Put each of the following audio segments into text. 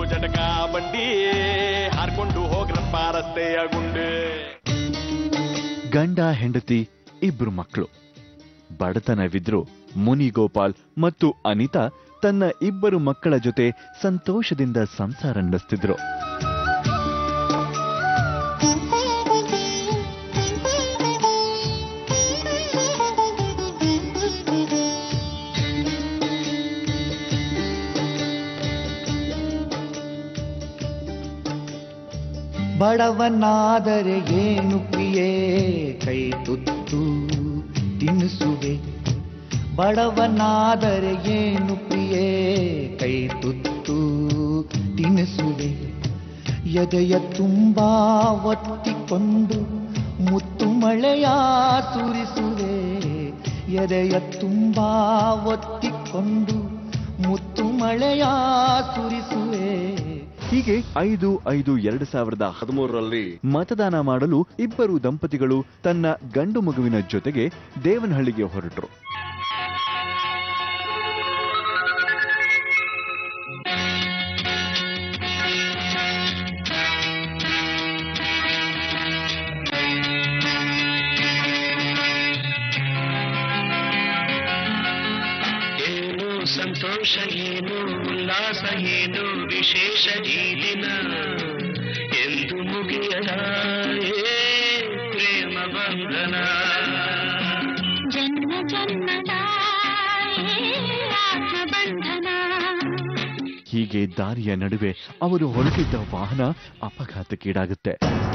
ಜಟಕ ಬಂಡಿ ಹಾರ್ಕೊಂಡು ಹೋಗ್ರಪ್ಪ ರಸ್ತೆಯ ಗುಂಡೆ ಗಂಡ ಹೆಂಡತಿ ಇಬ್ರು ಮಕ್ಕಳು ಬಡತನವಿದ್ರು ಮುನಿಗೋಪಾಲ್ ಮತ್ತು ಅನಿತಾ ತನ್ನ ಇಬ್ಬರು ಮಕ್ಕಳ ಜೊತೆ ಸಂತೋಷದಿಂದ ಸಂಸಾರ ನಡೆಸ್ತಿದ್ರು ಬಡವನಾದರೆ ಏನು ಪ್ರಿಯೇ ಕೈ ತುತ್ತು ತಿನ್ನಿಸುವೆ ಬಡವನಾದರೆ ಏನು ಪ್ರಿಯೇ ಕೈ ತುತ್ತು ತಿನ್ನಿಸುವೆ ಎದೆಯ ತುಂಬಾ ಒತ್ತಿಕೊಂಡು ಮುತ್ತು ಮಳೆಯ ಸುರಿಸುವೆ ಎದೆಯ ತುಂಬಾ ಒತ್ತಿಕೊಂಡು ಮುತ್ತು ಮಳೆಯ ಸುರಿಸುವೆ ಹೀಗೆ ಐದು ಐದು ಎರಡು ಸಾವಿರದ ಹದಿಮೂರರಲ್ಲಿ ಮತದಾನ ಮಾಡಲು ಇಬ್ಬರು ದಂಪತಿಗಳು ತನ್ನ ಗಂಡು ಮಗುವಿನ ಜೊತೆಗೆ ದೇವನಹಳ್ಳಿಗೆ ಹೊರಟರು ಏನು ಸಂತೋಷ ಏನು ಉಲ್ಲಾಸ ಏನು ವಿಶೇಷ ಈ ದಿನ ಎಂದು ಮುಗಿಯದ ಏ ಪ್ರೇಮ ಬಂಧನ ಜನ್ಮ ಜನ್ಮದ ಬಂಧನ ಹೀಗೆ ದಾರಿಯ ನಡುವೆ ಅವರು ಹೊರಟಿದ್ದ ವಾಹನ ಅಪಘಾತಕ್ಕೀಡಾಗುತ್ತೆ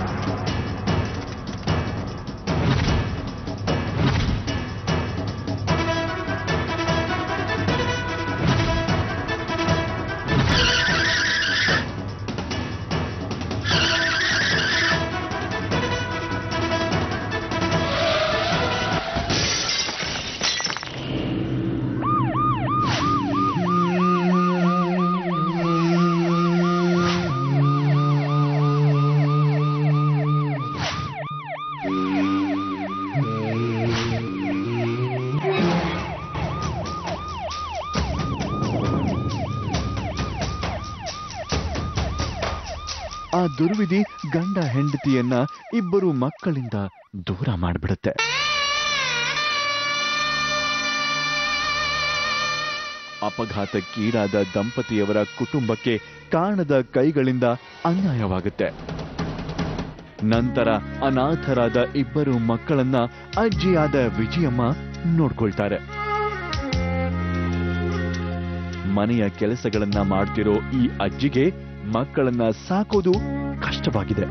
ಆ ದುರ್ವಿಧಿ ಗಂಡ ಹೆಂಡತಿಯನ್ನ ಇಬ್ಬರು ಮಕ್ಕಳಿಂದ ದೂರ ಮಾಡಿಬಿಡುತ್ತೆ ಅಪಘಾತಕ್ಕೀಡಾದ ದಂಪತಿಯವರ ಕುಟುಂಬಕ್ಕೆ ಕಾಣದ ಕೈಗಳಿಂದ ಅನ್ಯಾಯವಾಗುತ್ತೆ ನಂತರ ಅನಾಥರಾದ ಇಬ್ಬರು ಮಕ್ಕಳನ್ನ ಅಜ್ಜಿಯಾದ ವಿಜಯಮ್ಮ ನೋಡ್ಕೊಳ್ತಾರೆ ಮನೆಯ ಕೆಲಸಗಳನ್ನ ಮಾಡ್ತಿರೋ ಈ ಅಜ್ಜಿಗೆ ಮಕ್ಕಳನ್ನ ಸಾಕೋದು ಕಷ್ಟವಾಗಿದೆ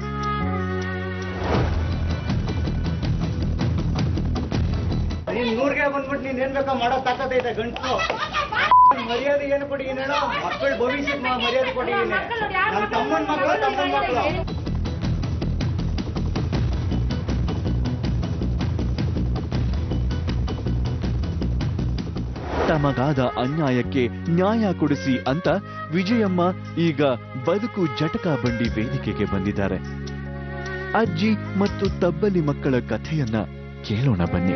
ನೀನ್ ನೂರ್ಗೆ ಬಂದ್ಬಿಟ್ಟು ನೀನ್ ಏನ್ ಬೇಕಾ ಮಾಡೋ ತಾಕತ್ತೈತೆ ಗಂಟು ಮರ್ಯಾದೆ ಏನು ಕೊಟ್ಟಿದ್ದೀನಿ ಹೇಳೋ ಮಕ್ಕಳ ಭವಿಷ್ಯಕ್ಕೆ ಮಾ- ಮರ್ಯಾದೆ ಕೊಟ್ಟಿದ್ದೀನಿ ನಮ್ಮ ತಮ್ಮನ ಮಕ್ಕಳು ತಮ್ಮನ ಮಕ್ಕಳು ತಮಗಾದ ಅನ್ಯಾಯಕ್ಕೆ ನ್ಯಾಯ ಕೊಡಿಸಿ ಅಂತ ವಿಜಯಮ್ಮ ಈಗ ಬದುಕು ಜಟಕ ಬಂಡಿ ವೇದಿಕೆಗೆ ಬಂದಿದ್ದಾರೆ ಅಜ್ಜಿ ಮತ್ತು ತಬ್ಬಲಿ ಮಕ್ಕಳ ಕಥೆಯನ್ನ ಕೇಳೋಣ ಬನ್ನಿ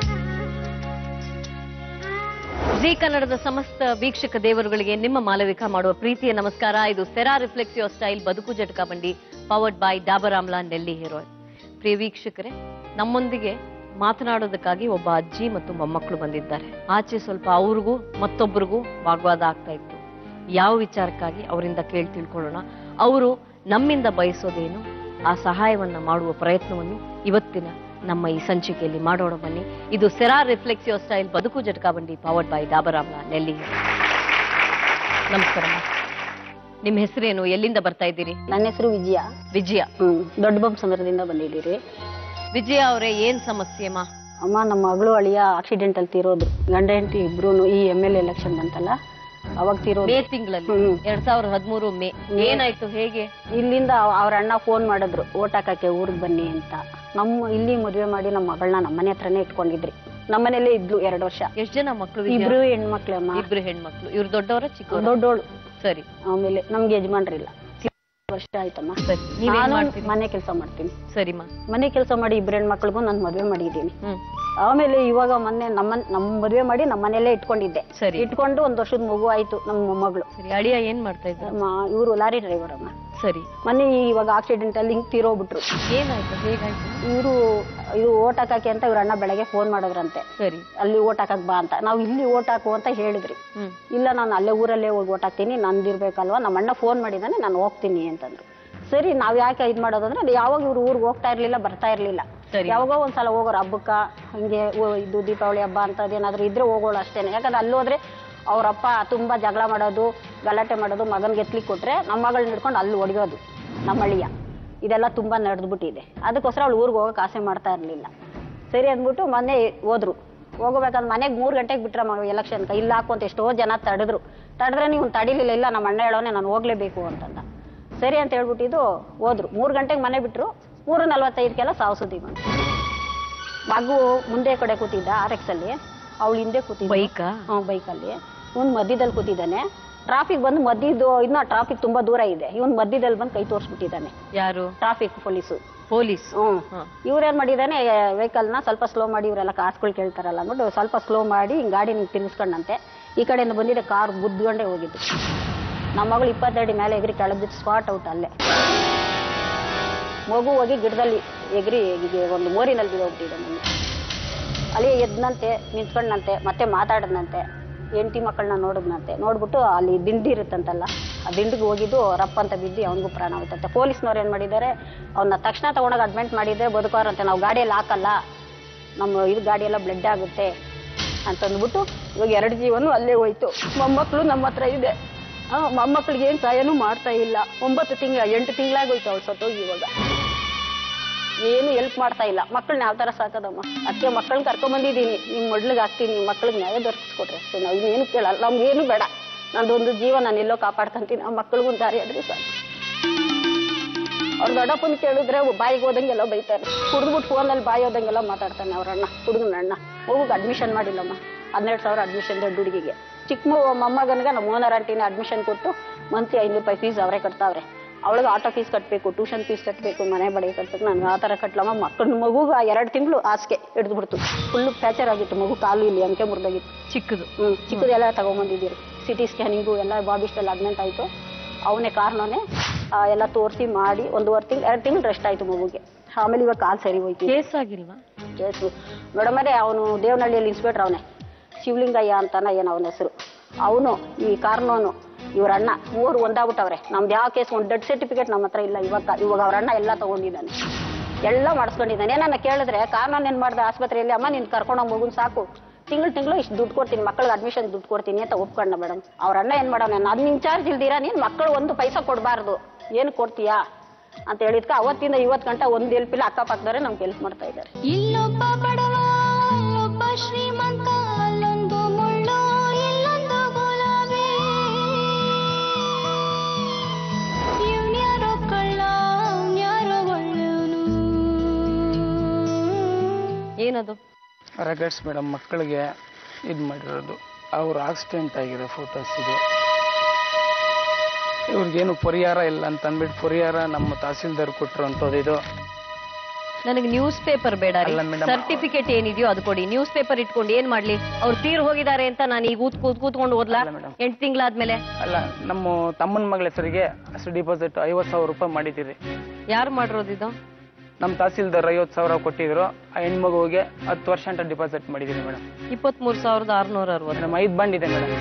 ಜಿ ಕನ್ನಡದ ಸಮಸ್ತ ವೀಕ್ಷಕ ದೇವರುಗಳಿಗೆ ನಿಮ್ಮ ಮಾಲವಿಕಾ ಮಾಡುವ ಪ್ರೀತಿಯ ನಮಸ್ಕಾರ ಇದು Cera reflexive style Baduku Jataka Bandi powered by Dabur Amla ನೆಲ್ಲಿ ಹೀರೋ ಪ್ರಿಯ ವೀಕ್ಷಕರೇ ನಮ್ಮೊಂದಿಗೆ ಮಾತನಾಡೋದಕ್ಕಾಗಿ ಒಬ್ಬ ಅಜ್ಜಿ ಮತ್ತು ಮೊಮ್ಮಕ್ಕಳು ಬಂದಿದ್ದಾರೆ ಆಚೆ ಸ್ವಲ್ಪ ಅವ್ರಿಗೂ ಮತ್ತೊಬ್ಬರಿಗೂ ವಾಗ್ವಾದ ಆಗ್ತಾ ಇತ್ತು ಯಾವ ವಿಚಾರಕ್ಕಾಗಿ ಅವರಿಂದ ಕೇಳಿ ತಿಳ್ಕೊಳ್ಳೋಣ ಅವರು ನಮ್ಮಿಂದ ಬಯಸೋದೇನು ಆ ಸಹಾಯವನ್ನ ಮಾಡುವ ಪ್ರಯತ್ನವನ್ನು ಇವತ್ತಿನ ನಮ್ಮ ಈ ಸಂಚಿಕೆಯಲ್ಲಿ ಮಾಡೋಣ ಬನ್ನಿ ಇದು ಸೆರಾ ರಿಫ್ಲೆಕ್ಸಿವ್ ಸ್ಟೈಲ್ ಬದುಕು ಜಟಕಾ ಬಂಡಿ ಪವರ್ಡ್ ಬೈ ಡಾಬರಾಮ್ನ ನೆಲ್ಲಿ ನಮಸ್ಕಾರ ಅಮ್ಮ. ನಿಮ್ಮ ಹೆಸರೇನು ಎಲ್ಲಿಂದ ಬರ್ತಾ ಇದ್ದೀರಿ ನನ್ನ ಹೆಸರು ವಿಜಯ ವಿಜಯ ಹ್ಮ್ ದೊಡ್ಡ ಬೊಮ್ಮಸಂದ್ರದಿಂದ ಬಂದಿದ್ದೀರಿ ವಿಜಯ ಅವರೇ ಏನ್ ಸಮಸ್ಯೆ ಅಮ್ಮ ಅಮ್ಮ ನಮ್ಮ ಮಗಳು ಅಳಿಯ ಆಕ್ಸಿಡೆಂಟ್ ಅಲ್ಲಿ ತೀರೋದ್ರು ಗಂಡ ಹೆಂಡತಿ ಇಬ್ರು ಈ ಎಮ್ ಎಲ್ ಎಲೆಕ್ಷನ್ ಬಂತಲ್ಲ ಅವಾಗ ತೀರೋದು ಮೇ ತಿಂಗಳಲ್ಲಿ ಹ್ಮ್. ಎರಡ್ ಸಾವಿರದ ಹದಿಮೂರು ಮೇ ಏನಾಯ್ತು ಹೇಗೆ ಇಲ್ಲಿಂದ ಅವ್ರ ಅಣ್ಣ ಫೋನ್ ಮಾಡಿದ್ರು ಓಟ್ ಹಾಕಕ್ಕೆ ಊರಿಗೆ ಬನ್ನಿ ಅಂತ ನಮ್ಮ ಇಲ್ಲಿ ಮದುವೆ ಮಾಡಿ ನಮ್ಮ ಮಗಳನ್ನ ನಮ್ಮನೆ ಹತ್ರನೇ ಇಟ್ಕೊಂಡಿದ್ರಿ ನಮ್ಮನೇಲೇ ಇದ್ಲು ಎರಡು ವರ್ಷ ಎಷ್ಟ್ ಜನ ಮಕ್ಕಳು ವಿಜಯ? ಇಬ್ರು ಹೆಣ್ಮಕ್ಳೆ ಅಮ್ಮ ಇಬ್ರು ಹೆಣ್ಮಕ್ಳು ಇವ್ರು ದೊಡ್ಡವರ ಚಿಕ್ಕವರ ದೊಡ್ಡೋಳು ಸರಿ ಆಮೇಲೆ ನಮ್ಗೆ ಯಜಮಾನ್ರಿಲ್ಲ ವರ್ಷ ಆಯ್ತಮ್ಮ ಸರಿ ನೀವೇನ್ ನಾನು ಮಾಡ್ತೀರಿ ಮನೆ ಕೆಲಸ ಮಾಡ್ತೀನಿ ಸರಿಮಾ ಮನೆ ಕೆಲಸ ಮಾಡಿ ಇಬ್ರು ಹೆಣ್ಮಕ್ಳಿಗೂ ನಾನು ಮದುವೆ ಮಾಡಿದ್ದೀನಿ ಹ್ಮ್ ಆಮೇಲೆ ಇವಾಗ ಮೊನ್ನೆ ನಮ್ಮ ನಮ್ಮ ಮದುವೆ ಮಾಡಿ ನಮ್ಮ ಮನೆಯಲ್ಲೇ ಇಟ್ಕೊಂಡಿದ್ದೆ ಸರಿ. ಇಟ್ಕೊಂಡು ಒಂದ್ ವರ್ಷದ ಮಗು ಆಯ್ತು ನಮ್ಮ ಮೊಮ್ಮಗಳು ಸರಿ ಅಳಿಯ ಏನ್ ಮಾಡ್ತಾ ಇದ್ದ ಇವರು ಲಾರಿ ಡ್ರೈವರ್ ಅಮ್ಮ ಸರಿ ಮೊನ್ನೆ ಇವಾಗ ಆಕ್ಸಿಡೆಂಟ್ ಅಲ್ಲಿ ಹಿಂಗ್ ತೀರೋಗ್ಬಿಟ್ರು ಏನಾಯ್ತು ಹೇಗಾಯ್ತು ಇವರು ಇದು ಓಟ್ ಹಾಕಕ್ಕೆ ಅಂತ ಇವ್ರ ಅಣ್ಣ ಬೆಳಗ್ಗೆ ಫೋನ್ ಮಾಡಿದ್ರಂತೆ ಸರಿ ಅಲ್ಲಿ ಓಟ್ ಹಾಕಕ್ ಬಾ ಅಂತ ನಾವು ಇಲ್ಲಿ ಓಟ್ ಹಾಕು ಅಂತ ಹೇಳಿದ್ರಿ ಹ್ಮ್ ಇಲ್ಲ ನಾನು ಅಲ್ಲೇ ಊರಲ್ಲೇ ಹೋಗಿ ಓಟ್ ಹಾಕ್ತೀನಿ ನಂದಿರ್ಬೇಕಲ್ವಾ ನಮ್ಮ ಅಣ್ಣ ಫೋನ್ ಮಾಡಿದಾನೆ ನಾನು ಹೋಗ್ತೀನಿ ಅಂತಂದ್ರು ಸರಿ ನಾವ್ ಯಾಕೆ ಇದ್ ಮಾಡೋದಂದ್ರೆ ಅದು ಯಾವಾಗ ಇವ್ರು ಊರಿಗೆ ಹೋಗ್ತಾ ಇರ್ಲಿಲ್ಲ ಬರ್ತಾ ಇರ್ಲಿಲ್ಲ ಸರಿ. ಯಾವಾಗೋ ಒಂದ್ಸಲ ಹೋಗೋರು ಹಬ್ಬಕ್ಕ ಹಂಗೆ ಓ- ಇದು ದೀಪಾವಳಿ ಹಬ್ಬ ಅಂತ ಅದೇನಾದ್ರು ಇದ್ರೆ ಹೋಗೋಳು ಅಷ್ಟೇನೆ ಯಾಕಂದ್ರೆ ಅಲ್ಲಿ ಹೋದ್ರೆ ಅವ್ರಪ್ಪ ತುಂಬಾ ಜಗಳ ಮಾಡೋದು ಗಲಾಟೆ ಮಾಡೋದು ಮಗನ್ಗೆ ಎತ್ಲಿಕ್ಕೆ ಕೊಟ್ರೆ ನಮ್ಮ ಮಗಳನ್ನ ಹಿಡ್ಕೊಂಡು ಅಲ್ಲಿ ಹೊಡೆಯೋದು ನಮ್ಮ ಅಳಿಯ ಇದೆಲ್ಲ ತುಂಬಾ ನಡೆದ್ಬಿಟ್ಟಿದೆ ಅದಕ್ಕೋಸ್ಕರ ಅವಳು ಊರಿಗೆ ಹೋಗಕ್ಕೆ ಆಸೆ ಮಾಡ್ತಾ ಇರ್ಲಿಲ್ಲ ಸರಿ ಅಂದ್ಬಿಟ್ಟು ಮೊನ್ನೆ ಹೋದ್ರು ಹೋಗ್ಬೇಕಂದ್ರೆ ಮನೆಗೆ ಮೂರು ಗಂಟೆಗೆ ಬಿಟ್ರೆ ಮಗ ಎಲೆಕ್ಷನ್ಗೆ ಇಲ್ಲ ಹಾಕು ಅಂತ ಎಷ್ಟೋ ಜನ ತಡೆದ್ರು ತಡೆದ್ರೆ ನೀವು ತಡಿಲಿಲ್ಲ ಇಲ್ಲ ನಮ್ಮ ಅಣ್ಣ ಹೇಳೋನೆ ನಾನು ಹೋಗ್ಲೇಬೇಕು ಅಂತಂದ ಸರಿ ಅಂತ ಹೇಳ್ಬಿಟ್ಟಿದ್ದು ಹೋದ್ರು ಮೂರು ಗಂಟೆಗೆ ಮನೆ ಬಿಟ್ರು ಮೂರು ನಲ್ವತ್ತೈದಕ್ಕೆಲ್ಲ ಸಾವು ಸುದ್ದಿ ಬಂತು ಮಗು ಮುಂದೆ ಕಡೆ ಕೂತಿದ್ದ ಆರ್ ಎಕ್ಸ್ ಅಲ್ಲಿ ಅವಳು ಹಿಂದೆ ಕೂತಿದ್ದ ಬೈಕಾ? ಹ್ಞೂ ಬೈಕಲ್ಲಿ ಇವ್ನು ಮಧ್ಯದಲ್ಲಿ ಕೂತಿದ್ದಾನೆ ಟ್ರಾಫಿಕ್ ಬಂದು ಮಧ್ಯದ್ದು ಇನ್ನ ಟ್ರಾಫಿಕ್ ತುಂಬಾ ದೂರ ಇದೆ ಇವನ್ ಮಧ್ಯದಲ್ಲಿ ಬಂದು ಕೈ ತೋರಿಸ್ಬಿಟ್ಟಿದ್ದಾನೆ ಯಾರು ಟ್ರಾಫಿಕ್ ಪೊಲೀಸು ಪೊಲೀಸ್ ಹ್ಮ್ ಹಾ. ಇವ್ರೇನ್ ಮಾಡಿದಾನೆ ವೆಹಿಕಲ್ನ ಸ್ವಲ್ಪ ಸ್ಲೋ ಮಾಡಿ ಇವರೆಲ್ಲ ಕಾಸ್ಗಳು ಕೇಳ್ತಾರಲ್ಲ ಅಂದ್ಬಿಟ್ಟು ಸ್ವಲ್ಪ ಸ್ಲೋ ಮಾಡಿ ಹಿಂಗ್ ಗಾಡಿ ನಿಂಗೆ ತಿರ್ಗಿಸ್ಕೊಂಡಂತೆ ಈ ಕಡೆಯಿಂದ ಬಂದಿದ್ದೆ ಕಾರ್ ಬುದ್ಕೊಂಡೇ ಹೋಗಿದ್ದು ನಮ್ಮ ಮಗಳು ಇಪ್ಪತ್ತೆರಡು ಮೇಲೆ ಎಗ್ರಿ ಕೆಳಗೆ ಬಿದ್ದು ಸ್ಪಾಟ್ ಔಟ್ ಅಲ್ಲೇ ಮಗು ಹೋಗಿ ಗಿಡದಲ್ಲಿ ಎಗ್ರಿ ಹೀಗೆ ಒಂದು ಮೋರಿನಲ್ಲಿ ಬಿದ್ದೋಗ್ಬಿಟ್ಟಿದೆ ನಮಗೆ ಅಲ್ಲಿ ಎದ್ನಂತೆ ನಿಂತ್ಕೊಂಡಂತೆ ಮತ್ತೆ ಮಾತಾಡದ್ನಂತೆ ಹೆಂಡತಿ ಮಕ್ಕಳನ್ನ ನೋಡಿದ್ನಂತೆ ನೋಡ್ಬಿಟ್ಟು ಅಲ್ಲಿ ದಿಂಡಿ ಇರುತ್ತಂತಲ್ಲ ಆ ದಿಂಡಿಗೆ ಹೋಗಿದ್ದು ರಪ್ಪ ಅಂತ ಬಿದ್ದು ಅವನಿಗೂ ಪ್ರಾಣ ಹೋಯ್ತಂತೆ ಪೊಲೀಸ್ನವ್ರು ಏನು ಮಾಡಿದ್ದಾರೆ ಅವನ್ನ ತಕ್ಷಣ ತಗೊಂಡೋಗಿ ಅಡ್ಮಿಟ್ ಮಾಡಿದ್ರೆ ಬದುಕೋರಂತೆ ನಾವು ಗಾಡಿಯಲ್ಲಿ ಹಾಕಲ್ಲ ನಮ್ಮ ಇದು ಗಾಡಿಯೆಲ್ಲ ಬ್ಲಡ್ ಆಗುತ್ತೆ ಅಂತಂದ್ಬಿಟ್ಟು ಇವಾಗ ಎರಡು ಜೀವನು ಅಲ್ಲೇ ಹೋಯ್ತು ಮೊಮ್ಮಕ್ಕಳು ನಮ್ಮ ಹತ್ರ ಇದೆ ಆ, ಮೊಮ್ಮಕ್ಕಳಿಗೆ ಏನು ಸಹಾಯನೂ ಮಾಡ್ತಾ ಇಲ್ಲ ಒಂಬತ್ತು ತಿಂಗಳ ಎಂಟು ತಿಂಗಳಾಗೋಯ್ತು ಅವಳು ಸತ್ತೋಗಿ ಇವಾಗ ಏನು ಹೆಲ್ಪ್ ಮಾಡ್ತಾ ಇಲ್ಲ ಮಕ್ಕಳನ್ನ ಯಾವ ಥರ ಸಾಕೋದಮ್ಮ ಅದಕ್ಕೆ ಮಕ್ಕಳನ್ನ ಕರ್ಕೊಂಬಂದಿದ್ದೀನಿ ನಿಮ್ಮ ಮೊಡ್ಲಿಗೆ ಹಾಕ್ತೀನಿ ನಿಮ್ಮ ಮಕ್ಕಳಿಗೆ ನ್ಯಾಯ ದೊರಕಿಸ್ಕೊಟ್ರೆ ಅಷ್ಟೇ ನಾವು ಇನ್ನೇನು ಕೇಳಲ್ಲ ನಮ್ಗೇನು ಬೇಡ ನಂದೊಂದು ಜೀವ ನಾನು ಎಲ್ಲೋ ಕಾಪಾಡ್ಕೊಂತೀನಿ ಆ ಮಕ್ಕಳಿಗೂ ದಾರಿ ಆದ್ರೆ ಸಾಕು ಅವ್ರ ದೊಡ್ಡಪ್ಪನ ಕೇಳಿದ್ರೆ ಬಾಯಿಗೆ ಹೋದಂಗೆಲ್ಲ ಬೈತಾರೆ ಕುಡಿದ್ಬಿಟ್ಟು ಫೋನಲ್ಲಿ ಬಾಯಿ ಹೋದಂಗೆಲ್ಲ ಮಾತಾಡ್ತಾನೆ ಅವ್ರ ಅಣ್ಣ ಹುಡುಗನ ಅಣ್ಣ ಮಗುಗೆ ಅಡ್ಮಿಷನ್ ಮಾಡಿಲ್ಲಮ್ಮ ಹನ್ನೆರಡು ಸಾವಿರ ಅಡ್ಮಿಷನ್ ದೊಡ್ಡ ಹುಡುಗಿಗೆ ಚಿಕ್ಕ ಮಗು ಮೊಮ್ಮಗನಿಗೆ ನಮ್ಮ ಓನರ್ ಆಂಟಿನ ಅಡ್ಮಿಷನ್ ಕೊಟ್ಟು ಮಂತ್ಲಿ ಐನೂರು ರೂಪಾಯಿ ಫೀಸ್ ಅವರೇ ಕಟ್ತಾವ್ರೆ ಅವಳಿಗೆ ಆಟೋ ಫೀಸ್ ಕಟ್ಟಬೇಕು ಟ್ಯೂಷನ್ ಫೀಸ್ ಕಟ್ಟಬೇಕು ಮನೆ ಬಾಡಿಗೆ ಕಟ್ಟಬೇಕು ನನಗೆ ಆ ಥರ ಕಟ್ಲಮ್ಮ ಮಕ್ಕಳ ಮಗುಗೆ ಎರಡು ತಿಂಗಳು ಹಾಸಿಗೆ ಹಿಡಿದ್ಬಿಡ್ತು ಫುಲ್ಲು ಫ್ಯಾಚರ್ ಆಗಿತ್ತು ಮಗು ಕಾಲು ಇಲ್ಲಿ ಅಂಕೆ ಮುರಿದೋಗಿತ್ತು ಚಿಕ್ಕದು ಹ್ಞೂ ಚಿಕ್ಕದೆಲ್ಲ ತಗೊಂಬಂದಿದ್ದೀರಿ ಸಿಟಿ ಸ್ಕ್ಯಾನಿಂಗು ಎಲ್ಲ ಬಾಬಿಸ್ಟಲ್ಲಿ ಅಡ್ಮಿಟ್ ಆಯಿತು ಅವನೇ ಕಾರಣನೇ ಎಲ್ಲ ತೋರಿಸಿ ಮಾಡಿ ಒಂದೂವರೆ ತಿಂಗಳು ಎರಡು ತಿಂಗಳು ರೆಸ್ಟ್ ಆಯಿತು ಮಗುಗೆ ಆಮೇಲೆ ಇವಾಗ ಕಾಲು ಸರಿ ಹೋಯ್ತು ಕೇಸ್ ಆಗಿಲ್ವಾ ಕೇಸು ಮೇಡಮ್ ಅದೇ ಅವನು ದೇವನಹಳ್ಳಿಯಲ್ಲಿ ಇನ್ಸ್ಪೆಕ್ಟರ್ ಅವನೇ ಶಿವಲಿಂಗಯ್ಯ ಅಂತಾನ ಏನು ಅವನ ಹೆಸರು ಅವನು ಈ ಕಾರ್ನೋನು ಇವ್ರ ಅಣ್ಣ ಮೂರು ಒಂದಾಗ್ಬಿಟ್ಟವ್ರೆ ನಮ್ದು ಯಾವ ಕೇಸ್ ಒಂದು ಡೆಡ್ ಸರ್ಟಿಫಿಕೇಟ್ ನಮ್ಮ ಹತ್ರ ಇಲ್ಲ ಇವಾಗ ಇವಾಗ ಅವ್ರ ಅಣ್ಣ ಎಲ್ಲ ತಗೊಂಡಿದ್ದಾನೆ ಎಲ್ಲ ಮಾಡಿಸ್ಕೊಂಡಿದ್ದಾನೆ ಏನನ್ನ ಕೇಳಿದ್ರೆ ಕಾನೂನು ಏನು ಮಾಡ್ದೆ ಆಸ್ಪತ್ರೆಯಲ್ಲಿ ಅಮ್ಮ ನೀನು ಕರ್ಕೊಂಡೋಗಿ ಮಗುನ್ ಸಾಕು ತಿಂಗಳು ತಿಂಗಳು ಇಷ್ಟು ದುಡ್ಡು ಕೊಡ್ತೀನಿ ಮಕ್ಕಳಿಗೆ ಅಡ್ಮಿಷನ್ ದುಡ್ಡು ಕೊಡ್ತೀನಿ ಅಂತ ಒಪ್ಕೊಂಡ ಮೇಡಮ್ ಅವ್ರ ಅಣ್ಣ ಏನು ಮಾಡೋಣ ನಾನು ಇನ್ಚಾರ್ಜ್ ಇಲ್ದಿರಾ ನೀನು ಮಕ್ಕಳು ಒಂದು ಪೈಸಾ ಕೊಡಬಾರ್ದು ಏನು ಕೊಡ್ತೀಯಾ ಅಂತ ಹೇಳಿದ್ಕ ಅವತ್ತಿಂದ ಇವತ್ತು ಗಂಟೆ ಒಂದು ಹೆಲ್ಪ್ ಇಲ್ಲ ಅಕ್ಕಪಕ್ಕದವರೇ ನಮ್ಗೆ ಹೆಲ್ಪ್ ಮಾಡ್ತಾ ಇದ್ದಾರೆ ಇಲ್ಲೊಬ್ಬ ಬಡವ ಒಬ್ಬ ಶ್ರೀಮಂತ ಅಲ್ಲೊಂದು ಮುಳ್ಳು ಇಲ್ಲೊಂದು ಗುಲಾಬಿ ಇವ್ನ್ಯಾರೋ ಕಳ್ಳ ಅವ್ನ್ಯಾರೋ ಒಳ್ಳೆಯವನು ಏನದು ರಗಡ್ಸ್ ಮೇಡಮ್ ಮಕ್ಕಳಿಗೆ ಇದು ಮಾಡಿರೋದು ಅವ್ರು ಆಕ್ಸಿಡೆಂಟ್ ಆಗಿರೋ ಫೋಟೋಸ್ ಇದು ಇವ್ರಿಗೇನು ಪರಿಹಾರ ಇಲ್ಲ ಅಂತ ಅಂದ್ಬಿಟ್ಟು ಪರಿಹಾರ ನಮ್ಮ ತಹಸೀಲ್ದಾರ್ ಕೊಟ್ಟರು ಅಂತದ್ದು ಇದು ನನಗೆ ನ್ಯೂಸ್ ಪೇಪರ್ ಬೇಡ ರೀ ಅಲ್ಲ madam. ಸರ್ಟಿಫಿಕೇಟ್ ಏನಿದೆಯೋ ಅದು ಕೊಡಿ ನ್ಯೂಸ್ ಪೇಪರ್ ಇಟ್ಕೊಂಡು ಏನ್ ಮಾಡ್ಲಿ ಅವ್ರು ತೀರ್ ಹೋಗಿದ್ದಾರೆ ಅಂತ ನಾನು ಈಗ ಕೂತ್ ಕೂತ್ ಕೂತ್ಕೊಂಡು ಓದ್ಲಾ ಅಲ್ಲ madam. ಎಂಟು ತಿಂಗಳಾದ್ಮೇಲೆ ಅಲ್ಲ ನಮ್ಮ ತಮ್ಮನ ಮಗಳ ಹೆಸರಿಗೆ ಅಷ್ಟು ಡಿಪಾಸಿಟ್ ಐವತ್ತು ಸಾವಿರ ರೂಪಾಯಿ ಮಾಡಿದ್ದೀರಿ ಯಾರು ಮಾಡಿರೋದು ಇದು ನಮ್ಮ ತಹಸೀಲ್ದಾರ್ ಐವತ್ತು ಸಾವಿರ ಕೊಟ್ಟಿದ್ರು ಆ ಹೆಣ್ಮಗುವಿಗೆ ಹತ್ತು ವರ್ಷ ಅಂತ ಡಿಪಾಸಿಟ್ ಮಾಡಿದ್ದೀನಿ ಮೇಡಮ್ ಇಪ್ಪತ್ಮೂರು ಸಾವಿರದ ಆರ್ನೂರ ಅರವತ್ತು ಮೇಡಮ್ ಐದು ಬಂಡ್ ಇದೆ ಮೇಡಮ್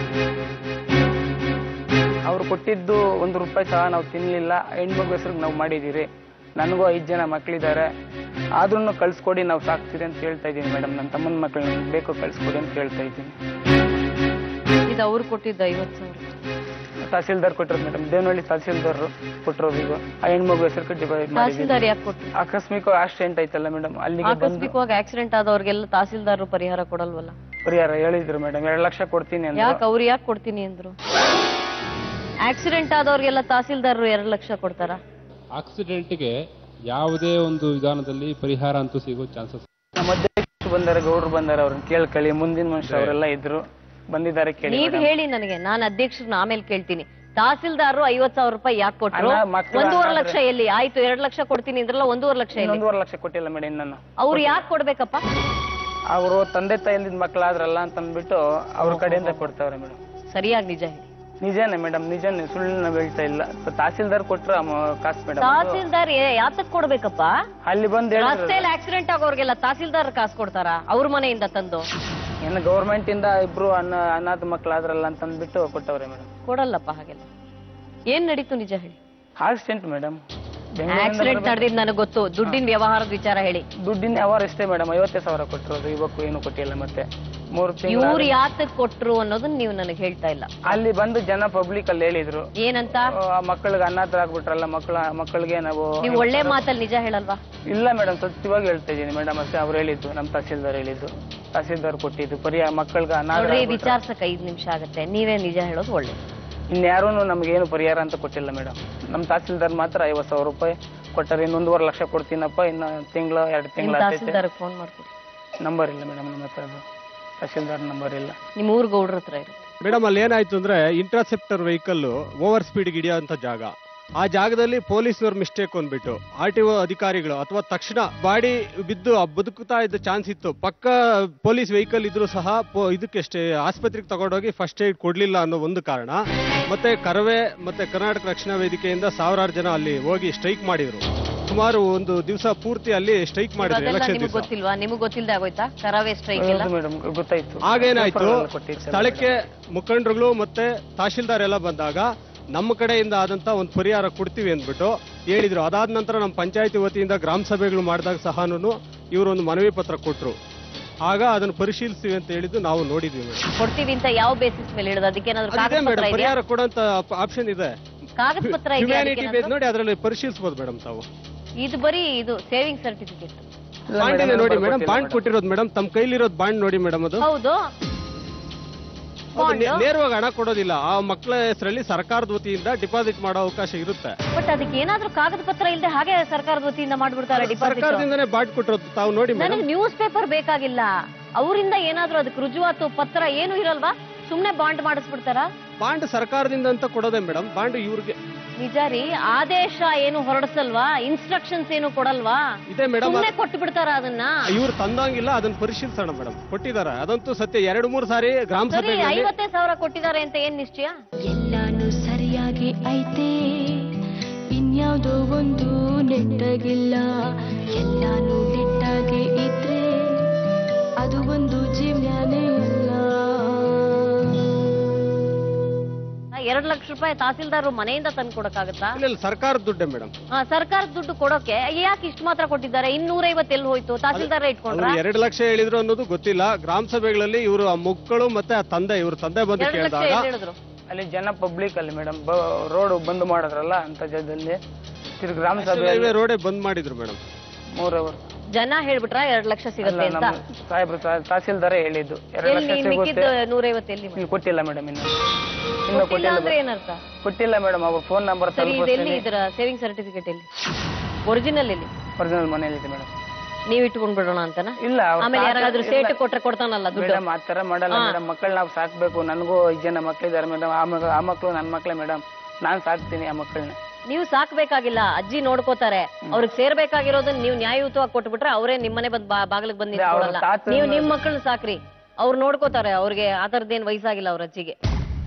ಅವ್ರು ಕೊಟ್ಟಿದ್ದು ಒಂದು ರೂಪಾಯಿ ಸಹ ನಾವು ತಿನ್ನಲಿಲ್ಲ ಹೆಣ್ಮಗು ಹೆಸರಿಗೆ ನಾವು ಮಾಡಿದ್ದೀರಿ ನನಗೂ ಐದು ಜನ ಮಕ್ಕಳಿದ್ದಾರೆ ಆದ್ರೂ ಕಳ್ಸ್ಕೊಡಿ ನಾವು ಸಾಕ್ತೀರಿ ಅಂತ ಹೇಳ್ತಾ ಇದ್ದೀನಿ ಮೇಡಮ್ ನನ್ನ ತಮ್ಮನ ಮಕ್ಕಳನ್ನ ಬೇಕು ಕಳ್ಸ್ಕೊಡಿ ಅಂತ ಹೇಳ್ತಾ ಇದ್ದೀನಿ ಇದು ಅವ್ರು ಕೊಟ್ಟಿದ್ದು ಐವತ್ತು ಸಾವಿರ ತಹಸೀಲ್ದಾರ್ ಕೊಟ್ಟರು ಮೇಡಮ್ ದೇವನಹಳ್ಳಿ ತಹಸೀಲ್ದಾರ್ ಕೊಟ್ಟರು ಈಗ ಆ ಹೆಣ್ಮಗು ಹೆಸರಿಗೆ ಡಿಪಾಸಿಟ್ ಮಾಡಿದ್ದೀನಿ ತಹಸೀಲ್ದಾರ್ ಯಾಕೆ ಕೊಟ್ರು ಆಕಸ್ಮಿಕ ಆಕ್ಸಿಡೆಂಟ್ ಆಯ್ತಲ್ಲ ಮೇಡಮ್ ಅಲ್ಲಿಗೆ ಬಂದು ಆಕಸ್ಮಿಕವಾಗಿ ಆಕ್ಸಿಡೆಂಟ್ ಆದವ್ರಿಗೆಲ್ಲ ತಹಸೀಲ್ದಾರರು ಪರಿಹಾರ ಕೊಡಲ್ವಲ್ಲ ಪರಿಹಾರ ಹೇಳಿದ್ರು ಮೇಡಮ್ ಎರಡು ಲಕ್ಷ ಕೊಡ್ತೀನಿ ಅಂತ ಯಾಕೆ ಅವ್ರು ಯಾಕೆ ಕೊಡ್ತೀನಿ ಅಂದ್ರು ಆಕ್ಸಿಡೆಂಟ್ ಆದವ್ರಿಗೆಲ್ಲ ತಹಸೀಲ್ದಾರರು ಎರಡು ಲಕ್ಷ ಕೊಡ್ತಾರ ಆಕ್ಸಿಡೆಂಟ್ಗೆ ಯಾವುದೇ ಒಂದು ವಿಧಾನದಲ್ಲಿ ಪರಿಹಾರ ಅಂತೂ ಸಿಗೋ ಚಾನ್ಸಸ್ ನಮ್ಮ ಅಧ್ಯಕ್ಷರು ಬಂದಾರೆ ಗೌಡ್ರು ಬಂದಾರೆ ಅವ್ರನ್ನ ಕೇಳ್ಕೊಳ್ಳಿ ಮುಂದಿನ ಮನುಷ್ಯ ಅವರೆಲ್ಲ ಇದ್ರು ಬಂದಿದ್ದಾರೆ ಕೇಳಿ ನೀವ್ madam. ಹೇಳಿ ನನಗೆ ನಾನು ಅಧ್ಯಕ್ಷರನ್ನ ಆಮೇಲೆ ಕೇಳ್ತೀನಿ ತಹಸೀಲ್ದಾರರು ಐವತ್ ಸಾವಿರ ರೂಪಾಯಿ ಯಾಕೆ ಕೊಟ್ರು ಅಲ್ಲ, ಮಕ್ಳು ಒಂದೂವರೆ ಅನಾದ್ರೆ- ಲಕ್ಷ ಎಲ್ಲಿ ಆಯ್ತು ಎರಡ್ ಲಕ್ಷ ಕೊಡ್ತೀನಿ ಅಂದ್ರಲ್ಲ ಒಂದೂವರೆ ಲಕ್ಷ ಎಲ್ಲಿ ಒಂದೂವರೆ ಲಕ್ಷ ಕೊಟ್ಟಿಲ್ಲ ಮೇಡಮ್ ನಾನು ಅವ್ರು ಯಾಕೆ ಕೊಡ್ಬೇಕಪ್ಪ ಅವರು ತಂದೆ ತಾಯಿಲಿಂದ ಮಕ್ಕಳಾದ್ರಲ್ಲ ಅಂತ ಅಂದ್ಬಿಟ್ಟು ಅವ್ರ ಕಡೆಯಿಂದ ಕೊಡ್ತಾವ್ರೆ ಮೇಡಮ್ ಸರಿಯಾಗಿ ನಿಜ ಹೇಳಿ ನಿಜಾನೇ ಮೇಡಮ್ ನಿಜಾನೇ ಸುಳ್ಳು ನಾವು ಹೇಳ್ತಾ ಇಲ್ಲ ತಹಸೀಲ್ದಾರ್ ಕೊಟ್ರ ಕಾಸು ಮೇಡಮ್ ತಹಸೀಲ್ದಾರ್ ಯಾತಕ್ ಕೊಡ್ಬೇಕಪ್ಪ ಅಲ್ಲಿ ಬಂದು ಹೇಳಿದ್ರು ರಸ್ತೆಯಲ್ಲಿ ಆಕ್ಸಿಡೆಂಟ್ ಆಗೋರ್ಗೆಲ್ಲ ತಹಸೀಲ್ದಾರ್ ಕಾಸು ಕೊಡ್ತಾರ ಅವ್ರ ಮನೆಯಿಂದ ತಂದು ಏನು ಗೌರ್ಮೆಂಟ್ ಇಂದ ಇಬ್ರು ಅನ್ನ ಅನಾಥ ಮಕ್ಕಳಾದ್ರಲ್ಲ ಅಂತ ಅಂದ್ಬಿಟ್ಟು ಕೊಟ್ಟವ್ರೆ ಮೇಡಮ್ ಕೊಡಲ್ಲಪ್ಪ ಹಾಗೆಲ್ಲ ಏನ್ ನಡೀತು ನಿಜ ಹೇಳಿ ಆಕ್ಸಿಡೆಂಟ್ ಮೇಡಮ್ ಆಕ್ಸಿಡೆಂಟ್ ನಡೆದಿದ್ ನನಗೆ ಗೊತ್ತು ದುಡ್ಡಿನ ವ್ಯವಹಾರದ ವಿಚಾರ ಹೇಳಿ ದುಡ್ಡಿನ ವ್ಯವಹಾರ ಇಷ್ಟೇ ಮೇಡಮ್ ಐವತ್ತೇ ಸಾವಿರ ಕೊಟ್ಟಿರೋದು ಇವಕ್ಕೂ ಏನು ಕೊಟ್ಟಿಲ್ಲ ಮತ್ತೆ ಮೂರು ಇವ್ರು ತಿಂಗಳು ಯಾತಕ್ ಕೊಟ್ರು ಅನ್ನೋದನ್ನ ನೀವು ನನಗೆ ಹೇಳ್ತಾ ಇಲ್ಲ ಅಲ್ಲಿ ಬಂದು ಜನ ಪಬ್ಲಿಕ್ ಅಲ್ಲಿ ಹೇಳಿದ್ರು ಏನಂತ ಆ ಮಕ್ಕಳಿಗೆ ಅನಾಥರಾಗ್ಬಿಟ್ರಲ್ಲ ಮಕ್ಕಳ ಮಕ್ಕಳಿಗೆ ನಾವು ನೀವು ಒಳ್ಳೆ ಮಾತಲ್ಲಿ ನಿಜ ಹೇಳಲ್ವಾ ಇಲ್ಲ ಮೇಡಮ್ ಸತ್ಯವಾಗಿ ಹೇಳ್ತಾ ಇದ್ದೀನಿ ಮೇಡಮ್ ಅಷ್ಟೇ ಅವ್ರು ಹೇಳಿದ್ದು ನಮ್ಮ ತಹಸೀಲ್ದಾರ್ ಹೇಳಿದ್ದು ತಹಸೀಲ್ದಾರ್ ಕೊಟ್ಟಿದ್ದು ಪರಿಹಾರ ಮಕ್ಕಳಿಗೆ ಅನಾಥ ನೋಡ್ರಿ ವಿಚಾರ್ಸಕ್ ಐದ್ ನಿಮಿಷ ಆಗತ್ತೆ ನೀವೇ ನಿಜ ಹೇಳೋದು ಒಳ್ಳೆ ಇನ್ಯಾರೂ ನಮಗೇನು ಪರಿಹಾರ ಅಂತ ಕೊಟ್ಟಿಲ್ಲ ಮೇಡಮ್ ನಮ್ಮ ತಹಸೀಲ್ದಾರ್ ಮಾತ್ರ ಐವತ್ತು ಸಾವಿರ ರೂಪಾಯಿ ಕೊಟ್ಟರೆ ಇನ್ನೊಂದುವರೆ ಲಕ್ಷ ಕೊಡ್ತೀನಪ್ಪ ಇನ್ನು ತಿಂಗಳು ಎರಡು ನಿಮ್ ತಿಂಗಳು ತಹಸೀಲ್ದಾರ್ ಫೋನ್ ಮಾಡ್ಕೊಡಿ ನಂಬರ್ ಇಲ್ಲ ಮೇಡಮ್ ನಮ್ಮ ಹತ್ರ ಅದು ತಹಸೀಲ್ದಾರ್ ನಂಬರ್ ಇಲ್ಲ ನಿಮ್ ಊರ್ ಗೌಡ್ರ ಹತ್ರ ಇರುತ್ತೆ ಮೇಡಮ್ ಅಲ್ಲಿ ಏನಾಯ್ತು ಅಂದ್ರೆ ಇಂಟರ್ಸೆಪ್ಟರ್ ವೆಹಿಕಲ್ ಓವರ್ ಸ್ಪೀಡ್ ಹಿಡಿಯೋಂಥ ಜಾಗ ಆ ಜಾಗದಲ್ಲಿ ಪೊಲೀಸ್ನವ್ರ ಮಿಸ್ಟೇಕ್ ಅಂದ್ಬಿಟ್ಟು ಆರ್ ಟಿ ಒ ಅಧಿಕಾರಿಗಳು ಅಥವಾ ತಕ್ಷಣ ಬಾಡಿ ಬಿದ್ದು ಆ ಬದುಕುತ್ತಾ ಇದ್ದ ಚಾನ್ಸ್ ಇತ್ತು ಪಕ್ಕ ಪೊಲೀಸ್ ವೆಹಿಕಲ್ ಇದ್ರೂ ಸಹ ಪೊ- ಇದಕ್ಕೆ ಅಷ್ಟೇ ಆಸ್ಪತ್ರೆಗೆ ತಗೊಂಡೋಗಿ ಫಸ್ಟ್ ಏಡ್ ಕೊಡ್ಲಿಲ್ಲ ಅನ್ನೋ ಒಂದು ಕಾರಣ ಮತ್ತೆ ಕರವೇ ಮತ್ತೆ ಕರ್ನಾಟಕ ರಕ್ಷಣಾ ವೇದಿಕೆಯಿಂದ ಸಾವಿರಾರು ಜನ ಅಲ್ಲಿ ಹೋಗಿ ಸ್ಟ್ರೈಕ್ ಮಾಡಿದ್ರು ಸುಮಾರು ಒಂದು ದಿವಸ ಪೂರ್ತಿ ಅಲ್ಲಿ ಸ್ಟ್ರೈಕ್ ಮಾಡಿದ್ರು ಅದೆಲ್ಲ ಎಲೆಕ್ಷನ್ ನಿಮ್ಗೆ ದಿವಸ ಗೊತ್ತಿಲ್ವಾ ನಿಮ್ಗೆ ಗೊತ್ತಿಲ್ದೆ ಆಗೋಯ್ತಾ ಕರಾವೆ ಸ್ಟ್ರೈಕ್ ಎಲ್ಲ ಮೇಡಮ್ ಗೊತ್ತಾಯ್ತು ಆಗೇನಾಯ್ತು ಪೇಪರಲ್ಲಿ ಕೊಟ್ಟಿರ್ತಾರೆ. ಸ್ಥಳಕ್ಕೆ ಮುಖಂಡರುಗಳು ಮತ್ತೆ ತಹಶೀಲ್ದಾರ್ ಎಲ್ಲ ಬಂದಾಗ ನಮ್ಮ ಕಡೆಯಿಂದ ಆದಂತ ಒಂದು ಪರಿಹಾರ ಕೊಡ್ತೀವಿ ಅಂದ್ಬಿಟ್ಟು ಹೇಳಿದ್ರು ಅದಾದ ನಂತರ ನಮ್ಮ ಪಂಚಾಯತಿ ವತಿಯಿಂದ ಗ್ರಾಮ ಸಭೆಗಳು ಮಾಡಿದಾಗ ಸಹನು ಇವರು ಒಂದು ಮನವಿ ಪತ್ರ ಕೊಟ್ರು ಆಗ ಅದನ್ನು ಪರಿಶೀಲಿಸ್ತೀವಿ ಅಂತ ಹೇಳಿದ್ದು ನಾವು ನೋಡಿದ್ವಿ ಮೇಡಮ್ ಕೊಡ್ತೀವಿ ಅಂತ ಯಾವ ಬೇಸಿಸ್ ಮೇಲೆ ಹೇಳೋದು ಅದಕ್ಕೇನಾದ್ರು ಅದಿದೆ ಕಾಗದ ಪತ್ರ ಮೇಡಮ್ ಇದೆಯಾ ಪರಿಹಾರ ಕೊಡೋಂತ ಆಪ್ಷನ್ ಇದೆ ಕಾಗದ ಪತ್ರ ಇದೆಯಾ ಹ್ಯುಮ್ಯಾನಿಟಿ ಬೇಸ್ ಅದಕ್ಕೇನಾದ್ರು? ನೋಡಿ ಅದರಲ್ಲಿ ಪರಿಶೀಲಿಸಬಹುದು ಮೇಡಮ್ ತಾವು ಇದು ಬರೀ ಇದು ಸೇವಿಂಗ್ ಸರ್ಟಿಫಿಕೇಟ್ ಇಲ್ಲ ಬಾಂಡ್ madam, ಇದೆ ನೋಡಿ ನಂಬರ್ ಮೇಡಮ್ ಕೊಟ್ಟಿಲ್ಲ ಬಾಂಡ್ madam. ಕೊಟ್ಟಿರೋದು ಮೇಡಮ್ ತಮ್ಮ ಕೈಲಿರೋದು ಬಾಂಡ್ ನೋಡಿ ಮೇಡಮ್ ಅದು ಹೌದು ಅದು ನೇ- ನೇರವಾಗಿ ಹಣ ಕೊಡೋದಿಲ್ಲ ಆ ಮಕ್ಕಳ ಹೆಸರಲ್ಲಿ ಸರ್ಕಾರದ ವತಿಯಿಂದ ಡಿಪಾಸಿಟ್ ಮಾಡೋ ಅವಕಾಶ ಇರುತ್ತೆ ಬಟ್ ಅದಕ್ಕೆ ಏನಾದ್ರೂ ಕಾಗದ ಪತ್ರ ಇಲ್ಲದೆ ಹಾಗೆ ಸರ್ಕಾರದ ವತಿಯಿಂದ ಮಾಡ್ಬಿಡ್ತಾರೆ ಡಿಪಾಸಿಟ್ ಸರ್ಕಾರದಿಂದನೇ ಬಾಂಡ್ ಕೊಟ್ಟಿರೋದು ತಾವು ನೋಡಿ ಮೇಡಮ್ ನನಗೆ ನ್ಯೂಸ್ ಪೇಪರ್ ಬೇಕಾಗಿಲ್ಲ ಅವರಿಂದ ಏನಾದ್ರೂ ಅದಕ್ಕೆ ರುಜುವಾತು ಪತ್ರ ಏನು ಇರಲ್ವಾ ಸುಮ್ನೆ ಬಾಂಡ್ ಮಾಡಿಸ್ಬಿಡ್ತಾರ ಬಾಂಡ್ ಸರ್ಕಾರದಿಂದ ಅಂತ ಕೊಡೋದೇ ಮೇಡಮ್ ಬಾಂಡ್ ಇವ್ರಿಗೆ ನಿಜ ರೀ ಆದೇಶ ಏನು ಹೊರಡಿಸಲ್ವಾ ಇನ್ಸ್ಟ್ರಕ್ಷನ್ಸ್ ಏನು ಕೊಡಲ್ವಾ ಇದೆ ಮೇಡಮ್ ಸುಮ್ನೆ ಕೊಟ್ಟು ಬಿಡ್ತಾರ ಅದನ್ನ ಇವ್ರು ತಂದಂಗಿಲ್ಲ ಅದನ್ನ ಪರಿಶೀಲಿಸೋಣ ಮೇಡಮ್ ಕೊಟ್ಟಿದ್ದಾರೆ ಅದಂತೂ ಸತ್ಯ ಎರಡು ಮೂರು ಸಾರಿ ಗ್ರಾಮ ಸರಿ ಸಭೆಗಳಲ್ಲಿ ಐವತ್ತೇ ಸಾವಿರ ಕೊಟ್ಟಿದ್ದಾರೆ ಅಂತ ಏನ್ ನಿಶ್ಚಯ ಎಲ್ಲಾನು ಸರಿಯಾಗಿ ಐತೆ ಇನ್ಯಾವುದೋ ಒಂದು ನೆಟ್ಟಗಿಲ್ಲ ಎಲ್ಲಾನು ನೆಟ್ಟಾಗೆ ಇದ್ರೆ ಅದು ಒಂದು ಜೀವನೇ ಅಲ್ಲ ಎರಡ್ ಲಕ್ಷ ರೂಪಾಯಿ ತಹಸೀಲ್ದಾರ್ ಮನೆಯಿಂದ ತಂದು ಕೊಡಕ್ಕಾಗತ್ತಾ ಇಲ್ಲ ಇಲ್ಲ, ಸರ್ಕಾರದ ದುಡ್ಡೇ ಮೇಡಮ್ ಆ, ಸರ್ಕಾರದ ದುಡ್ಡು ಕೊಡೋಕೆ ಯಾಕೆ ಇಷ್ಟು ಮಾತ್ರ ಕೊಟ್ಟಿದ್ದಾರೆ ಇನ್ನೂರೈವತ್ತು ಎಲ್ಲಿ ಹೋಯ್ತು ತಹಸೀಲ್ದಾರ್ ಇಟ್ಕೊಂಡ್ರ ಅವ್ರು ಎರಡು ಲಕ್ಷ ಹೇಳಿದ್ರು ಅನ್ನೋದು ಗೊತ್ತಿಲ್ಲ ಗ್ರಾಮ ಸಭೆಗಳಲ್ಲಿ ಇವರು ಆ ಮಕ್ಕಳು ಮತ್ತೆ ಆ ತಂದೆ ಇವ್ರ ತಂದೆ ಬಂದು ಎರಡು ಲಕ್ಷ ಕೇಳಿದಾಗ ಎಲ್ಲಿ ಹೇಳಿದ್ರು ಅಲ್ಲಿ ಜನ ಪಬ್ಲಿಕ್ ಅಲ್ಲಿ ಮೇಡಮ್ ರೋಡ್ ಬಂದ್ ಮಾಡಿದ್ರಲ್ಲ ಅಂತ ಜಾಗದಲ್ಲಿ ತಿರ್ಗಿ ಗ್ರಾಮ ಸಭೆ ಹೈವೇ ರೋಡೇ ಬಂದ್ ಮಾಡಿದ್ರು ಮೇಡಮ್ ಮೂರ್ ಅವರ್ ಜನ ಹೇಳ್ಬಿಟ್ರ ಎರಡ್ ಲಕ್ಷ ಸಿಗುತ್ತೆ ಅಂತ ನಮ್ಮ ಸಾಹೇಬ್ರು ತಾ- ತಹಸೀಲ್ದಾರೇ ಹೇಳಿದ್ದು ಎರಡು ಲಕ್ಷ ಎಲ್ಲಿ ಮಿಕ್ಕಿದ ಸಿಗುತ್ತೆ ನೂರೈವತ್ತು ಎಲ್ಲಿ ಇಲ್ಲಿ ಕೊಟ್ಟಿಲ್ಲ ಮೇಡಮ್ ಇನ್ನು ಇನ್ನು ಕೊಟ್ಟಿಲ್ಲ ಕೊಟ್ಟಿಲ್ಲ ಅಂದ್ರೆ ಏನರ್ಥ ಕೊಟ್ಟಿಲ್ಲ ಮೇಡಮ್ ಅವ್ರ ಫೋನ್ ನಂಬರ್ ಸರಿ ಇದೆಲ್ಲಿ ತಲುಪಿಸ್ತೀನಿ ಇದರ ಸೇವಿಂಗ್ ಸರ್ಟಿಫಿಕೇಟ್ ಎಲ್ಲಿ ಒರಿಜಿನಲ್ ಎಲ್ಲಿ ಒರಿಜಿನಲ್ ಮನೇಲಿದೆ ಮೇಡಮ್ ನೀವ್ ಇಟ್ಕೊಂಡ್ ಬಿಡೋಣ ಅಂತನಾ ಇಲ್ಲ ಅವ್ರ ಆಮೇಲೆ ತಾತ- ಯಾರಾದ್ರೂ ಇಲ್ಲ. ಸೇಟ್ ಕೊಟ್ರೆ ಕೊಡ್ತಾನಲ್ಲ ದುಡ್ಡು ಮೇಡಮ್ ಆ ತರ ಮಾಡಲ್ಲ ಹಾ. ಮೇಡಮ್ ಮಕ್ಕಳು ನಾವು ಸಾಕ್ಬೇಕು ನನಗೂ ಐದು ಜನ ಮಕ್ಕಳಿದ್ದಾರೆ ಮೇಡಮ್ ಆ ಮಗ ಆ ಮಕ್ಕಳು ನನ್ನ ಮಕ್ಕಳೇ ಮೇಡಮ್ ನಾನ್ ಸಾಕ್ತೀನಿ ಆ ಮಕ್ಕಳನ್ನ ನೀವು ಸಾಕ್ಬೇಕಾಗಿಲ್ಲ ಅಜ್ಜಿ ನೋಡ್ಕೋತಾರೆ ಅವ್ರಿಗೆ ಸೇರ್ಬೇಕಾಗಿರೋದನ್ನ ನೀವು ನ್ಯಾಯಯುತವಾಗಿ ಕೊಟ್ಬಿಟ್ರೆ ಅವರೇ ನಿಮ್ಮನೆ ಬಂದ್ ಬಾ- ಬಾಗಿಲಿಗೆ ಬಂದ್ ಅದೇ ಅವ್ರ ನಿಂತ್ಕೊಳ್ಳಲ್ಲ ತಾತನ- ನೀವು ನಿಮ್ ಮಕ್ಕಳನ್ನ ಸಾಕ್ರಿ ಅವ್ರು ನೋಡ್ಕೋತಾರೆ ಅವ್ರಿಗೆ ಆ ಥರದ್ದೇನ್ ವಯಸ್ಸಾಗಿಲ್ಲ ಅವ್ರ ಅಜ್ಜಿಗೆ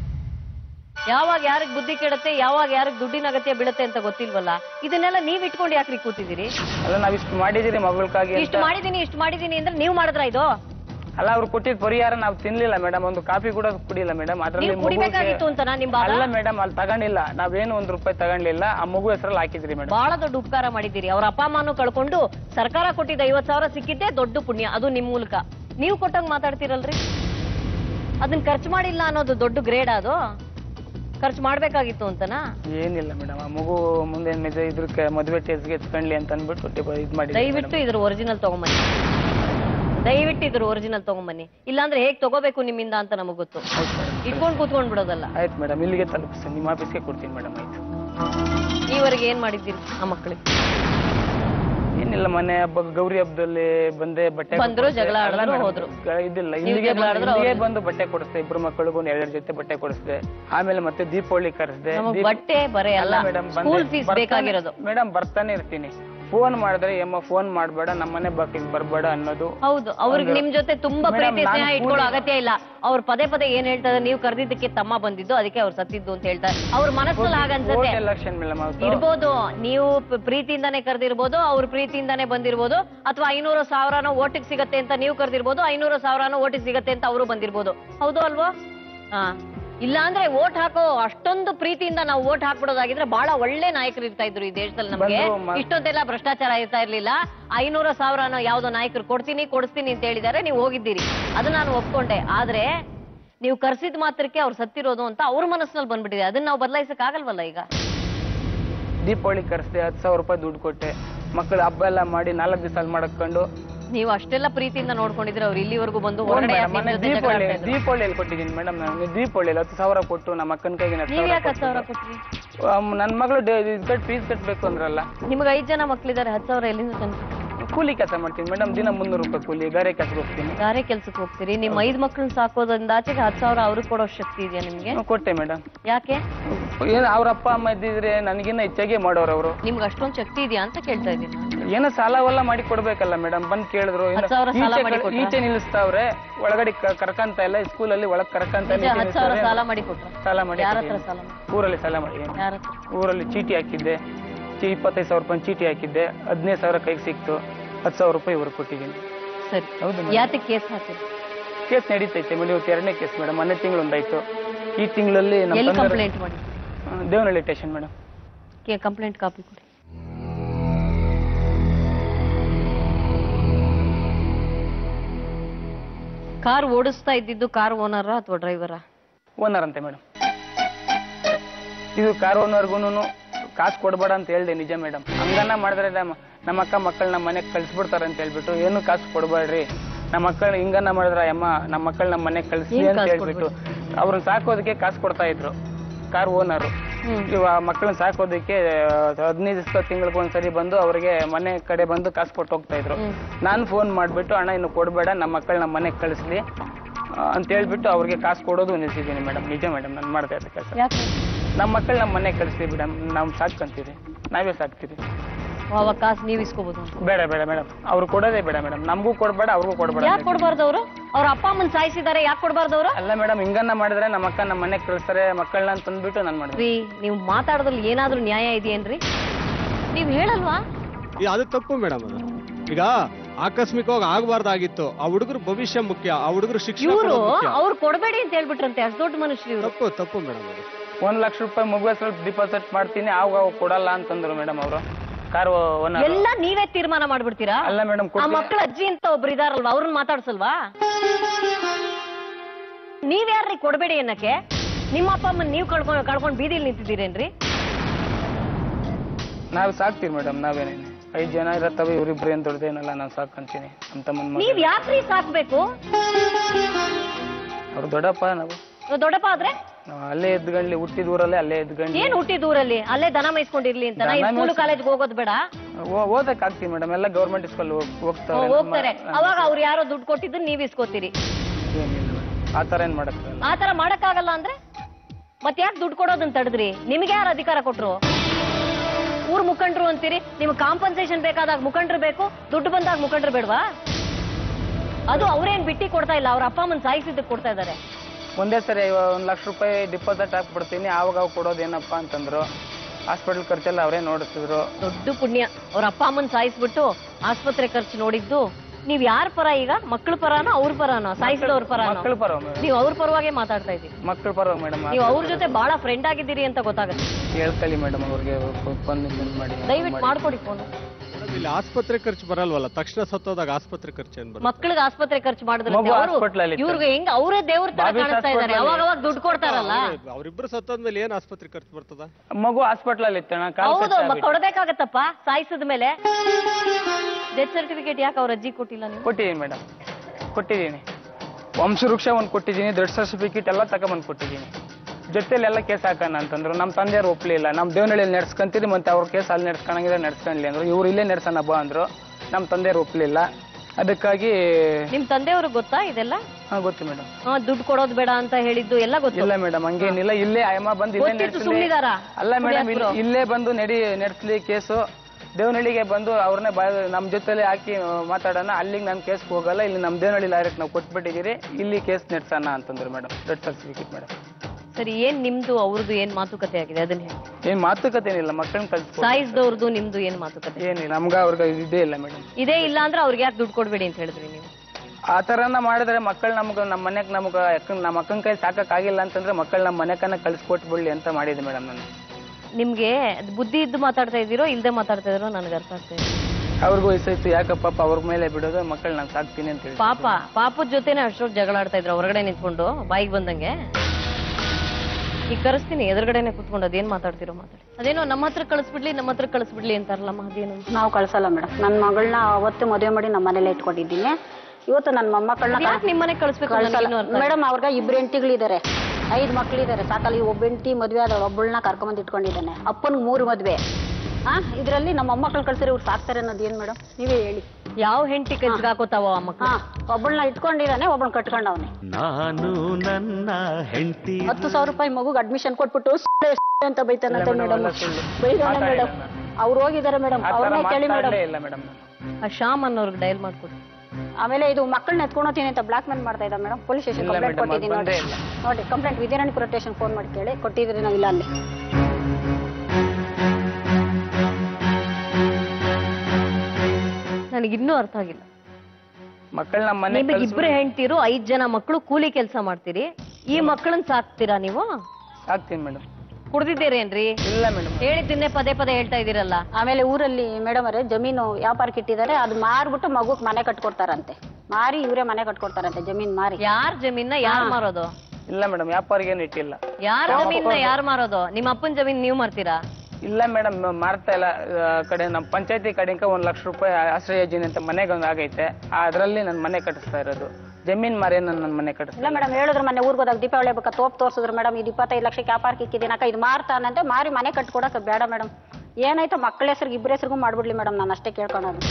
ಯಾವಾಗ ಯಾರಿಗ್ ಬುದ್ಧಿ ಕೆಡುತ್ತೆ ಯಾವಾಗ ಯಾರಿಗ್ ದುಡ್ಡಿನ ಅಗತ್ಯ ಬೀಳುತ್ತೆ ಅಂತ ಗೊತ್ತಿಲ್ವಲ್ಲ ಇದನ್ನೆಲ್ಲ ನೀವ್ ಇಟ್ಕೊಂಡು ಯಾಕ್ರಿ ಕೂತಿದ್ದೀರಿ ಅಲ್ಲ ನಾವ್ ಇಷ್ಟು ಮಾಡಿದಿರಿ ಮಗಳ್ಕಾಗಿ ಇಷ್ಟು ಅಂತ ಮಾಡಿದೀನಿ ಇಷ್ಟು ಮಾಡಿದೀನಿ ಅಂದ್ರೆ ನೀವು ಮಾಡಿದ್ರ ಇದು ಅಲ್ಲ ಅವ್ರು ಕೊಟ್ಟಿದ್ ಪರಿಹಾರ ನಾವು ತಿನ್ಲಿಲ್ಲ ಮೇಡಮ್ ಒಂದು ಕಾಫಿ ಕೂಡ ಕುಡಿಲ್ಲ ಮೇಡಮ್ ಅದ್ರಲ್ಲಿ ನೀವು ಕುಡಿಬೇಕಾಗಿತ್ತು ಅಂತನಾ ನಿಮ್ ಭಾಗ ಅಲ್ಲ ಮೇಡಮ್ ಅಲ್ಲಿ ತಗೊಂಡಿಲ್ಲ ನಾವೇನು ಒಂದ್ ರೂಪಾಯಿ ತಗೊಂಡಿಲ್ಲ ಆ ಮಗು ಹೆಸರಲ್ಲಿ ಹಾಕಿದ್ರಿ ಮೇಡಮ್ ಬಹಳ ದೊಡ್ಡ ಉಪಕಾರ ಮಾಡಿದ್ದೀರಿ ಅವ್ರ ಅಪ್ಪ ಅಮ್ಮನೂ ಕಳ್ಕೊಂಡು ಸರ್ಕಾರ ಕೊಟ್ಟಿದ್ದ ಐವತ್ ಸಾವಿರ ಸಿಕ್ಕಿದ್ದೆ ದೊಡ್ಡ ಪುಣ್ಯ ಅದು ನಿಮ್ ಮೂಲಕ ನೀವು ಕೊಟ್ಟಂಗ್ ಮಾತಾಡ್ತಿರಲ್ರಿ ಅದನ್ನ ಖರ್ಚು ಮಾಡಿಲ್ಲ ಅನ್ನೋದು ದೊಡ್ಡ ಗ್ರೇಡ್ ಅದು ಖರ್ಚು ಮಾಡ್ಬೇಕಾಗಿತ್ತು ಅಂತನಾ ಏನಿಲ್ಲ ಮೇಡಮ್ ಆ ಮಗು ಮುಂದೆ ಮೆಜ ಇದ್ರಕ್ಕೆ ಮದುವೆ ಟೇಸ್ಗೆ ಎತ್ಕೊಂಡ್ಲಿ ಅಂತ ಅಂದ್ಬಿಟ್ಟು ಇದು ಮಾಡಿ ದಯವಿಟ್ಟು ಇದ್ರ ಒರಿಜಿನಲ್ ತಗೊಂಬನ್ನಿ ದಯವಿಟ್ಟು ಇದ್ರ ಒರಿಜಿನಲ್ ತಗೊಂಬನ್ನಿ ಇಲ್ಲಾಂದ್ರೆ ಹೇಗ್ ತಗೋಬೇಕು ನಿಮ್ಮಿಂದ ಅಂತ ನಮಗ್ ಗೊತ್ತು ಇಟ್ಕೊಂಡ್ ಕೂತ್ಕೊಂಡ್ ಬಿಡೋದಲ್ಲ ಆಯ್ತು ಮೇಡಮ್ ಇಲ್ಲಿಗೆ ತಲುಪಿಸ್ತೀನಿ ನಿಮ್ಮ ಆಫೀಸ್ಗೆ ಕೊಡ್ತೀನಿ ಮೇಡಮ್ ಆಯ್ತು ಈವರೆಗೆ ಏನ್ ಮಾಡಿದ್ದೀರಿ ಆ ಮಕ್ಕಳಿಗೆ ಏನಿಲ್ಲ ಮನೆ ಹಬ್ಬ ಗೌರಿ ಹಬ್ಬದಲ್ಲಿ ಬಂದೆ ಬಟ್ಟೆ ಬಂದ್ರು, ಕೊಡ್ಸ್ದೆ. ಜಗಳ ಅಲ್ಲ ಆಡಿದ್ರು, madam, ಹೋದ್ರು. ಗ- ಇದಿಲ್ಲ ನೀವು ಇಲ್ಲಿಗೆ ಜಗಳ ಬಂದು- ಆಡಿದ್ರು, ಇಲ್ಲಿಗೆ ಅವ್ರು- ಬಂದು ಬಟ್ಟೆ ಕೊಡಿಸ್ದೆ ಇಬ್ರು ಮಕ್ಕಳಿಗೂ ಒಂದ್ ಎರಡೆರಡು ಜೊತೆ ಬಟ್ಟೆ ಕೊಡಿಸ್ದೆ ಆಮೇಲೆ ಮತ್ತೆ ದೀಪಾವಳಿ ಕರೆಸ್ದೆ ನಮಗ್ ಬಟ್ಟೆ ಬರೇ ಅಲ್ಲ ಮೇಡಮ್ ಸ್ಕೂಲ್ ಫೀಸ್ ಬೇಕಾಗಿರೋದು ಮೇಡಮ್ ಬರ್ತಾನೆ ಇರ್ತೀನಿ ಫೋನ್ ಮಾಡಿದ್ರೆ ಯಮ್ಮ ಫೋನ್ ಮಾಡಬೇಡ ನಮ್ಮ ಮನೆ ಬಾಕಿಗೆ ಬರಬೇಡ ಅನ್ನೋದು ಹೌದು ಅವ್ರಿಗೆ ನಿಮ್ ಜೊತೆ ತುಂಬಾ Madam, ಪ್ರೀತಿ ನಾನು ಸ್ನೇಹ ಇಟ್ಕೊಳ್ಳೋ ಕೂಲಿ- ಅಗತ್ಯ ಇಲ್ಲ ಅವ್ರು ಪದೇ ಪದೇ ಏನ್ ಹೇಳ್ತಾರೆ ನೀವು ಕರೆದಿದ್ದಕ್ಕೆ ತಮ್ಮ ಬಂದಿದ್ದು ಅದಕ್ಕೆ ಅವ್ರು ಸತ್ತಿದ್ದು ಅಂತ ಹೇಳ್ತಾರೆ ಅವ್ರ ಮನಸ್ಸಲ್ಲಿ ಹಾಗನ್ಸತ್ತೆ ಎಲೆಕ್ಷನ್ ಮೇಡಮ್ ಅವತ್ತು ಇರ್ಬೋದು ನೀವು ಪ- ಪ್ರೀತಿಯಿಂದಾನೇ ಕರೆದಿರ್ಬೋದು ಅವ್ರ ಪ್ರೀತಿಯಿಂದಾನೇ ಬಂದಿರ್ಬೋದು ಅಥವಾ ಐನೂರು ಸಾವಿರನೋ ಓಟಿಗೆ ಸಿಗತ್ತೆ ಅಂತ ನೀವು ಕರೆದಿರ್ಬೋದು ಐನೂರು ಸಾವಿರನೋ ಓಟಿಗೆ ಸಿಗತ್ತೆ ಅಂತ ಅವರು ಬಂದಿರ್ಬೋದು ಹೌದು ಅಲ್ವೋ ಹಾ ಇಲ್ಲ ಅಂದ್ರೆ ವೋಟ್ ಹಾಕೋ ಅಷ್ಟೊಂದು ಪ್ರೀತಿಯಿಂದ ನಾವು ವೋಟ್ ಹಾಕ್ಬಿಡೋದಾಗಿದ್ರೆ ಬಹಳ ಒಳ್ಳೆ ನಾಯಕರು ಇರ್ತಾ ಇದ್ರು ಈ ದೇಶದಲ್ಲಿ ನಮಗೆ ಬಂದ್ರು, ಮ- ಇಷ್ಟೊಂದೆಲ್ಲ ಭ್ರಷ್ಟಾಚಾರ ಇರ್ತಾ ಇರ್ಲಿಲ್ಲ ಐನೂರು ಸಾವಿರನೋ ಯಾವ್ದೋ ನಾಯಕರು ಕೊಡ್ತೀನಿ ಕೊಡಿಸ್ತೀನಿ ಅಂತ ಹೇಳಿದಾರೆ ನೀವು ಹೋಗಿದ್ದೀರಿ ಅದು ನಾನು ಒಪ್ಕೊಂಡೆ ಆದ್ರೆ ನೀವು ಕರ್ಸಿದ ಮಾತ್ರಕ್ಕೆ ಅವ್ರು ಸತ್ತಿರೋದು ಅಂತ ಅವ್ರ ಮನಸ್ಸಿನಲ್ಲಿ ಬಂದ್ಬಿಟ್ಟಿದೆ ಅದನ್ನ ನಾವು ಬದಲಾಯಿಸಕ್ ಆಗಲ್ವಲ್ಲ ಈಗ ದೀಪಾವಳಿ ಕರೆಸ್ದೆ ಹತ್ತು ಸಾವಿರ ರೂಪಾಯಿ ದುಡ್ಡು ಕೊಟ್ಟೆ ಮಕ್ಕಳು ಹಬ್ಬ ಎಲ್ಲ ಮಾಡಿ ನಾಲ್ಕು ದಿವಸ ಅಲ್ಲಿ ಮಾಡಕೊಂಡು ನೀವು ಅಷ್ಟೆಲ್ಲ ಪ್ರೀತಿಯಿಂದ ನೋಡ್ಕೊಂಡಿದ್ರೆ ಅವ್ರು ಇಲ್ಲಿವರೆಗೂ ಬಂದು ಹೊರಗಡೆ ಯಾಕ್ ನಿಮ್ ಜೊತೆ ಜಗಳ ದೀಪಾವಳಿ ಆಡ್ತಾ ಇದ್ರು? ದೀಪಾವಳಿಯಲ್ಲಿ ಕೊಟ್ಟಿದ್ದೀನಿ ಮೇಡಮ್ ನಾನು ದೀಪಾವಳಿಯಲ್ಲಿ ಹತ್ತು ಸಾವಿರ ಕೊಟ್ಟು ನಮ್ಮ ಅಕ್ಕನ ಕೈಗೆ ಹತ್ತು ನೀವ್ ಸಾವಿರ ಯಾಕೆ ಹತ್ತು ಸಾವಿರ ಕೊಟ್ರಿ ನನ್ನ ಮಗಳು ಕಟ್ ಫೀಸ್ ಕಟ್ಟಬೇಕು ಅಂದ್ರಲ್ಲ ನಿಮ್ಗೆ ಐದ್ ಜನ ಮಕ್ಳಿದಾರೆ ಹತ್ತು ಸಾವಿರ ಎಲ್ಲಿಂದ ತಂದ್ರಿ? ಕೂಲಿ ಕೆಲಸ ಮಾಡ್ತೀನಿ ಮೇಡಮ್ ದಿನ ಮುನ್ನೂರು ರೂಪಾಯಿ ಕೂಲಿ ಗಾರೆ ಕೆಲಸಕ್ಕೆ ಹೋಗ್ತೀನಿ ಗಾರೆ ಕೆಲ್ಸಕ್ಕೆ ಹೋಗ್ತೀರಿ ನಿಮ್ ಐದ್ ಮಕ್ಳನ್ನ ಸಾಕೋದ್ರಿಂದ ಆಚೆಗೆ ಹತ್ತು ಸಾವಿರ ಅವ್ರಿಗೆ ಕೊಡೋ ಶಕ್ತಿ ಇದೆಯಾ ನಿಮ್ಗೆ ಹ್ಮ್, ಕೊಟ್ಟೆ ಮೇಡಮ್ ಯಾಕೆ ಏನು ಅವ್ರ ಅಪ್ಪ ಅಮ್ಮ ಇದ್ದಿದ್ರೆ ನನಗಿನ್ನ ಹೆಚ್ಚಾಗೆ ಮಾಡೋರು ಅವರು ನಿಮ್ಗೆ ಅಷ್ಟೊಂದ್ ಶಕ್ತಿ ಇದೆಯಾ ಅಂತ ಕೇಳ್ತಾ ಇದ್ದೀನಿ ನಾನು. ಏನೋ ಸಾಲವೆಲ್ಲ ಮಾಡಿ ಕೊಡ್ಬೇಕಲ್ಲ ಮೇಡಮ್ ಬಂದ್ ಕೇಳಿದ್ರು ಇನ್ನು ಹತ್ತು ಸಾವಿರ ಸಾಲ ಈಚೆ ಮಾಡಿ ಕಡೆ- ಕೊಟ್ರಾ? ಈಚೆ ನಿಲ್ಲಿಸ್ತಾವ್ರೆ ಒಳಗಡೆ ಕ- ಕರ್ಕಂತ ಇಲ್ಲ ಸ್ಕೂಲಲ್ಲಿ ಒಳಗ್ ಕರ್ಕಂತ ನಿಜ ಹತ್ತು ಸಾವಿರ ಸಾಲ ಮಾಡಿ ಕೊಟ್ರ ಸಾಲ ಮಾಡಿ ಯಾರ ಹತ್ರ ಹಾಕಿದ್ದೀನಿ. ಸಾಲ ಮಾಡಿ ಊರಲ್ಲಿ ಸಾಲ ಮಾಡಿ ಯಾರ ಹತ್ರ ಊರಲ್ಲಿ ಚೀಟಿ ಹಾಕಿದ್ದೆ ಚೀ ಇಪ್ಪತ್ತೈದು ಸಾವಿರ ರೂಪಾಯಿ ಚೀಟಿ ಹಾಕಿದ್ದೆ ಹದಿನೈದು ಸಾವಿರ ಕೈಗೆ ಸಿಕ್ತು ಹತ್ತು ಸಾವಿರ ರೂಪಾಯಿ ಇವ್ರಿಗೆ ಕೊಟ್ಟಿದ್ದೀನಿ ಸರಿ ಹೌದು ಯಾತಕ್ಕೆ ಕೇಸ್ ಹಾಕಿರಿ ಕೇಸ್ ನಡೀತೈತೆ ಮೇಡಮ್ ಇವತ್ತು ಎರಡನೇ ಕೇಸ್ ಮೇಡಮ್ ಮೊನ್ನೆ ತಿಂಗಳು ಒಂದಾಯ್ತು ಈ ತಿಂಗಳಲ್ಲಿ ನಮ್ಮ ಎಲ್ಲಿ ತಂದೆ ಕಂಪ್ಲೇಂಟ್ ಮಾಡಿ Devanahalli station madam complaint copy ಕೊಡಿ ಕಾರ್ ಓಡಿಸ್ತಾ ಇದ್ದಿದ್ದು ಕಾರ್ ಓನರ ಅಥವಾ ಡ್ರೈವರ ಓನರ್ ಅಂತೆ ಮೇಡಮ್ ಇದು ಕಾರ್ ಓನರ್ಗೂನು ಕಾಸು ಕೊಡಬೇಡ ಅಂತ ಹೇಳ್ದೆ ನಿಜ ಮೇಡಮ್ ಹಂಗನ್ನ ಮಾಡಿದ್ರೆ ನಮ್ಮ ನಮ್ಮ ಅಕ್ಕ ಮಕ್ಕಳು ನಮ್ಮ ಮನೆಗೆ ಕಳಿಸ್ಬಿಡ್ತಾರೆ ಅಂತ ಹೇಳ್ಬಿಟ್ಟು ಏನು ಕಾಸು ಕೊಡಬೇಡ್ರಿ ನಮ್ಮ ಮಕ್ಕಳು ಹಿಂಗನ್ನ ಮಾಡಿದ್ರೆ ಅಮ್ಮ ನಮ್ಮ ಮಕ್ಕಳು ನಮ್ಮ ಮನೆಗೆ ಕಳಿಸಿ ಏನ್ ಅಂತ ಕಾಸು ಹೇಳ್ಬಿಟ್ಟು ಅವ್ರನ್ನ ಸಾಕೋದಕ್ಕೆ ಕಾಸು ಕೊಡ್ತಾ ಇದ್ರು ಕಾರ್ ಓನರು ಇವ ಮಕ್ಕಳನ್ನ ಸಾಕೋದಕ್ಕೆ ಹದಿನೈದು ದಿವಸ ತಿಂಗಳಿಗೆ ಒಂದ್ಸರಿ ಬಂದು ಅವ್ರಿಗೆ ಮನೆ ಕಡೆ ಬಂದು ಕಾಸು ಕೊಟ್ಟು ಹೋಗ್ತಾ ಇದ್ರು ನಾನು ಫೋನ್ ಮಾಡಿಬಿಟ್ಟು ಅಣ್ಣ ಇನ್ನು ಕೊಡಬೇಡ ನಮ್ಮ ಮಕ್ಕಳು ನಮ್ಮ ಮನೆಗೆ ಕಳಿಸ್ಲಿ ಆ, ಅಂತ ಹೇಳ್ಬಿಟ್ಟು ಅವ್ರಿಗೆ ಕಾಸು ಕೊಡೋದು ನಿಲ್ಸಿದ್ದೀನಿ ಮೇಡಮ್ ನಿಜ ಮೇಡಮ್ ನಾನು ಮಾಡ್ತಾ ಇದ್ದ ಕೆಲಸ ಯಾಕೆ ನಮ್ಮ ಮಕ್ಕಳು ನಮ್ಮ ಮನೆಗೆ ಕಳಿಸ್ಲಿ ಮೇಡಮ್ ನಾವು ಸಾಕ್ಕೊಂತೀವಿ ನಾವೇ ಸಾಕ್ತೀವಿ ಅವಾಗ ಕಾಸು ನೀವ್ ಇಸ್ಕೋಬಹುದು ಅಂತ ಬೇಡ ಬೇಡ ಮೇಡಮ್ ಅವ್ರು ಕೊಡೋದೇ ಬೇಡ ಮೇಡಮ್ ನಮಗೂ ಕೊಡಬೇಡ ಅವ್ರಿಗೂ ಕೊಡಬೇಡ ಯಾಕೆ ಕೊಡ್ಬಾರ್ದವ್ರು ಅವ್ರ ಅಪ್ಪ ಅಮ್ಮನ್ ಸಾಯಿಸಿದ್ದಾರೆ ಯಾಕೆ ಕೊಡ್ಬಾರ್ದವ್ರು ಅಲ್ಲ ಮೇಡಮ್ ಹಿಂಗನ್ನ ಮಾಡಿದ್ರೆ ನಮ್ಮ ಅಕ್ಕ ನಮ್ಮ ಮನೆಗೆ ಕಳಿಸ್ತಾರೆ ಮಕ್ಕಳನ್ನ ತಂದ್ಬಿಟ್ಟು ನಾನು ಮಾಡಿದೆ ರೀ ನೀವು ಮಾತಾಡೋದ್ರಲ್ಲಿ ಏನಾದ್ರೂ ನ್ಯಾಯ ಇದೆಯೇನ್ರಿ ನೀವ್ ಹೇಳಲ್ವಾ ಈ ಅದು ತಪ್ಪು ಮೇಡಮ್ ಅದು ಈಗ ಆಕಸ್ಮಿಕವಾಗಿ ಆಗಬಾರ್ದಾಗಿತ್ತು ಆ ಹುಡುಗರು ಭವಿಷ್ಯ ಮುಖ್ಯ ಆ ಹುಡುಗರು ಶಿಕ್ಷಣ ಇವರು ಕೊಡೋದು ಮುಖ್ಯ. ಅವ್ರು ಕೊಡಬೇಡಿ ಅಂತ ಹೇಳ್ಬಿಟ್ರಂತೆ ಅಷ್ಟು ದೊಡ್ಡ ಮನುಷ್ಯರು ಇವರು ತಪ್ಪು ತಪ್ಪು ಮೇಡಮ್ ಅದು ಒಂದ್ ಲಕ್ಷ ರೂಪಾಯಿ ಮಗು ಹೆಸರು ಡಿಪಾಸಿಟ್ ಮಾಡ್ತೀನಿ ಆವಾಗ ಅವಾಗ ಕೊಡಲ್ಲ ಅಂತಂದ್ರು ಮೇಡಮ್ ಅವರು ಕಾರ್ ಓನರ್ ಎಲ್ಲ ನೀವೇ ತೀರ್ಮಾನ ಮಾಡ್ಬಿಡ್ತೀರಾ ಅಲ್ಲ ಮೇಡಮ್ ಆ ಮಕ್ಕಳ ಅಜ್ಜಿ ಅಂತ ಒಬ್ರು ಇದಾರಲ್ವಾ ಅವ್ರನ್ನ ಮಾತಾಡ್ಸಲ್ವಾ ನೀವ್ ಯಾರ್ರಿ ಕೊಡ್ಬೇಡಿ ಅನ್ನಕ್ಕೆ ನಿಮ್ಮ ಅಪ್ಪ ಅಮ್ಮನ್ ನೀವ್ ಕಳ್ಕೊಂಡ್ ಕಳ್ಕೊಂಡ್ ಬೀದಿಲಿ ನಿಂತಿದ್ದೀರೇನ್ರಿ ನಾವು ಸಾಕ್ತೀವಿ ಮೇಡಮ್ ನಾವೇನೇನೆ ಐದು ಜನ ಇರತ್ತವೆ ಇವ್ರಿಬ್ರು ಏನ್ ದೊಡ್ಡದೇನಲ್ಲ ನಾನು ಸಾಕಂತೀನಿ ನಮ್ಮ ತಮ್ಮನ ನೀವ್ ಮಗ ಯಾಕ್ರಿ ಸಾಕ್ಬೇಕು ಅವ್ರು ದೊಡ್ಡಪ್ಪ ನಾವು ನೀವ್ ದೊಡ್ಡಪ್ಪ ಆದ್ರೆ ನಾವು ಅಲ್ಲೇ ಎದ್ಗಂಡ್ಲಿ ಹುಟ್ಟಿದ ಊರಲ್ಲೇ ಅಲ್ಲೇ ಎದ್ಗಂಡ್ಲಿ ಏನ್ ಹುಟ್ಟಿದ ಊರಲ್ಲಿ ಅಲ್ಲೇ ದನ ಮೇಯ್ಸ್ಕೊಂಡಿರ್ಲಿ ಅಂತ ದನ ಸ್ಕೂಲ್ ಮೇಯ್ಸ್- ಕಾಲೇಜ್ಗೆ ಹೋಗೋದ್ ಬೇಡ ಓ- ಓದಕ್ ಆಗ್ತೀವಿ ಮೇಡಮ್ ಎಲ್ಲ ಗೌರ್ಮೆಂಟ್ ಸ್ಕೂಲ್ ಹೋಗ್ತಾರೆ ಹ್ಮ್, ಹೋಗ್ತಾರೆ ಅವಾಗ ಅವ್ರು ಯಾರೋ ದುಡ್ಡು ಕೊಟ್ಟಿದ್ದು ನೀವ್ ಇಸ್ಕೋತೀರಿ ಏನಿಲ್ಲ ಮೇಡಮ್ ಆ ಥರ ಏನ್ ಮಾಡಕ್ಕಾಗಲ್ಲ ಆತರ ಮಾಡಕ್ಕಾಗಲ್ಲ ಅಂದ್ರೆ ಮತ್ ಯಾಕೆ ದುಡ್ಡು ಕೊಡೋದನ್ನ ತಡೆದ್ರಿ ನಿಮ್ಗೆ ಯಾರು ಅಧಿಕಾರ ಕೊಟ್ರು ಊರ್ ಮುಖಂಡ್ರು ಅಂತೀರಿ ನಿಮ್ಗೆ ಕಾಂಪನ್ಸೇಷನ್ ಬೇಕಾದಾಗ ಮುಖಂಡ್ರು ಬೇಕು ದುಡ್ಡು ಬಂದಾಗ ಮುಖಂಡ್ರು ಬೇಡ್ವಾ ಅದು ಅವ್ರೇನ್ ಬಿಟ್ಟಿ ಕೊಡ್ತಾ ಇಲ್ಲ ಅವ್ರ ಅಪ್ಪ ಅಮ್ಮನ್ ಸಾಯಿಸಿದ್ದಕ್ಕೆ ಕೊಡ್ತಾ ಇದಾರೆ ಒಂದೇ ಸರಿ ಒಂದ್ ಲಕ್ಷ ರೂಪಾಯಿ ಡಿಪಾಸಿಟ್ ಹಾಕ್ಬಿಡ್ತೀನಿ ಆವಾಗ ಅವಾಗ ಕೊಡೋದೇನಪ್ಪ ಅಂತಂದ್ರು ಹಾಸ್ಪಿಟಲ್ ಖರ್ಚೆಲ್ಲ ಅವರೇ ನೋಡಿಸಿದ್ರು ದೊಡ್ಡ ಪುಣ್ಯ ಅವ್ರ ಅಪ್ಪ ಅಮ್ಮನ್ ಸಾಯಿಸ್ಬಿಟ್ಟು ಆಸ್ಪತ್ರೆ ಖರ್ಚು ನೋಡಿದ್ದು ನೀವ್ ಯಾರ ಪರ ಈಗ ಮಕ್ಕಳ ಪರನೋ ಅವ್ರ ಪರನೋ ಸಾಯಿಸಿದವ್ರ ಪರನೋ ಮಕ್ಕಳ ಪರ ಮೇಡಮ್ ನೀವ್ ಅವ್ರ ಪರವಾಗೆ ಮಾತಾಡ್ತಾ ಇದೀವಿ ಮಕ್ಕಳ ಪರ ಮೇಡಮ್ ನೀವು ಅವ್ರ ಜೊತೆ ಬಹಳ ಫ್ರೆಂಡ್ ಆಗಿದ್ದೀರಿ ಅಂತ ಗೊತ್ತಾಗುತ್ತೆ ಹೇಳ್ಕೊಳ್ಳಿ ಮೇಡಮ್ ಅವ್ರಿಗೆ ಪರ್ಮಿಷನ್ ಮಾಡಿ ದಯವಿಟ್ಟು ಮಾಡ್ಕೊಡಿ ಫೋನ್ ಮೇಡಮ್, ಇಲ್ಲಿ ಆಸ್ಪತ್ರೆ ಖರ್ಚು ಬರಲ್ವಲ್ಲ ತಕ್ಷಣ ಸತ್ತೋದಾಗ ಆಸ್ಪತ್ರೆ ಖರ್ಚು ಏನ್ ಬರುತ್ತೆ ಮಕ್ಕಳಿಗೆ ಆಸ್ಪತ್ರೆ ಖರ್ಚು ಮಾಡಿದ್ರೆ ಮಗು ಅವರು hospital ಅಲ್ಲಿ ಇತ್ತು. ಇವ್ರಿಗೆ ಹೆಂಗ್ ಅವರೇ ದೇವ್ರ ತರ ಬಾಬಿ ಕಾಣಿಸ್ತಾ ಇದಾರೆ hospital ಅವಾಗ ಅವಾಗ ದುಡ್ಡು ಕೊಡ್ತಾರಲ್ಲ ಅವ್ರು- ಅವ್ರಿಬ್ರು ಸತ್ತೋದ್ಮೇಲೆ ಏನ್ ಆಸ್ಪತ್ರೆ ಖರ್ಚು ಬರ್ತದ ಮಗು ಹಾಸ್ಪಿಟಲ್ ಅಲ್ಲಿ ಇತ್ತಣ್ಣ ಕಾಲ್ ಹೌದು ಕಟ್ ಮ- ಆಗ್ಬಿಟ್ಟು. ಕೊಡ್ಬೇಕಾಗತ್ತಪ್ಪ ಸಾಯಿಸಿದ ಮೇಲೆ ಡೆತ್ ಸರ್ಟಿಫಿಕೇಟ್ ಯಾಕೆ ಅವ್ರ ಅಜ್ಜಿ ಕೊಟ್ಟಿಲ್ಲ ನೀವು ಕೊಟ್ಟಿದ್ದೀನಿ ಮೇಡಮ್ ಕೊಟ್ಟಿದ್ದೀನಿ ವಂಶವೃಕ್ಷ ಒಂದು ಕೊಟ್ಟಿದ್ದೀನಿ ದೊಡ್ಡ ಸರ್ಟಿಫಿಕೇಟ್ ಎಲ್ಲ ತಗೊಂಬಂದು ಕೊಟ್ಟಿದ್ದೀನಿ ಜೊತೆಲಿ ಎಲ್ಲ ಕೇಸ್ ಹಾಕೋಣ ಅಂತಂದ್ರು ನಮ್ಮ ತಂದೆಯವ್ರು ಒಪ್ಲಿಲ್ಲ ನಮ್ಮ ದೇವನಹಳ್ಳಿಯಲ್ಲಿ ನಡ್ಸ್ಕೊಂತೀರಿ ಮತ್ತೆ ಅವ್ರ ಕೇಸ್ ಅಲ್ಲಿ ನಡ್ಸ್ಕೊಳಂಗಿದ್ರೆ ನಡ್ಸ್ಕೊಂಡ್ಲಿ ಅಂದ್ರು ಇವ್ರು ಇಲ್ಲೇ ನಡ್ಸೋಣ ಬಾ ಅಂದ್ರು ನಮ್ಮ ತಂದೆಯವ್ರು ಒಪ್ಲಿಲ್ಲ ಅದಕ್ಕಾಗಿ ನಿಮ್ ತಂದೆಯವ್ರಿಗೆ ಗೊತ್ತಾ ಇದೆಲ್ಲ ಹಾ ಗೊತ್ತು ಮೇಡಮ್ ಹಾ ದುಡ್ಡು ಕೊಡೋದ್ ಬೇಡ ಅಂತ ಹೇಳಿದ್ದು ಎಲ್ಲ ಗೊತ್ತು ಇಲ್ಲ ಮೇಡಮ್ ಹಂಗೇನಿಲ್ಲ ಇಲ್ಲೇ ಅಯ್ಯಮ್ಮ ಬಂದು ಇಲ್ಲೇ ಗೊತ್ತಿತ್ತು ನಡ್ಸ್ಲಿ ಸುಮ್ನಿದಾರ ಅಲ್ಲ ಮೇಡಮ್ ಪುಣ್ಯಾತ್ಮರು. ಇಲ್ಲೇ ಬಂದು ನಡಿ ನಡೆಸ್ಲಿ ಕೇಸು ದೇವನಹಳ್ಳಿಗೆ ಬಂದು ಅವ್ರನ್ನೇ ಬಾ ನಮ್ಮ ಜೊತೆಲಿ ಹಾಕಿ ಆ, ಮಾತಾಡೋಣ ಅಲ್ಲಿಗೆ ನಾನು ಕೇಸ್ಗೆ ಹೋಗಲ್ಲ ಇಲ್ಲಿ ನಮ್ಮ ದೇವನಹಳ್ಳಿ ಡೈರೆಕ್ಟ್ ನಾವು ಕೊಟ್ಬಿಟ್ಟಿದ್ದೀರಿ ಇಲ್ಲಿ ಕೇಸ್ ನಡೆಸೋಣ ಅಂತಂದ್ರು ಮೇಡಮ್ ಡೆತ್ ಸರ್ಟಿಫಿಕೇಟ್ ಮೇಡಮ್ ಸರಿ ಏನ್ ನಿಮ್ದು ಅವ್ರದ್ದು ಏನ್ ಮಾತುಕತೆ ಆಗಿದೆ ಅದನ್ನ ಹೇಳಿ ಏನ್ ಮಾತುಕತೆ ಏನಿಲ್ಲ ಮಕ್ಕಳನ್ನ ಕಳ್ಸ್ಕೊಡಿ ಸಾಯಿಸ್ದವ್ರದ್ದು ನಿಮ್ದು ಏನ್ ಮಾತುಕತೆ ಏನಿಲ್ಲ ನಮ್ಗೆ ಅವ್ರಿಗೆ ಇದೇ ಇಲ್ಲ ಮೇಡಮ್ ಇದೇ ಇಲ್ಲ ಅಂದ್ರೆ ಅವ್ರಿಗೆ ಯಾಕೆ ದುಡ್ಡು ಕೊಡ್ಬೇಡಿ ಅಂತ ಹೇಳಿದ್ರಿ ನೀವು ಆ ಥರನ ಮಾಡಿದ್ರೆ ಮಕ್ಕಳು ನಮ್ಗೆ ನಮ್ಮ ಮನೆಗೆ ನಮ್ಗೆ ಯಾಕಂದ್ರೆ ನಮ್ಮ ಅಕ್ಕನ ಕೈ ಸಾಕಾಗಿಲ್ಲ ಅಂತಂದ್ರೆ ಮಕ್ಕಳು ನಮ್ಮ ಮನೆಕನ್ನ ಕಳ್ಸಿಕೊಟ್ಬಿಡ್ಲಿ ಅಂತ ಮಾಡಿದೆ ಮೇಡಮ್ ನಾನು ನಿಮ್ಗೆ ಅದ್ ಬುದ್ಧಿ ಇದ್ದು ಮಾತಾಡ್ತಾ ಇದ್ದೀರೋ ಇಲ್ದೆ ಮಾತಾಡ್ತಾ ಇದ್ದೀರೋ ನನಗೆ ಅರ್ಥ ಆಗ್ತಾ ಇದೆ ಅವ್ರಿಗೂ ವಯಸ್ಸಾಯ್ತು ಯಾಕಪ್ಪ ಪಾಪ ಅವ್ರ ಮೇಲೆ ಬಿಡೋದು ಮಕ್ಕಳು ನಾನು ಸಾಕ್ತೀನಿ ಅಂತ ಹೇಳಿ ಪಾಪ ಪಾಪದ ಜೊತೆನೆ ಅಷ್ಟೊತ್ತು ಜಗಳ ಆಡ್ತಾ ಇದ್ರು ಹೊರಗಡೆ ನಿಂತ್ಕೊಂಡು ಬಾಯಿಗೆ ಬಂದಂಗೆ ಈಗ ಕರೆಸ್ತೀನಿ ಎದುರುಗಡೆನೆ ಕುತ್ಕೊಂಡು ಅದೇನ್ ಮಾತಾಡ್ತಿರೋ ಮಾತಾಡಿ ಅದೇನೋ ನಮ್ಮ ಹತ್ರ ಕಳಿಸ್ಬಿಡ್ಲಿ ನಮ್ಮ ಹತ್ರ ಕಳಿಸ್ಬಿಡ್ಲಿ ಅಂತಾರಲ್ಲಮ್ಮ ಅದೇನು ನಾವು ಕಳ್ಸಲ್ಲ ಮೇಡಮ್ ನನ್ನ ಮಗಳನ್ನ ಅವತ್ತು ಮದುವೆ ಮಾಡಿ ನಮ್ಮ ಮನೇಲೆ ಇಟ್ಕೊಂಡಿದ್ದೀನಿ ಇವತ್ತು ನನ್ನ ಮೊಮ್ಮಕ್ಕಳನ್ನ ಯಾಕೆ ನಿಮ್ಮನೆ ಕಳಿಸ್ಬೇಕು ನನಗೇನು ಅರ್ಥ ಆಗಿಲ್ಲ. ಮೇಡಮ್ ಅವ್ರಿಗೆ ಇಬ್ರು ಹೆಂಡತಿಗಳಿದ್ದಾರೆ ಐದು ಮಕ್ಳಿದ್ದಾರೆ ಸಾಕಲ್ಲ ಈ ಒಬ್ಬ ಹೆಂಡತಿ ಮದುವೆ ಆದ ಒಬ್ಬಳನ್ನ ಕರ್ಕೊಂಬಂದು ಇಟ್ಕೊಂಡಿದ್ದಾನೆ ಅಪ್ಪನಿಗೆ ಮೂರು ಮದುವೆ ಆ ಇದರಲ್ಲಿ ನಮ್ಮ ಮೊಮ್ಮಕ್ಕಳು ಕಳ್ಸಿದ್ರೆ ಇವ್ರು ಸಾಕ್ತಾರೆ ಅನ್ನೋದು ಏನು ಮೇಡಮ್ ನೀವೇ ಹೇಳಿ ಯಾವ ಹೆಂಡತಿ ಕಜ್ಗೆ ಹಾಕೋತಾವ ಆ ಮಕ್ಳು ಹಾ ಒಬ್ಬಳನ್ನ ಇಟ್ಕೊಂಡಿದ್ದಾನೆ ಒಬ್ಬಳನ್ನ ಕಟ್ಕೊಂಡವನೆ ನಾನು ನನ್ನ ಹೆಂಡತಿ ಹತ್ತು ಸಾವಿರ ರೂಪಾಯಿ ಮಗುಗೆ ಅಡ್ಮಿಷನ್ ಕೊಟ್ಬಿಟ್ಟು ಸುಳ್ಳೆ ಸುಳ್ಳೆ ಅಂತ ಬೈತಾನಂತೆ ಇಲ್ಲ ಮೇಡಮ್ madam, ಎಲ್ಲ ಸುಳ್ಳು. ಬೈದಾನೆ ಮಾತಾಡಿಲ್ಲ ಮೇಡಮ್ ಅವ್ರು ಹೋಗಿದ್ದಾರೆ ಮೇಡಮ್ ಆ ಥರ ಅವ್ರನ್ನೇ ಕೇಳಿ ಮೇಡಮ್ ಮಾತಾಡ್ಲೇ ಇಲ್ಲ ಮೇಡಮ್ ಆ ಶ್ಯಾಮ್ ಅನ್ನೋರ್ಗೆ ಡಯಲ್ ಮಾಡ್ಕೊಡಿ ಆಮೇಲೆ ಇದು ಮಕ್ಕಳನ್ನ ಎತ್ಕೊಂಡೋಗ್ತೀನಿ ಅಂತ ಬ್ಲಾಕ್ ಮೇಲ್ ಮಾಡ್ತಾ ಇದ್ದ ಮೇಡಮ್ ಪೊಲೀಸ್ ಸ್ಟೇಷನ್ ಇಲ್ಲ ಕಂಪ್ಲೇಂಟ್ madam, ಅದು ಕೊಟ್ಟಿದ್ದೀನಿ ಬಂದೇ ನೋಡಿ ಇಲ್ಲ. ನೋಡಿ ಕಂಪ್ಲೇಂಟ್ ವಿದ್ಯಾರಾಣಿಪುರ ಸ್ಟೇಷನ್ ಫೋನ್ ಮಾಡಿ ಕೇಳಿ ಕೊಟ್ಟಿದ್ರಿ ನಾವು ಇಲ್ಲ ಅಲ್ಲಿ ನನಗಿನ್ನೂ ಅರ್ಥ ಆಗಿಲ್ಲ ಮಕ್ಕಳು ನಮ್ಮ ಮನೆ ನಿಮಗೆ ಇಬ್ರು ಹೆಂಡ್ತಿರು ಐದ್ ಜನ ಮಕ್ಕಳು ಕೂಲಿ ಕೆಲಸ ಮಾಡ್ತೀರಿ ಈ ಮಕ್ಕಳನ್ನ ಸಾಕ್ತೀರಾ ನೀವು ಸಾಕ್ತೀನಿ ಮೇಡಮ್ ಕುಡ್ದಿದ್ದೀರೇನ್ರಿ ಇಲ್ಲ ಮೇಡಮ್ ಹೇಳಿದ್ದನ್ನೇ ಪದೇ ಪದೇ ಹೇಳ್ತಾ ಇದೀರಲ್ಲ ಆಮೇಲೆ ಊರಲ್ಲಿ ಮೇಡಮ್ ಅವರೇ ಜಮೀನು ವ್ಯಾಪಾರಕ್ಕೆ ಇಟ್ಟಿದ್ದಾರೆ ಅದು ಮಾರ್ಬಿಟ್ಟು ಮಗುಕ್ ಮನೆ ಕಟ್ಕೊಡ್ತಾರಂತೆ ಮಾರಿ ಇವರೇ ಮನೆ ಕಟ್ಕೊಡ್ತಾರಂತೆ ಜಮೀನ್ ಮಾರಿ ಯಾರ್ ಜಮೀನ್ನ ಯಾರ್ ಮಾರೋದು ಇಲ್ಲ ಮೇಡಮ್ ವ್ಯಾಪಾರಿಗೆ ಏನು ಇಟ್ಟಿಲ್ಲ ಯಾರ್ ಜಮೀನ್ನ ಯಾರ್ ಮಾರೋದು ನಿಮ್ಮ ಅಪ್ಪನ ಜಮೀನ್ ನೀವ್ ಮಾರ್ತೀರಾ ಇಲ್ಲ ಮೇಡಮ್ ಮಾರ್ತಾ ಇಲ್ಲ ಆ, ಕಡೆ ನಮ್ಮ ಪಂಚಾಯತಿ ಕಡೆಯಿಂದ ಒಂದ್ ಲಕ್ಷ ರೂಪಾಯಿ ಆಶ್ರಯ ಯೋಜನೆ ಅಂತ ಮನೆಗೆ ಒಂದು ಆಗೈತೆ ಅದರಲ್ಲಿ ನನ್ನ ಮನೆ ಕಟ್ಟಿಸ್ತಾ ಇರೋದು ಜಮೀನ್ ಮಾರಿ ನನ್ನ ಮನೆ ಕಟ್ಟಿಸ್ತಾ ಇಲ್ಲ ಮೇಡಮ್ ಹೇಳಿದ್ರು ಮೊನ್ನೆ ಊರಿಗೆ ಹೋದಾಗ ದೀಪಾವಳಿ ಹಬ್ಬಕ್ಕೆ ತೋಪ್ ತೋರ್ಸಿದ್ರು ಮೇಡಮ್ ಇದು ಇಪ್ಪತ್ತೈದು ಲಕ್ಷಕ್ಕೆ ವ್ಯಾಪಾರಕ್ಕೆ ಇಕ್ಕಿದ್ದೀನಕ್ಕ ಇದು ಮಾರ್ತಾನಂತೆ ಮಾರಿ ಮನೆ ಕಟ್ಕೊಡಕ್ಕೆ ಬೇಡ ಮೇಡಮ್ ಏನಾಯ್ತು ಮಕ್ಕಳ ಹೆಸರಿಗೆ ಇಬ್ಬರ ಹೆಸರಿಗೂ ಮಾಡ್ಬಿಡ್ಲಿ ಮೇಡಮ್ ನಾನು ಅಷ್ಟೇ ಕೇಳ್ಕೊಳೋದು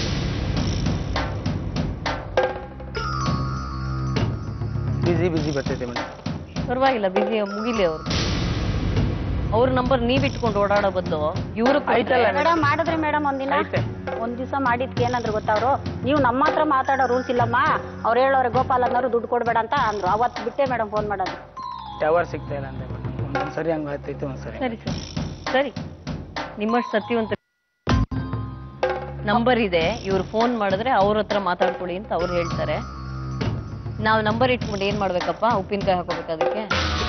ಬಿಸಿ ಬಿಸಿ ಬರ್ತೈತೆ ಮೇಡಮ್ ಪರವಾಗಿಲ್ಲ ಬಿಸಿ ಮುಗಿಲಿ ಅವ್ರು ಅವ್ರ ನಂಬರ್ ನೀವ್ ಇಟ್ಕೊಂಡು ಓಡಾಡೋ ಬದಲು ಇವ್ರು ಆಯ್ತಲ್ಲ ಮೇಡಮ್ ಮಾಡಿದ್ರಿ ಮೇಡಮ್ ಒಂದಿನ ಐತೆ. ಒಂದ್ ದಿವಸ ಮಾಡಿದ್ಕೆ ಏನಂದ್ರು ಗೊತ್ತವ್ರು ನೀವು ನಮ್ಮ ಹತ್ರ ಮಾತಾಡೋ ರೂಲ್ಸ್ ಇಲ್ಲಮ್ಮ ಅವ್ರು ಹೇಳೋರೆ ಗೋಪಾಲ್ ಅನ್ನೋರು ದುಡ್ಡು ಕೊಡ್ಬೇಡ ಅಂತ ಅಂದ್ರು ಅವತ್ತು ಬಿಟ್ಟೆ ಮೇಡಮ್ ಫೋನ್ ಮಾಡೋದು ಟವರ್ ಸಿಗ್ತಾ ಇಲ್ಲ ಅಂದೆ ಮೇಡಮ್ ಒಂದೊಂದು ಸರಿ ಹಂಗೆ ಆಗ್ತೈತೆ ಒಂದು ಸರಿ ಸರಿ ಸರಿ ಸರಿ ನಿಮ್ಮಷ್ಟು ಸತ್ಯವಂತ ನಂಬರ್ ಇದೆ ಇವ್ರು ಫೋನ್ ಮಾಡಿದ್ರೆ ಅವ್ರ ಹತ್ರ ಮಾತಾಡ್ಕೊಳ್ಳಿ ಅಂತ ಅವ್ರು ಹೇಳ್ತಾರೆ ನಾವು ನಂಬರ್ ಇಟ್ಕೊಂಡು ಏನ್ ಮಾಡ್ಬೇಕಪ್ಪ ಉಪ್ಪಿನಕಾಯಿ ಹಾಕೋಬೇಕು ಅದಕ್ಕೆ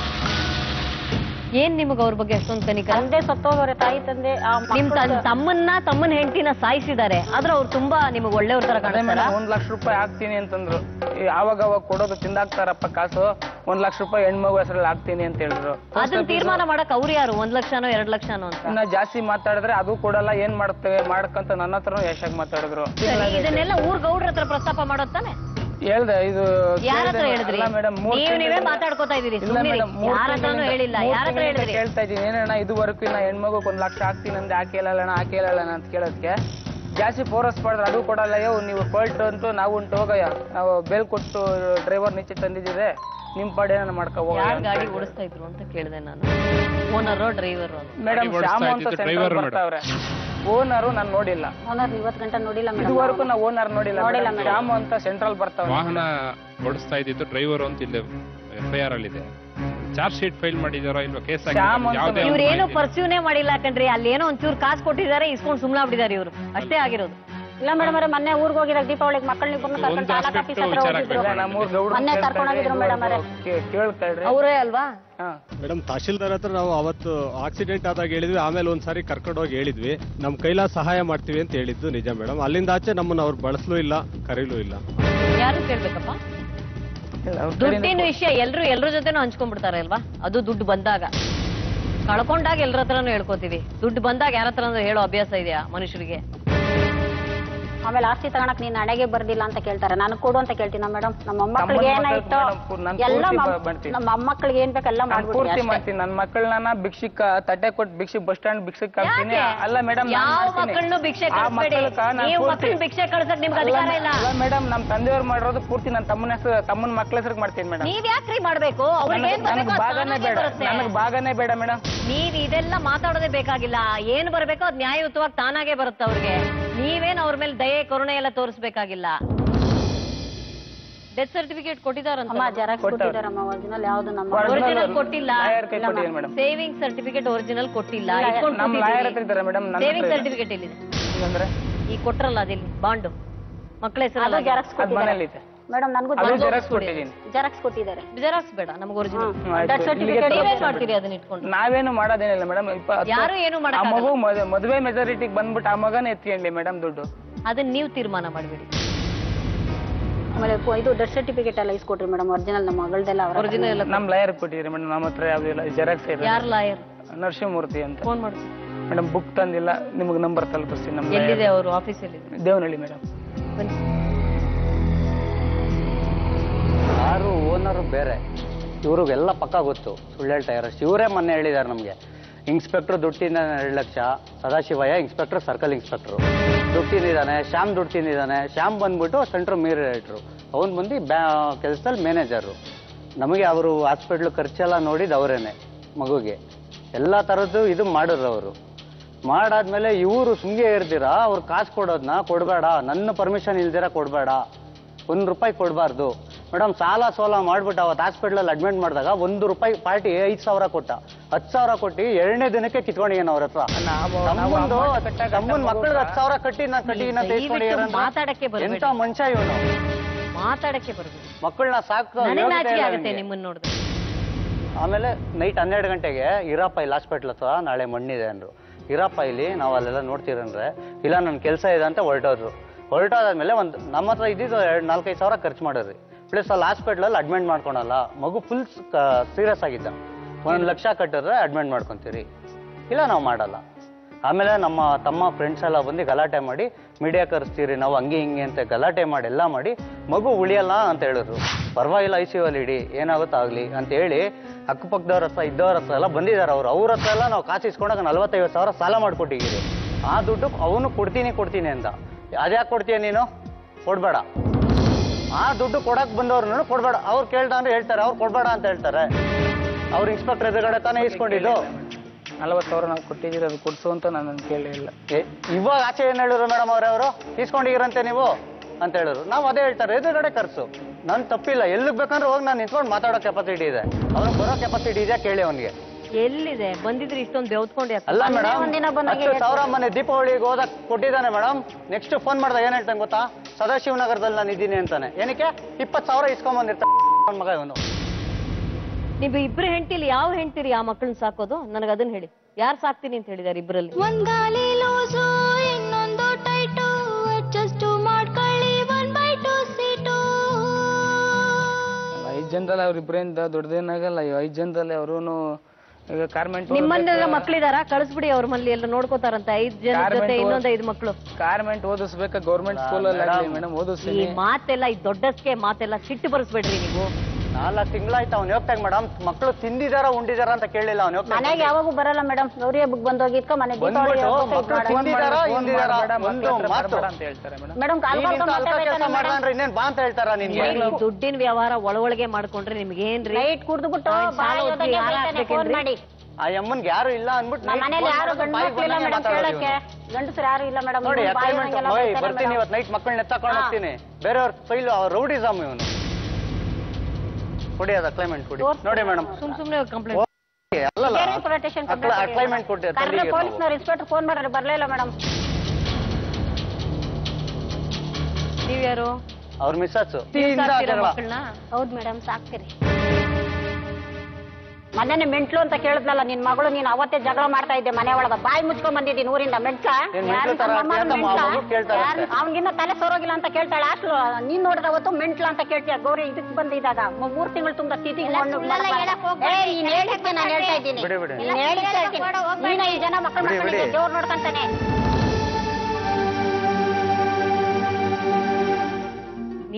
ಏನ್ ನಿಮಗೆ ಅವ್ರ ಬಗ್ಗೆ ಅಷ್ಟೊಂದು ಕನಿಕರ ತಂದೆ ಸತ್ತೋಗೋರೆ ತಾಯಿ ತಂದೆ ಆ ನಿಮ್ ಮಕ್ಳು ತನ್- ತಮ್ಮನ್ನ ತಮ್ಮನ ಹೆಂಡತಿನ ಸಾಯಿಸಿದ್ದಾರೆ ಆದ್ರೆ ಅವ್ರು ತುಂಬಾ ನಿಮಗೆ ಒಳ್ಳೆಯವ್ರ ತರ ಅದೇ ಕಾಣಿಸ್ತಾರ ಮೇಡಮ್ ಒಂದ್ ಲಕ್ಷ ರೂಪಾಯಿ ಹಾಕ್ತೀನಿ ಅಂತಂದ್ರು ಈ ಆವಾಗ ಅವಾಗ ಕೊಡೋದು ತಿಂದಾಕ್ತಾರಪ್ಪ ಕಾಸು ಒಂದ್ ಲಕ್ಷ ರೂಪಾಯಿ ಹೆಣ್ಮಗು ಹೆಸರಲ್ಲಿ ಹಾಕ್ತೀನಿ ಅಂತ ಹೇಳಿದ್ರು ಅದನ್ನ ತೀರ್ಮಾನ ಮಾಡಕ್ ಅವ್ರು ಯಾರು ಒಂದ್ ಲಕ್ಷನೋ ಎರಡ್ ಲಕ್ಷನೋ ಅಂತ ಇನ್ನ ಜಾಸ್ತಿ ಮಾತಾಡಿದ್ರೆ ಅದು ಕೊಡಲ್ಲ ಏನ್ ಮಾಡ್ತೇವೆ ಮಾಡಕ್ಕಂತ ನನ್ನ ಹತ್ರನೂ ಯಶಾಗ್ ಮಾತಾಡಿದ್ರು ಸರಿ, ಇದನ್ನೆಲ್ಲ ಊರ್ ಗೌಡ್ರ ಹತ್ರ ಪ್ರಸ್ತಾಪ ಮಾಡೋದ್ ತಾನೆ ಹೇಳ್ದೆ ಇದು ಯಾರ ಹತ್ರ ಹೇಳಿದ್ರಿ ಮೇಡಮ್ ನೀವು ನೀವೇ ಮಾತಾಡ್ಕೋತಾ ಇದೀರಿ ಇಲ್ಲ ಸುಮ್ಮನೆ ಮೇಡಮ್ ಯಾರ ಹತ್ರನೂ ಹೇಳಿಲ್ಲ ಯಾರ ಹತ್ರ ಹೇಳಿದ್ರಿ ಕೇಳ್ತಾ ಇದ್ದೀನಿ ಏನಣ್ಣ ಇದುವರೆಗೂ ಇನ್ನ ಹೆಣ್ಮಗು ಒಂದ್ ಲಕ್ಷ ಹಾಕ್ತೀನಿ ಅಂದ್ರೆ ಯಾಕೆ ಹೇಳಲ್ಲ ಯಾಕೆ ಹೇಳಲ್ಲ ಅಂತ ಕೇಳೋದಕ್ಕೆ ಜಾಸ್ತಿ ಫೋರಸ್ ಮಾಡಿದ್ರೆ ಅದು ಕೊಡಲ್ಲ ಯೋ ನೀವು ಕೋಲ್ಟ್ ಅಂತೂ ನಾವು ಉಂಟು ಹೋಗಯ್ಯ ನಾವು ಬೇಲ್ ಕೊಟ್ಟು ಡ್ರೈವರ್ ನಿಚ್ಚಿ ತಂದಿದ್ದೀರಿ ನಿಮ್ ಪಾಡಿ ಏನಾನ ಮಾಡ್ಕೊ ಹೋಗಯ್ಯ ಯಾರ್ ಅಂತ ಗಾಡಿ ಹೇಳಿದ್ರು. ಓಡಿಸ್ತಾ ಇದ್ರು ಅಂತ ಕೇಳಿದೆ ನಾನು ಓನರ್ ಡ್ರೈವರ್ ಮೇಡಮ್ ಗಾಡಿ ಶ್ಯಾಮು ಓಡಿಸ್ತಾ ಅಂತ ಇದ್ದಿದ್ದು ಸೆಂಟ್ರಲ್ driver madam. ಬರ್ತಾವ್ರೆ ಓನರು ನಾನು ನೋಡಿಲ್ಲ ಓನರ್ ಇವತ್ತು ಗಂಟೆ ನೋಡಿಲ್ಲ ಮೇಡಮ್ ಇದುವರೆಗೂ ನಾವು ಓನರ್ ನೋಡಿಲ್ಲ ನೋಡಿಲ್ಲ madam. madam. ಶ್ಯಾಮು ಅಂತ ಸೆಂಟ್ರಲ್ ಬರ್ತಾವ್ರೆ ವಾಹನ ಓಡಿಸ್ತಾ ಇದ್ದಿದ್ದು ಡ್ರೈವರ್ ಅಂತ ಇಲ್ಲಿ ಎಫ್ ಐ ಆರ್ ಅಲ್ಲಿ ಇದೆ ಚಾರ್ಜ್ ಶೀಟ್ ಫೈಲ್ ಮಾಡಿದಾರೋ ಇಲ್ವಾ ಕೇಸ್ ಶ್ಯಾಮ್ ಅಂತ ಯಾವುದೇ ಒಂದು ಇವ್ರೇನು ಮಾಹಿತಿ- ಪರ್ಸ್ಯೂನೇ ಮಾಡಿಲ್ಲ ಕಣ್ರಿ ಅಲ್ಲಿ ಏನೋ ಒಂಚೂರು ಕಾಸು ಕೊಟ್ಟಿದ್ದಾರೆ ಇಸ್ಕೊಂಡು ಸುಮ್ನ ಬಿಟ್ಟಿದ್ದಾರೆ ಇವ್ರು ಅಷ್ಟೇ ಆಗಿರೋದು ಇಲ್ಲ ಮೇಡಮ್ ಅವರೇ ಮೊನ್ನೆ ಊರಿಗೆ ಹೋಗಿದಾಗ ದೀಪಾವಳಿಗೆ ಮಕ್ಕಳನ್ನ ಇಬ್ಬರನ್ನ ಕರ್ಕೊಂಡು ಒಂದು ತಾಲೂಕ್ aspect ಆಫೀಸ್ ಹತ್ರ ವಿಚಾರ ಹೋಗಿದ್ರು ಇಲ್ಲ, ನಮ್ಮೂರ್ ಗೌಡ್ರು ಮೊನ್ನೆ ಕೇಳ್ತಾ ಕರ್ಕೊಂಡು ಹೋಗಿದ್ರು ಇದ್ರು, ಮೇಡಮ್ ಅವರೇ ಕೇ- ಕೇಳ್ತಾ ಇದ್ರಿ ಅವರೇ ಅಲ್ವಾ ಹಾ ಮೇಡಮ್ ತಹಶೀಲ್ದಾರ್ ಹತ್ರ ನಾವು ಅವತ್ತು ಆಕ್ಸಿಡೆಂಟ್ ಆದಾಗ ಹೇಳಿದ್ವಿ ಆಮೇಲೆ ಒಂದ್ಸಾರಿ ಕರ್ಕೊಂಡು ಹೋಗಿ ಹೇಳಿದ್ವಿ ನಮ್ಮ ಕೈಲಾ ಸಹಾಯ ಮಾಡ್ತೀವಿ ಅಂತ ಹೇಳಿದ್ದು ನಿಜ ಮೇಡಮ್ ಅಲ್ಲಿಂದ ಆಚೆ ನಮ್ಮನ್ನ ಅವ್ರು ಬಳಸಲೂ ಇಲ್ಲ ಕರೀಲೂ ಇಲ್ಲ ಯಾರು ಕೇಳ್ಬೇಕಪ್ಪ ಇಲ್ಲ, ಅವ್ರ ಕಡೆಯಿಂದ ದುಡ್ಡಿನ ವಿಷಯ ಎಲ್ರು ಎಲ್ರ ಜೊತೆನೂ ಹಂಚ್ಕೊಂಡ್ಬಿಡ್ತಾರೆ ಅಲ್ವಾ ಅದು ದುಡ್ಡು ಬಂದಾಗ ಕಳ್ಕೊಂಡಾಗ ಎಲ್ರ ಹತ್ರನೂ ಹೇಳ್ಕೊತೀವಿ ದುಡ್ಡು ಬಂದಾಗ ಯಾರ ಹತ್ರ ಹೇಳೋ ಅಭ್ಯಾಸ ಇದೆಯಾ ಮನುಷ್ಯರಿಗೆ ಆಮೇಲೆ ಆಸ್ತಿ ತಗೊಳಕ್ ನೀನ್ ಹಣೆಗೆ ಬರ್ದಿಲ್ಲ ಅಂತ ಕೇಳ್ತಾರೆ ನನಗ್ ಕೊಡು ಅಂತ ಕೇಳ್ತೀನಿ ಮೇಡಮ್ ನಮ್ಮ ಮೊಮ್ಮಕ್ಳಿಗೆ ತಮ್ಮನ್ ಮಕ್ಳು ಏನಾಯ್ತು madam, ಪೂರ್- ನಾನ್ ಎಲ್ಲ ಪೂರ್ತಿ ಮಮ್- ಬ- ಬರ್ತೀನಿ. ನಮ್ಮ ಮೊಮ್ಮಕ್ಳಿಗೆ ಏನ್ ಬೇಕೆಲ್ಲ ನಾನು ಪೂರ್ತಿ ಮಾಡ್ಬಿಡ್ತೀನಿ ಮಾಡ್ತೀನಿ ನನ್ನ ಮಕ್ಕಳನ್ನ ಭಿಕ್ಷಿಕ್ ತಟ್ಟೆ ಕೊಟ್ಟು ಭಿಕ್ಷಿಕ್ ಬಸ್ ಸ್ಟ್ಯಾಂಡ್ ಭಿಕ್ಷಿಕ್ ಕಳ್ತೀನಿ ಅಲ್ಲ ಮೇಡಮ್ ಯಾವ ಮಕ್ಕಳನ್ನು ಭಿಕ್ಷೆ ಕಳಿಸ್ಬೇಡಿ ನೀವು ಮಕ್ಕಳನ್ನ ಭಿಕ್ಷೆ ಕಳ್ಸಕ್ ನಿಮ್ಗೆ ಅಧಿಕಾರ ಇಲ್ಲ ಅಲ್ಲ ಮೇಡಮ್ ನಮ್ ತಂದೆಯವ್ರು ಮಾಡಿರೋದು ಪೂರ್ತಿ ನನ್ನ ತಮ್ಮನ ಹೆಸರು ತಮ್ಮನ ಮಕ್ಳ ಹೆಸರಿಗೆ ಮಾಡ್ತೀನಿ ಮೇಡಮ್ ನೀವ್ ಯಾಕ್ರಿ ಮಾಡ್ಬೇಕು ಅವ್ರಿಗೆ ಏನ್ ನನಗೆ ಬರ್ಬೇಕೋ ಅದ್ ಭಾಗನೇ ತಾನಾಗೆ ಬೇಡ ಬರುತ್ತೆ. ನನಗೆ ಭಾಗನೇ ಬೇಡ ಮೇಡಮ್ ನೀವ್ ಇದೆಲ್ಲ ಮಾತಾಡೋದೇ ಬೇಕಾಗಿಲ್ಲ ಏನ್ ಬರ್ಬೇಕೋ ಅದ್ ನ್ಯಾಯಯುತವಾಗಿ ತಾನಾಗೆ ಬರುತ್ತೆ ಅವ್ರಿಗೆ ನೀವೇನ್ ಅವ್ರ ಮೇಲೆ ದಯೆ ಕರುಣೆ ಎಲ್ಲ ತೋರಿಸ್ಬೇಕಾಗಿಲ್ಲ ಡೆತ್ ಸರ್ಟಿಫಿಕೇಟ್ ಕೊಟ್ಟಿದಾರಂತ ಅಮ್ಮ ಜೆರಾಕ್ಸ್ ಕೊಟ್ಟಿದಾರಮ್ಮ ಒರಿಜಿನಲ್ ಯಾವ್ದು ನಮ್ಮ ಒರಿಜಿನಲ್ ಕೊಟ್ಟಿಲ್ಲ ಲಾಯರ್ ಕೈ ಕೊಟ್ಟಿದ್ದೀನಿ ಮೇಡಮ್ ಸೇವಿಂಗ್ ಸರ್ಟಿಫಿಕೇಟ್ ಒರಿಜಿನಲ್ ಕೊಟ್ಟಿಲ್ಲ ನಮ್ ಲಾಯರ್ ಹತ್ರ ಇದ್ದಾರೆ ಮೇಡಮ್ ನನ್ನ ಸೇವಿಂಗ್ ಹತ್ರ ಇಲ್ಲ. ಸರ್ಟಿಫಿಕೇಟ್ ಎಲ್ಲಿದೆ ಅಂದ್ರೆ ಈ ಕೊಟ್ರಲ್ಲ ಅದಿಲ್ಲಿ ಬಾಂಡು ಮಕ್ಕಳ ಅದು ಹೆಸರು ಜೆರಾಕ್ಸ್ ಅದ್ ಮನೇಲಿ ಕೊಟ್ಟಿದ್ದಾರೆ ಇದೆ ಮೇಡಮ್ ನನಗೂ ಅದು ಜೆರಾಕ್ಸ್ ಕೊಟ್ಟಿದ್ದೀನಿ ಜೆರಾಕ್ಸ್ ಕೊಟ್ಟಿದ್ದಾರೆ ಜೆರಾಕ್ಸ್ ಬೇಡ ನಮ್ಗೆ ಒರಿಜಿನಲ್ ಹ್ಮ್, ಆಯ್ತು. ಡೆತ್ ಸರ್ಟಿಫಿಕೇಟ್ ನೀವೇನ್ ಮಾಡ್ತೀರಿ ಅದನ್ನ ಇಟ್ಕೊಂಡು ನಾವೇನು ಮಾಡೋದೇನಿಲ್ಲ ಮೇಡಮ್ ಯಾರು ಏನು ಆ ಮಾಡಕ್ಕಾಗಲ್ಲ. ಮಗು ಮದ್- ಮದುವೆ ಮೆಜಾರಿಟಿಗೆ ಬಂದ್ಬಿಟ್ಟು ಆ ಮಗನೇ ಎತ್ಕೊಂಡ್ಲಿ ಮೇಡಮ್ ದುಡ್ಡು ಅದನ್ನ ನೀವು ತೀರ್ಮಾನ ಮಾಡಬೇಡಿ ಆಮೇಲೆ ಕೊ- ಇದು ಡೆತ್ ಸರ್ಟಿಫಿಕೇಟ್ ಎಲ್ಲ ಇಸ್ಕೊಟ್ರಿ ಮೇಡಮ್ ಒರಿಜಿನಲ್ ನಮ್ಮ ಮಗಳದೆಲ್ಲ ಅವ್ರ ಒರಿಜಿನಲ್ ಎಲ್ಲ ನಮ್ ಲಾಯರ್ ಕೊಟ್ಟಿದ್ದೀರಿ ಮೇಡಮ್ ನಮ್ಮ ಹತ್ರ ಯಾವ್ದು ಇಲ್ಲ ಜೆರಾಕ್ಸ್ ಇದೆ ಯಾರ್ ಲಾಯರ್ ನರಸಿಂಹಮೂರ್ತಿ ಅಂತ ಫೋನ್ ಮಾಡ್ತೀನಿ ಮೇಡಮ್ ಬುಕ್ ತಂದಿಲ್ಲ ನಿಮ್ಗೆ ನಂಬರ್ ತಲುಪಿಸ್ತೀನಿ ನಮ್ಮ ಎಲ್ಲಿದೆ ಅವರು ಆಫೀಸ್ ಎಲ್ಲಿದೆ ದೇವನಹಳ್ಳಿ ಮೇಡಮ್ ಬನ್ನಿ ಯಾರು ಓನರು ಬೇರೆ ಇವ್ರಿಗೆಲ್ಲ ಪಕ್ಕ ಗೊತ್ತು ಸುಳ್ಳು ಹೇಳ್ತಾ ಇರೋ ಇವರೇ ಮೊನ್ನೆ ಹೇಳಿದ್ದಾರೆ ನಮಗೆ ಇನ್ಸ್ಪೆಕ್ಟರ್ ದುಡ್ಡಿಂದ ಎರಡು lakh Sadashivaiah inspector circle inspector ದುಡ್ಡು ತಿಂದಿದ್ದಾನೆ ಶ್ಯಾಮ್ ದುಡ್ಡು ತಿಂದಿದ್ದಾನೆ ಶ್ಯಾಮ್ ಬಂದ್ಬಿಟ್ಟು ಸೆಂಟ್ರ್ ಮೀರೇಟ್ರು ಅವ್ನು ಬಂದು ಬ್ಯಾ ಕೆಲಸದಲ್ಲಿ ಮ್ಯಾನೇಜರು ನಮಗೆ ಅವರು ಹಾಸ್ಪಿಟ್ಲ್ ಖರ್ಚೆಲ್ಲ ನೋಡಿದ್ದು ಅವರೇನೆ ಮಗುಗೆ ಎಲ್ಲ ಥರದ್ದು ಇದು ಮಾಡಿದ್ರು ಅವರು ಮಾಡಾದ್ಮೇಲೆ ಇವರು ಸುಮ್ಗೆ ಇರ್ದಿರ ಅವ್ರು ಕಾಸು ಕೊಡೋದನ್ನ ಕೊಡಬೇಡ ನನ್ನ ಪರ್ಮಿಷನ್ ಇಲ್ದಿರ ಕೊಡಬೇಡ ಒಂದು ರೂಪಾಯಿ ಕೊಡಬಾರ್ದು ಮೇಡಮ್ ಸಾಲ ಸೋಲ ಮಾಡ್ಬಿಟ್ಟು ಅವತ್ತು ಹಾಸ್ಪಿಟ್ಲಲ್ಲಿ ಅಡ್ಮಿಟ್ ಮಾಡಿದಾಗ ಒಂದು ರೂಪಾಯಿ ಪಾರ್ಟಿ ಐದು ಸಾವಿರ ಕೊಟ್ಟ ಹತ್ತು ಸಾವಿರ ಕೊಟ್ಟು ಎರಡನೇ ದಿನಕ್ಕೆ ಕಿತ್ಕೊಂಡಿದ್ದಾನೆ ಅವ್ರ ಹತ್ರ ತಮ್ಮಂದು ತಮ್ಮನ ಮಕ್ಳಿಗೆ ಹತ್ತು ಸಾವಿರ ಕಟ್ಟಿ ನಾನು ಕಟ್ಟಿನ ದಯವಿಟ್ಟು ಮಾತಾಡಕ್ಕೆ ಬರ್ಬೇಡಿ. ಎಂತ ಮನುಷ್ಯ ಇವನು ಮಾತಾಡಕ್ಕೆ ಬರ್ಬೇಕು ಮಕ್ಕಳನ್ನ ಸಾಕು ನನಗೆ ಯೋಗ್ಯತೆ ನಾಚಿಕೆ ಇಲ್ಲ ಆಗುತ್ತೆ ನಿಮ್ಗೆ. ನಿಮ್ಮನ್ನ ನೋಡಿದ್ರೆ ಆಮೇಲೆ ನೈಟ್ ಹನ್ನೆರಡು ಗಂಟೆಗೆ ಇರಪ್ಪ ಇಲ್ಲಿ ಹಾಸ್ಪಿಟ್ಲ್ ಹತ್ರ ನಾಳೆ ಮಣ್ಣಿದೆ ಅಂದ್ರು ಇರಪ್ಪ ಇಲ್ಲಿ ನಾವು ಅಲ್ಲೆಲ್ಲ ನೋಡ್ತೀರಂದ್ರೆ ಇಲ್ಲ ನನ್ನ ಕೆಲಸ ಇದೆ ಅಂತ ಹೊರಟೋದ್ರು ಹೊರಟೋದಾದ್ಮೇಲೆ ಒಂದು ನಮ್ಮ ಹತ್ರ ಇದ್ದಿದ್ದು ಎರಡು ನಾಲ್ಕೈದು ಸಾವಿರ ಖರ್ಚು ಮಾಡಿದ್ರಿ ಪ್ಲಸ್ ಅಲ್ಲಿ ಹಾಸ್ಪಿಟ್ಲಲ್ಲಿ ಅಡ್ಮಿಟ್ ಮಾಡ್ಕೊಳಲ್ಲ ಮಗು ಫುಲ್ ಸೀರಿಯಸ್ ಆಗಿದ್ದ ಒಂದು ಲಕ್ಷ ಕಟ್ಟಿದ್ರೆ ಅಡ್ಮಿಟ್ ಮಾಡ್ಕೊತೀರಿ ಇಲ್ಲ ನಾವು ಮಾಡಲ್ಲ ಆಮೇಲೆ ನಮ್ಮ ತಮ್ಮ ಫ್ರೆಂಡ್ಸ್ ಎಲ್ಲ ಬಂದು ಗಲಾಟೆ ಮಾಡಿ ಮೀಡಿಯಾ ಕರೆಸ್ತೀರಿ ನಾವು ಹಂಗೆ ಹಿಂಗೆ ಅಂತ ಗಲಾಟೆ ಮಾಡಿ ಎಲ್ಲ ಮಾಡಿ ಮಗು ಉಳಿಯಲ್ಲ ಅಂತ ಹೇಳಿದ್ರು ಪರವಾಗಿಲ್ಲ ಐ ಸಿ ಯು ಅಲ್ಲಿ ಇಡಿ ಏನಾಗುತ್ತೋ ಆಗಲಿ ಅಂತ ಹೇಳಿ ಅಕ್ಕಪಕ್ಕದವ್ರ ಹತ್ರ ಇದ್ದವ್ರ ಹತ್ರ ಎಲ್ಲ ಬಂದಿದ್ದಾರೆ ಅವರು ಅವ್ರ ಹತ್ರ ಎಲ್ಲ ನಾವು ಕಾಸು ಇಸ್ಕೊಂಡಾಗ ನಲ್ವತ್ತೈವತ್ತು ಸಾವಿರ ಸಾಲ ಮಾಡಿಕೊಟ್ಟಿದ್ದೀರಿ ಆ ದುಡ್ಡು ಅವನು ಕೊಡ್ತೀನಿ ಕೊಡ್ತೀನಿ ಅಂತ ಅದ್ಯಾಕೆ ಕೊಡ್ತೀಯ ನೀನು ಕೊಡಬೇಡ ಆ ದುಡ್ಡು ಕೊಡಕ್ ಬಂದವ್ರನ್ನ ಕೊಡಬೇಡ ಅವ್ರು ಕೇಳ್ದ ಅಂದ್ರೆ ಹೇಳ್ತಾರೆ ಅವ್ರು ಕೊಡಬೇಡ ಅಂತ ಹೇಳ್ತಾರೆ ಅವ್ರು ಇನ್ಸ್ಪೆಕ್ಟರ್ ಎದುರುಗಡೆ ತಾನೇ ಇಸ್ಕೊಂಡಿದ್ದು ನಲವತ್ತು ಸಾವಿರ ನಾವು ಕೊಟ್ಟಿದ್ದೀರಿ ಅದು ಕೊಡ್ಸು ಅಂತ ನಾನು ಕೇಳಿಲ್ಲ ಏ, ಇವಾಗ ಆಚೆ ಏನ್ ಹೇಳಿದ್ರು ಮೇಡಮ್ ಅವ್ರೆ ಅವರು ಇಸ್ಕೊಂಡಿರಂತೆ ನೀವು ಅಂತ ಹೇಳಿದ್ರು ನಾವು ಅದೇ ಹೇಳ್ತಾರೆ ಎದುರುಗಡೆ ಕರ್ಸು ನನ್ ತಪ್ಪಿಲ್ಲ ಎಲ್ಲಿಗೆ ಬೇಕಂದ್ರೆ ಹೋಗಿ ನಾನು ನಿಂತ್ಕೊಂಡು ಮಾತಾಡೋ ಕೆಪಾಸಿಟಿ ಇದೆ ಅವ್ನಿಗೆ ಬರೋ ಕೆಪಾಸಿಟಿ ಇದೆಯಾ ಕೇಳಿ ಅವನಿಗೆ ಎಲ್ಲಿದೆ ಬಂದಿದ್ರೆ ಇಷ್ಟೊಂದು ಬೆವ್ತ್ಕೊಂಡೆ ಅಲ್ಲ ಮೇಡಮ್ ಒಂದಿನ ಬಂದಾಗ ಹತ್ತು ಸಾವಿರ ಮೊನ್ನೆ ದೀಪಾವಳಿಗೆ ಹೋದಾಗ ಕೊಟ್ಟಿದ್ದಾನೆ ಮೇಡಮ್ ನೆಕ್ಸ್ಟ್ ಫೋನ್ ಮಾಡಿದಾಗ ಏನ್ ಹೇಳ್ತಾನೆ ಗೊತ್ತಾ ಸದಾಶಿವನಗರದಲ್ಲಿ ನಾನು ಇದ್ದೀನಿ ಅಂತಾನೆ ಏನಕ್ಕೆ ಇಪ್ಪತ್ತು ಸಾವಿರ ಇಸ್ಕೊಂಬಂದಿರ್ತಾನೆ ಮಗ ಇವನು ನೀವು ಇಬ್ರು ಹೆಂಡತಿಲಿ ಯಾವ ಹೆಂಡ್ತಿರಿ ಆ ಮಕ್ಕಳನ್ನ ಸಾಕೋದು ನನಗೆ ಅದನ್ನ ಹೇಳಿ ಯಾರು ಸಾಕ್ತೀನಿ ಅಂತ ಹೇಳಿದಾರೆ ಇಬ್ರಲ್ಲಿ ಒಂದ್ ಗಾಲಿ ಲೂಸು ಇನ್ನೊಂದು ಟೈಟು ಅಡ್ಜಸ್ಟ್ ಮಾಡ್ಕೊಳ್ಳಿ ಒನ್ ಬೈ ಟು ಸೀಟು ಐದು ಜನದಲ್ಲಿ ಅವ್ರಿಬ್ರಿಂದ ದೊಡ್ಡದೇನಾಗಲ್ಲ ಐದು ಜನದಲ್ಲಿ ಅವರು ಈಗ ಕಾರ್ಮೆಂಟ್ ನಿಮ್ಮನ್ನೆಲ್ಲ ಮಕ್ಳಿದಾರ ಕಳಿಸ್ಬಿಡಿ ಅವ್ರ ಮಲ್ಲಿ ಎಲ್ಲ ನೋಡ್ಕೋತಾರಂತ ಐದ್ ಜನ ಜೊತೆ Garment ಇನ್ನೊಂದ್ ಐದು ಮಕ್ಳು ಕಾರ್ಮೆಂಟ್ ಓದಿಸ್ಬೇಕಾ ಗೌರ್ಮೆಂಟ್ ಸ್ಕೂಲಲ್ಲಿ ಆಗಲಿ ಮೇಡಮ್ ಈ ಓದಿಸ್ತೀನಿ ಮಾತೆಲ್ಲ ಈ ದೊಡ್ಡಸ್ಕೆ ಮಾತೆಲ್ಲ ಸಿಟ್ಟು ಬರ್ಸ್ಬೇಡ್ರಿ ನೀವು ನಾಲ್ಕು ತಿಂಗಳಾಯ್ತು ಅವ್ನು ಹೋಗ್ತಾಗ ಮೇಡಮ್ ಮಕ್ಕಳು ತಿಂದಿದಾರ ಉಂಡಿದಾರ ಅಂತ ಕೇಳಿಲ್ಲ ಅವ್ನು ಹೋಗ್ತಾಗ ಮನೆಗೆ ಯಾವಾಗೂ ಬರಲ್ಲ ಮೇಡಮ್ ಗೌರಿ ಹಬ್ಬಕ್ಕೆ ಬಂದೋಗಿ ಇದ್ಕೊ ಮನೆ ದೀಪಾವಳಿ ಬಂದ್ಬಿಟ್ಟು ಮಕ್ಕಳು ತಿಂದಿದಾರ ಹಿಂದಿದಾರ ಒಂದು ಮಾತು ಅಂತ ಹೇಳ್ತಾರೆ ಮೇಡಮ್ ಮೇಡಮ್ ಕಾಲ್ ನೀನ್ ಇಂಥ ಅಲ್ಪ ಕೆಲಸ ಮೇಡಮ್ ಮಾಡ್ದಂದ್ರೆ ಇನ್ನೇನ್ ಬಾ ಅಂತ ಹೇಳ್ತಾರ ನಿನ್ಗೆ ಈ ದುಡ್ಡಿನ ವ್ಯವಹಾರ ಒಳ ಒಳಗೆ ಮಾಡ್ಕೊಂಡ್ರೆ ನಿಮ್ಗೇನ್ರಿ ನೈಟ್ ಕುಡ್ದ್ಬಿಟ್ಟು ಅವ್ನ್ ಸಾಲ ಬಾಯಿ ಹೋಗಿ ಯಾರ್ ಹೋದಾಗೆ ಫೋನ್ ಹಾಕ್ಬೇಕೇನ್ರಿ? ಮಾಡಿ ಆ ಅಮ್ಮನ್ಗೆ ಯಾರು ಇಲ್ಲ ಅಂದ್ಬಿಟ್ಟು ನಮ್ಮ night ಮನೇಲಿ phone ಯಾರು ಮಾಡೋದು, ಗಂಡು ಬಾಯಿಗೆ ಮಕ್ಳಿಲ್ಲ ಬಂದಂಗೆ ಮೇಡಮ್ ಮಾತಾಡೋದು ಕೇಳಕ್ಕೆ ಇವ್ನು. ಗಂಡಸರು ಯಾರು ಇಲ್ಲ ಮೇಡಮ್ ನೋಡಿ ಬಾಯಿ ಅಸೈನ್ಮೆಂಟ್ ಬಂದಂಗೆಲ್ಲ ಓಯ್ ಬೈತಾರೆ ಬರ್ತೀನಿ madam. ಇವತ್ತು ನೈಟ್ ಮಕ್ಕಳನ್ನ ಎತ್ತಕೊಂಡು ಹಾ. ಹೋಗ್ತೀನಿ ಬೇರೆಯವ್ರ ಫೈಲ್ ರೌಡಿಸಮ್ ಇವನು ಕೊಡಿ ಅದ ಕ್ಲೈಮೆಂಟ್ ಕೊಡಿ ನೋಡಿ ಮೇಡಮ್ ಸುಮ್ ಸುಮ್ನೆ ಕಂಪ್ಲೇಂಟ್ ಅಲ್ಲಲ್ಲ ಬೇರೆ police station complaint ಕ್ಲೈಮೆಂಟ್ ಕೊಟ್ಟು ಕರೆದ್ರೆ ತಂದಿದ್ದೀವಿ ನಾವು. ಪೊಲೀಸ್ನವ್ರು ಇನ್ಸ್ಪೆಕ್ಟರ್ ಫೋನ್ ಮಾಡಿದ್ರೆ ಬರ್ಲಿಲ್ಲ ಮೇಡಮ್ ನೀವ್ಯಾರು ಅವ್ರ ಮಿಸ್ಸಸ್ ನೀವ್ ಸಾಕ್ತೀರಾ ಮಕ್ಕಳ್ನ ಹೌದು ಮೇಡಮ್ ಸಾಕ್ತೀರಿ ಮೊನ್ನೆ ಮೆಂಟ್ಲು ಅಂತ ಕೇಳಿದ್ನಲ್ಲ ನಿನ್ ಮಗಳು ನೀನ್ ಅವತ್ತೇ ಜಗಳ ಮಾಡ್ತಾ ಇದ್ದೆ ಮನೆ ಒಳಗ ಬಾಯಿ ಮುಚ್ಕೊಂಡ್ ಬಂದಿದ್ದೀನಿ ಊರಿಂದ ಮೆಂಟ್ಲ ಏನ್ ಮೆಂಟ್ಲು ತರ ಆಡ್ತೀಯ ಅಂತ ಆ ಮಗು ಕೇಳ್ತಾಳೆ ಅಷ್ಟೇ. ಅವ್ನಿಗಿನ್ನ ತಲೆ ಸೋರೋಗಿಲ್ಲ ಅಂತ ಕೇಳ್ತಾಳೆ ಅಷ್ಟು ನೀನ್ ನೋಡಿದ ಅವತ್ತು ಮೆಂಟ್ಲ ಅಂತ ಕೇಳ್ತೀಯ ಗೌರಿ ಇದಕ್ ಬಂದಿದ್ದಾಗ ಮ- ಮೂರ್ ತಿಂಗಳು ತುಂಬ ಸ್ಥಿತಿ ನೀನ್ ಹೇಳಿದ್ದೆ ನಾನು ಹೇಳ್ತಾ ಇದ್ದೀನಿ ಬಿಡಿ, ಬಿಡಿ. ನೀನ್ ಹೇಳಿದ್ದೆ ಹೇಳ್ತೀನಿ. ನೀನ್ ಐದ್ ಜನ ಮಕ್ಕಳು ಬಿಡಿ, ಬಿಡಿ. ಮಕ್ಕಳಿಗೆ ದೇವ್ರು ನೋಡ್ಕೊಂತಾನೆ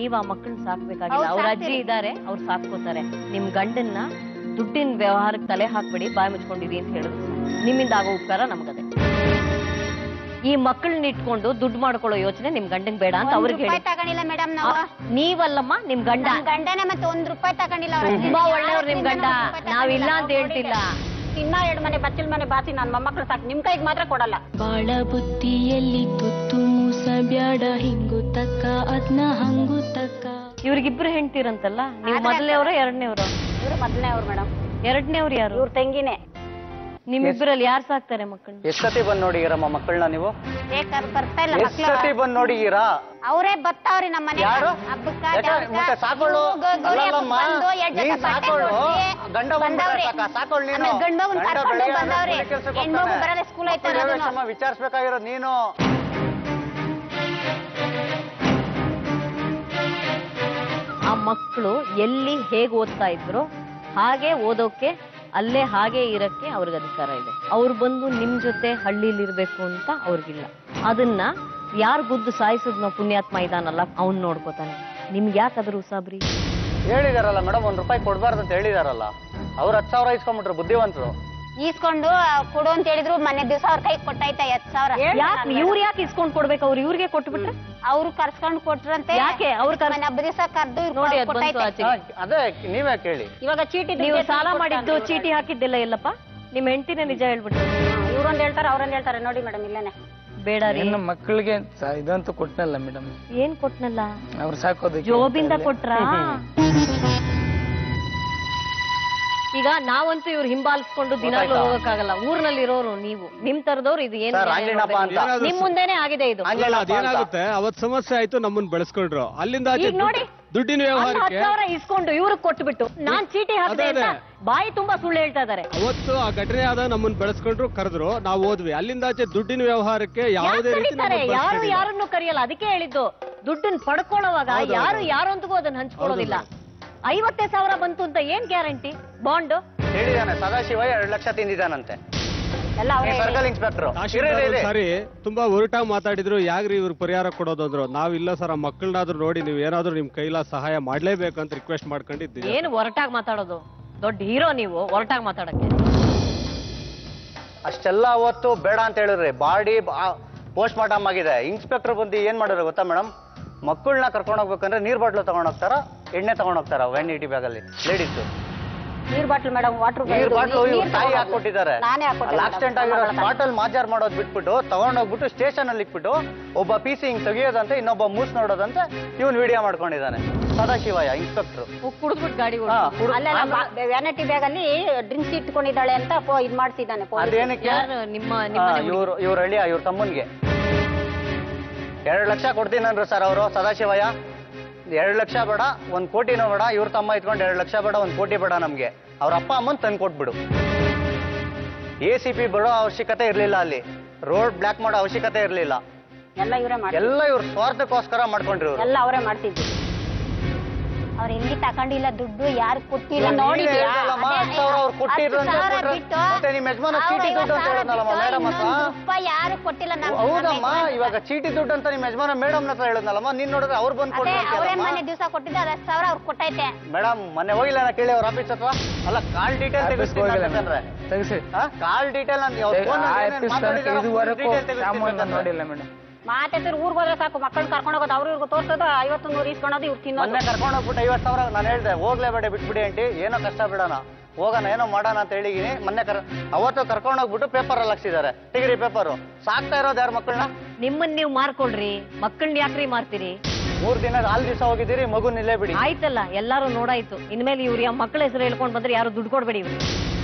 ನೀವ್ ಆ ಮಕ್ಕಳನ್ನ ಸಾಕ್ಬೇಕಾಗಿಲ್ಲ ಅವ್ರು ಅವ್ರ ಅಜ್ಜಿ ಸಾಕ್ತಾರೆ. ಇದಾರೆ ಅವ್ರು ಸಾಕ್ಕೋತಾರೆ ನಿಮ್ ಗಂಡನ್ನ ದುಡ್ಡಿನ ವ್ಯವಹಾರಕ್ಕೆ ತಲೆ ಹಾಕ್ಬೇಡಿ ಬಾಯಿ ಮುಚ್ಕೊಂಡಿರಿ ಅಂತ ಹೇಳಿದ್ರು ನಿಮ್ಮಿಂದ ಆಗೋ ಉಪಕಾರ ನಮ್ಗದೆ ಈ ಮಕ್ಕಳನ್ನ ಇಟ್ಕೊಂಡು ದುಡ್ಡು ಮಾಡ್ಕೊಳ್ಳೋ ಯೋಚನೆ ನಿಮ್ ಗಂಡಂಗ್ ಬೇಡ ಅಂತ ಒಂದ್ ಅವ್ರಿಗೆ ಹೇಳಿ ರೂಪಾಯಿ ತಗೊಂಡಿಲ್ಲ ಮೇಡಮ್ ನಾವು ಆ, ನೀವಲ್ಲಮ್ಮ ನಿಮ್ ಗಂಡ ನಮ್ ಗಂಡನೇ ಮತ್ತೆ ಒಂದ್ ರೂಪಾಯಿ ತಗೊಂಡಿಲ್ಲ ಅವ್ರ ತುಂಬಾ ಒಳ್ಳೆಯವ್ರು ನಿಮ್ ಗಂಡ ನಾವಿಲ್ಲ ಅಂತ ಹೇಳ್ತಿಲ್ಲ ಇನ್ನ ಎರಡು ಮನೆ ಬಚ್ಚಲ್ ಮನೆ ಬಾಸಿ ನನ್ ಮೊಮ್ಮಕ್ಳು ಸಾಕು ನಿಮ್ ಕೈಗೆ ಮಾತ್ರ ಕೊಡಲ್ಲ ಬಾಳ ಬುತ್ತಿಯಲ್ಲಿ ತುತ್ತು ಮೂಸ ಬ್ಯಾಡ ಹಿಂಗು ತಕ್ಕ ಅದ್ನ ಹಂಗು ತಕ್ಕ ಇವ್ರಿಗಿಬ್ರು ಹೆಂಡ್ತಿರಂತಲ್ಲ ನೀವು ಆದ್ರೆ ಮೊದಲನೇವ್ರ ಎರಡನೇವ್ರ ಇವ್ರು ಮೊದಲನೇ ಅವ್ರು ಮೇಡಮ್ ಎರಡನೇವ್ರು ಯಾರು ಇವ್ರ ತಂಗಿನೇ ನಿಮ್ಮಿಬ್ಬರಲ್ಲಿ ಯಾರು ಸಾಕ್ತಾರೆ ಮಕ್ಕಳನ್ನ ಎಷ್ಟ್ ಸತಿ ಬಂದ್ ನೋಡಿಗಿರಮ್ಮ ಮಕ್ಕಳನ್ನ ನೀವು ಬೇಕಾದ್ರೆ ಬರ್ತಾ ಇಲ್ಲ ಎಷ್ಟ್ ಸತಿ ಬಂದ್ ನೋಡಿಗಿರಾ ಅವರೇ ಬತ್ತಾವ್ರಿ ನಮ್ಮ ಮನೆ ಯಾರು? ಹಬ್ಬಕ್ಕ ಯಾಕೆ? ಜಾತ್ರೆಗ, ಮತ್ತೆ ಸಾಕೊಳ್ಳು. ಗೌ- ಗೌರಿ ಹಬ್ಬಕ್ ಅಲ್ಲಲ್ಲಮ್ಮ, ಬಂದು ಎರಡ್ ಜೊತೆ ನೀನ್ ಬಟ್ಟೆ ಸಾಕೊಳ್ಳು. ಕೊಡ್ಸಿ, ಗಂಡ ಬಂದ್ಬಿಟ್ರೆ ಬಂದವ್ರೆ. ಸಾಕ, ಸಾಕೊಳ್ಳು ನೀನು. ಆಮೇಲೆ ಗಂಡ ಮಗುನ್ ಗಂಡ ಕರ್ಕೊಂಡು ಬೆಳಿಗ್ಗೆ ಬಂದವ್ರೆ ಕೂಲಿ ಕೆಲ್ಸಕ್ಕೆ ಹೆಣ್ಮಗು ಹೋಗ್ತಾನೆ. ಬರಲ್ಲ ಸ್ಕೂಲ್ ಐತೆ ಮಕ್ಕಳು ಅದನ್ನು. ಯೋಚನೆ ವಿಚಾರಿಸ್ಬೇಕಾಗಿರೋದು ನೀನು ಆ ಮಕ್ಕಳು ಎಲ್ಲಿ ಹೇಗ್ ಓದ್ತಾ ಇದ್ರು ಹಾಗೆ ಓದೋಕೆ ಅಲ್ಲೇ ಹಾಗೆ ಇರಕ್ಕೆ ಅವ್ರಿಗೆ ಅಧಿಕಾರ ಇದೆ ಅವ್ರು ಬಂದು ನಿಮ್ ಜೊತೆ ಹಳ್ಳಿಲಿ ಇರ್ಬೇಕು ಅಂತ ಅವ್ರಿಗಿಲ್ಲ ಅದನ್ನ ಯಾರ್ ಗುದ್ದು ಸಾಯಿಸಿದ್ನೋ ಪುಣ್ಯಾತ್ಮ ಇದಾನಲ್ಲ ಅವ್ನ್ ನೋಡ್ಕೋತಾನೆ ನಿಮ್ಗೆ ಯಾಕೆ ಅದ್ರ ಉಸಾಬ್ರಿ ಹೇಳಿದಾರಲ್ಲ ಮೇಡಮ್ ಒಂದ್ ರೂಪಾಯಿ ಕೊಡ್ಬಾರ್ದು ಅಂತ ಹೇಳಿದಾರಲ್ಲ ಅವ್ರು ಹತ್ತು ಸಾವಿರ ಇಸ್ಕೊಂಡ್ಬಿಟ್ರು ಬುದ್ಧಿವಂತರು ಈಸ್ಕೊಂಡು ಕೊಡು ಅಂತ ಹೇಳಿದ್ರು ಮೊನ್ನೆ ದಿವಸ ಅವ್ರ ಕೈ ಕೊಟ್ಟಾಯ್ತ ಎತ್ ಸಾವಿರ ಯಾಕೆ ಇವ್ರು ಯಾಕೆ ಇಸ್ಕೊಂಡ್ ಕೊಡ್ಬೇಕು ಅವ್ರು ಇವ್ರಿಗೆ ಕೊಟ್ಬಿಟ್ರೆ ಅವ್ರು ಕರ್ಸ್ಕೊಂಡ್ ಕೊಟ್ರಂತೆ ಯಾಕೆ? ಅವ್ರು ಕರ್ಸ್- ಮೊನ್ನೆ ಹಬ್ಬ ದಿವಸ ಕರ್ದು ನೋಡಿ ಅದ್ ಬಂತು ಕೊಟ್ಟಾಯ್ತೆ ಆಚೆಗೆ ಅದೇ ನೀವೇ ಕೇಳಿ ಇವಾಗ ಚೀಟಿ ನೀವು ಸಾಲ ಮಾಡಿದ್ದು ಚೀಟಿ ಹಾಕಿದ್ದೆಲ್ಲ ಎಲ್ಲಪ್ಪ ನಿಮ್ ಹೆಂಡತಿನೇ ನಿಜ ಹೇಳ್ಬಿಟ್ರು ಇವ್ರೊಂದ್ ಹೇಳ್ತಾರೆ ಅವ್ರೊಂದ್ ಹೇಳ್ತಾರೆ ನೋಡಿ ಮೇಡಮ್ ಇಲ್ಲೇನೆ ಬೇಡ ರೀ ಏನು ಮಕ್ಕಳಿಗೆ ಸ- ಇದಂತೂ ಕೊಟ್ಟನಲ್ಲ ಮೇಡಮ್ ಏನ್ ಕೊಟ್ನಲ್ಲ ಅವ್ರು ಸಾಕೋದಕ್ಕೆ ಜೋಬಿಂದ ಅಂತ ಹೇಳಿ. ಕೊಟ್ರಾ ಈಗ ನಾವಂತೂ ಇವ್ರು ಹಿಂಬಾಲಿಸ್ಕೊಂಡು ದಿನಾಗ್ಲೂ ಗೊತ್ತಾಯ್ತಾ? ಹೋಗಕ್ಕಾಗಲ್ಲ ಊರ್ನಲ್ಲಿರೋರು ನೀವು ನಿಮ್ ತರದವ್ರು ಇದು ಏನು ಸರ್, ಆಂಜನೇಯಪ್ಪ ಅಂತ. ನಿಮ್ ಮುಂದೆನೆ ಆಗಿದೆ ಇದು ಆಂಜನೇಯಪ್ಪ ಅಂತ. ಅದೇನಾಗುತ್ತೆ ಅವತ್ ಸಮಸ್ಯೆ ಆಯ್ತು ನಮ್ಮನ್ನ ಬೆಳೆಸ್ಕೊಂಡ್ರು ಅಲ್ಲಿಂದ ಆಚೆ ಈಗ ನೋಡಿ ದುಡ್ಡಿನ ಅಲ್ಲಿ ವ್ಯವಹಾರಕ್ಕೆ ಹತ್ತು ಸಾವಿರ ಇಸ್ಕೊಂಡು ಇವ್ರಿಗೆ ಕೊಟ್ಬಿಟ್ಟು ನಾನ್ ಚೀಟಿ ಹಾಕಿದೆ ಅದೇ, ಅಂತ ಬಾಯಿ ತುಂಬಾ ಸುಳ್ಳು ಹೇಳ್ತಾ ಇದಾರೆ ಅವತ್ತು ಆ ಘಟನೆ ಆದ ನಮ್ಮನ್ನ ಬೆಳೆಸ್ಕೊಂಡ್ರು ಕರೆದ್ರು ನಾವು ಹೋದ್ವಿ ಅಲ್ಲಿಂದ ಆಚೆ ದುಡ್ಡಿನ ವ್ಯವಹಾರಕ್ಕೆ ಯಾವುದೇ ರೀತಿ ಕರೀತಾರೆ ನಮ್ಮನ್ನ ಯಾರು ಬಳಸ್ಕೊಂಡಿಲ್ಲ. ಯಾರನ್ನು ಕರೆಯಲ್ಲ ಅದಕ್ಕೆ ಹೇಳಿದ್ದು ದುಡ್ಡನ್ನ ಪಡ್ಕೊಳ್ಳೋವಾಗ ಹೌದು, ಯಾರು ಹೌದು. ಯಾರೊಂದಿಗೂ ಅದನ್ನ ಹಂಚ್ಕೊಳ್ಳೋದಿಲ್ಲ ಐವತ್ತೇ ಸಾವಿರ ಬಂತು ಅಂತ ಏನ್ ಗ್ಯಾರಂಟಿ ಬಾಂಡ್ ಹೇಳಿದಾನೆ ಸದಾಶಿವ ಎರಡ್ ಲಕ್ಷ ತಿಂದಿದ್ದಾನಂತೆ ಎಲ್ಲ ಅವರೇ ಸರ್ಕಲ್ ಇನ್ಸ್ಪೆಕ್ಟರ್ ತಹಶೀಲ್ದಾರ್ ಒಂದ್ ಸಾರಿ ತುಂಬಾ ಒರಟಾಗಿ ಮಾತಾಡಿದ್ರು ಯಾಗ್ರಿ ಇವ್ರು ಪರಿಹಾರ ಕೊಡೋದು ಅಂದ್ರು ನಾವಿಲ್ಲ ಸರ್ ಆ ಮಕ್ಕಳನ್ನಾದ್ರೂ ನೋಡಿ ನೀವು ಏನಾದ್ರೂ ನಿಮ್ ಕೈಲ ಸಹಾಯ ಮಾಡ್ಲೇಬೇಕು ಅಂತ ರಿಕ್ವೆಸ್ಟ್ ಮಾಡ್ಕೊಂಡಿದ್ದೀವಿ ಏನು ಒರಟಾಗಿ ಮಾತಾಡೋದು ದೊಡ್ಡ ಹೀರೋ ನೀವು ಒರಟಾಗಿ ಮಾತಾಡಕ್ಕೆ ಅಷ್ಟೆಲ್ಲ ಅವತ್ತು ಬೇಡ ಅಂತ ಹೇಳಿದ್ರಿ ಬಾಡಿ ಪೋಸ್ಟ್ ಮಾರ್ಟಮ್ ಆಗಿದೆ ಇನ್ಸ್ಪೆಕ್ಟರ್ ಬಂದು ಏನ್ ಮಾಡಿದ್ರು ಗೊತ್ತಾ ಮೇಡಮ್ ಮಕ್ಕಳನ್ನ ಕರ್ಕೊಂಡು ಹೋಗ್ಬೇಕಂದ್ರೆ ನೀರ್ ಬಾಟ್ಲು ತಗೊಂಡ್ ಹೋಗ್ತಾರ ಎಣ್ಣೆ ತಗೊಂಡ್ ಹೋಗ್ತಾರ ವೆನ್ ಇಟಿ ಬ್ಯಾಗ್ ಅಲ್ಲಿ ಲೇಡೀಸ್ ನೀರ್ ಬಾಟ್ಲ್ ಮೇಡಮ್ ವಾಟರ್ ನೀರ್ ಬಾಟ್ಲು ಇವ್ರ ತಾಯಿ ಹಾಕೊಟ್ಟಿದ್ದಾರೆ ನಾನೇ ಹಾಕೊಟ್ಟಿದ್ದೆ ಆಕ್ಸಿಡೆಂಟ್ madam. ಆಗಿರೋ ಮಗಳ ಬಾಟಲ್ ಮಾಜಾರ್ ಮಾಡೋದ್ ಬಿಟ್ಬಿಟ್ಟು ತಗೊಂಡೋಗ್ಬಿಟ್ಟು ಸ್ಟೇಷನ್ ಅಲ್ಲಿ ಇಟ್ಬಿಟ್ಟು ಒಬ್ಬ ಪಿ ಸಿ ಹಿಂಗ್ ತೆಗಿಯೋದಂತೆ ಇನ್ನೊಬ್ಬ ಮೂಸ್ ನೋಡೋದಂತೆ ಇವನ್ ವಿಡಿಯೋ ಮಾಡ್ಕೊಂಡಿದ್ದಾನೆ ಸದಾಶಿವಯ್ಯ ಇನ್ಸ್ಪೆಕ್ಟರ್ ಕುಡಿದ್ಬಿಟ್ಟು ಗಾಡಿ ಹಾ, ಕುಡ್ದು- ಅಲ್ಲೆಲ್ಲ ವ್ಯಾನಿಟಿ ಬ್ಯಾಗ್ ಅಲ್ಲಿ ಡ್ರಿಂಕ್ಸ್ ಇಟ್ಕೊಂಡಿದ್ದಾಳೆ ಅಂತ ಫೋ- ಇದ್ ಮಾಡ್ತಿದ್ದಾನೆ police. ಅದೇನಕ್ಕೆ ಯಾರು ನಿಮ್ಮ ನಿಮ್ಮ ಮನೆ ಹುಡುಗಿ? ಇವ್ರು ಇವ್ರ ಹಳ್ಳಿಯ ಇವ್ರ ತಮ್ಮನ್ಗೆ ಎರಡು ಲಕ್ಷ ಕೊಡ್ತೀನಂದ್ರು ಸರ್ ಅವರು ಸದಾಶಿವಯ್ಯ ಎರಡು ಲಕ್ಷ ಬೇಡ ಒಂದ್ ಕೋಟಿನೂ ಬೇಡ ಇವ್ರ ತಮ್ಮ ಇಟ್ಕೊಂಡು ಎರಡು ಲಕ್ಷ ಬೇಡ ಒಂದ್ ಕೋಟಿ ಬೇಡ ನಮ್ಗೆ ಅವ್ರ ಅಪ್ಪ ಅಮ್ಮನ್ ತಂದು ಕೊಟ್ಬಿಡು ಎ ಸಿ ಪಿ ಬಿಡೋ ಅವಶ್ಯಕತೆ ಇರ್ಲಿಲ್ಲ ಅಲ್ಲಿ ರೋಡ್ ಬ್ಲಾಕ್ ಮಾಡೋ ಅವಶ್ಯಕತೆ ಇರ್ಲಿಲ್ಲ ಎಲ್ಲ ಇವರೇ ಮಾಡಿ ಎಲ್ಲ ಇವ್ರ ಸ್ವಾರ್ಥಕ್ಕೋಸ್ಕರ ಮಾಡ್ಕೊಂಡ್ರಿ ಇವ್ರು ಎಲ್ಲ ಅವರೇ ಮಾಡ್ತಿದ್ರು ಅವ್ರು ಎಲ್ಲಿ ತಕೊಂಡಿಲ್ಲ ದುಡ್ಡು ಯಾರು ಕೊಟ್ಟಿಲ್ಲ ನೀವೇ ನೋಡಿದ್ಯಾ ಹೇಳ್ದಲ್ಲಮ್ಮ, ಅದೇ, ಹತ್ತು ಸಾವಿರ ಅವ್ರು ಕೊಟ್ಟಿದ್ರು ಹತ್ತು ಅಂತ ಸಾವಿರ ಕೊಟ್ರೆ, ಬಿಟ್ಟು ಮತ್ತೆ ನಿಮ್ಮ ಯಜಮಾನ ಅವ್ರು ಚೀಟಿ ದುಡ್ಡು ಅಂತ ಐವತ್ತು ಸಾವಿರ ಹೇಳಿದ್ನಲ್ಲಮ್ಮ ಬಿಟ್ಟು ಮೇಡಮ್ ಹತ್ರ. ಇನ್ನೊಂದು ರೂಪಾಯಿ ಯಾರು ಕೊಟ್ಟಿಲ್ಲ ನಮ್ಮ ಹೌದಮ್ಮ ಇವಾಗ ಚೀಟಿ ದುಡ್ಡು ಅಂತ ನಿಮ್ಮ ಯಜಮಾನ ಮೇಡಮ್ ಹತ್ರ ಹೇಳಿದ್ನಲ್ಲಮ್ಮ ನೀನ್ ನೋಡಿದ್ರೆ ಅವ್ರು ಬಂದು ಅದೇ ಅವರೇ ಕೊಡ್ತಾರೆ ಮನೆ ದಿವಸ ಕೊಟ್ಟಿದ್ದು ಅದ್ ಹತ್ತು ಸಾವಿರ ಅವ್ರು ಕೊಟ್ಟೈತೆ ಮೇಡಮ್ ಮೊನ್ನೆ ಹೋಗಿಲ್ಲ ನಾ ಕೇಳಿ ಅವ್ರ ಆಫೀಸ್ ಹತ್ರ ಅಲ್ಲ ಕಾಲ್ ಡೀಟೇಲ್ ಆಫೀಸ್ಗೆ ಹೋಗಿಲ್ಲ ತೆಗಿಸ್ತೀನಿ ತೆಗಿಸಿ ಕಾಲ್ ಡೀಟೇಲ್ ಅಂತ ಆ ಆಫೀಸ್ ಇದುವರೆಗೂ ಸಾಮಾನ್ಯ ನೋಡಿಲ್ಲ ಮೇಡಮ್ ಮಾತಾಡ್ತಾರೆ ಊರ್ಗ್ ಹೋದ್ರೆ ಸಾಕು ಮಕ್ಕಳನ್ನ ಕರ್ಕೊಂಡು ಹೋಗೋದು ಅವ್ರು ಇವ್ರಿಗೆ ತೋರ್ಸೋದು ಐವತ್ತು ನೂರು ಇಸ್ಕೊಳೋದು ಇವ್ರು ತಿನ್ನೋದು ಮೊನ್ನೆ ಕರ್ಕೊಂಡು ಹೋಗ್ಬಿಟ್ಟು ಐವತ್ತು ಸಾವಿರ ನಾನು ಹೇಳ್ದೆ ಹೋಗ್ಲೇಬೇಡ ಬಿಟ್ಬಿಡಿ ಆಂಟಿ ಏನೋ ಕಷ್ಟ ಬಿಡೋಣ ಹೋಗೋಣ ಏನೋ ಮಾಡೋಣ ಅಂತ ಹೇಳಿದೀನಿ ಮೊನ್ನೆ ಕರ್ ಅವತ್ತು ಕರ್ಕೊಂಡು ಹೋಗ್ಬಿಟ್ಟು ಪೇಪರ್ ಅಲ್ಲಿ ಹಾಕ್ಸಿದ್ದಾರೆ ತೆಗಿರಿ ಪೇಪರು ಸಾಕ್ತಾ ಇರೋದು ಯಾರು ಮಕ್ಕಳನ್ನ ನಿಮ್ಮನ್ನ ನೀವು ಮಾರ್ಕೊಳ್ರಿ ಮಕ್ಕಳನ್ನ ಯಾಕ್ರಿ ಮಾರ್ತೀರಿ ಮೂರ್ ದಿನ ಹಾಲ್ ದಿವಸ ಹೋಗಿದ್ದೀರಿ ಮಗು ನಿಲ್ಲೇ ಬಿಡಿ ಆಯ್ತಲ್ಲ ಎಲ್ಲಾರು ನೋಡಾಯ್ತು ಇನ್ಮೇಲೆ ಇವ್ರು ಯಾವ ಮಕ್ಕಳ ಹೆಸರು ಹೇಳ್ಕೊಂಡ್ ಬಂದ್ರೆ ಯಾರು ದುಡ್ಡು ಕೊಡ್ಬೇಡಿ ಇವ್ರು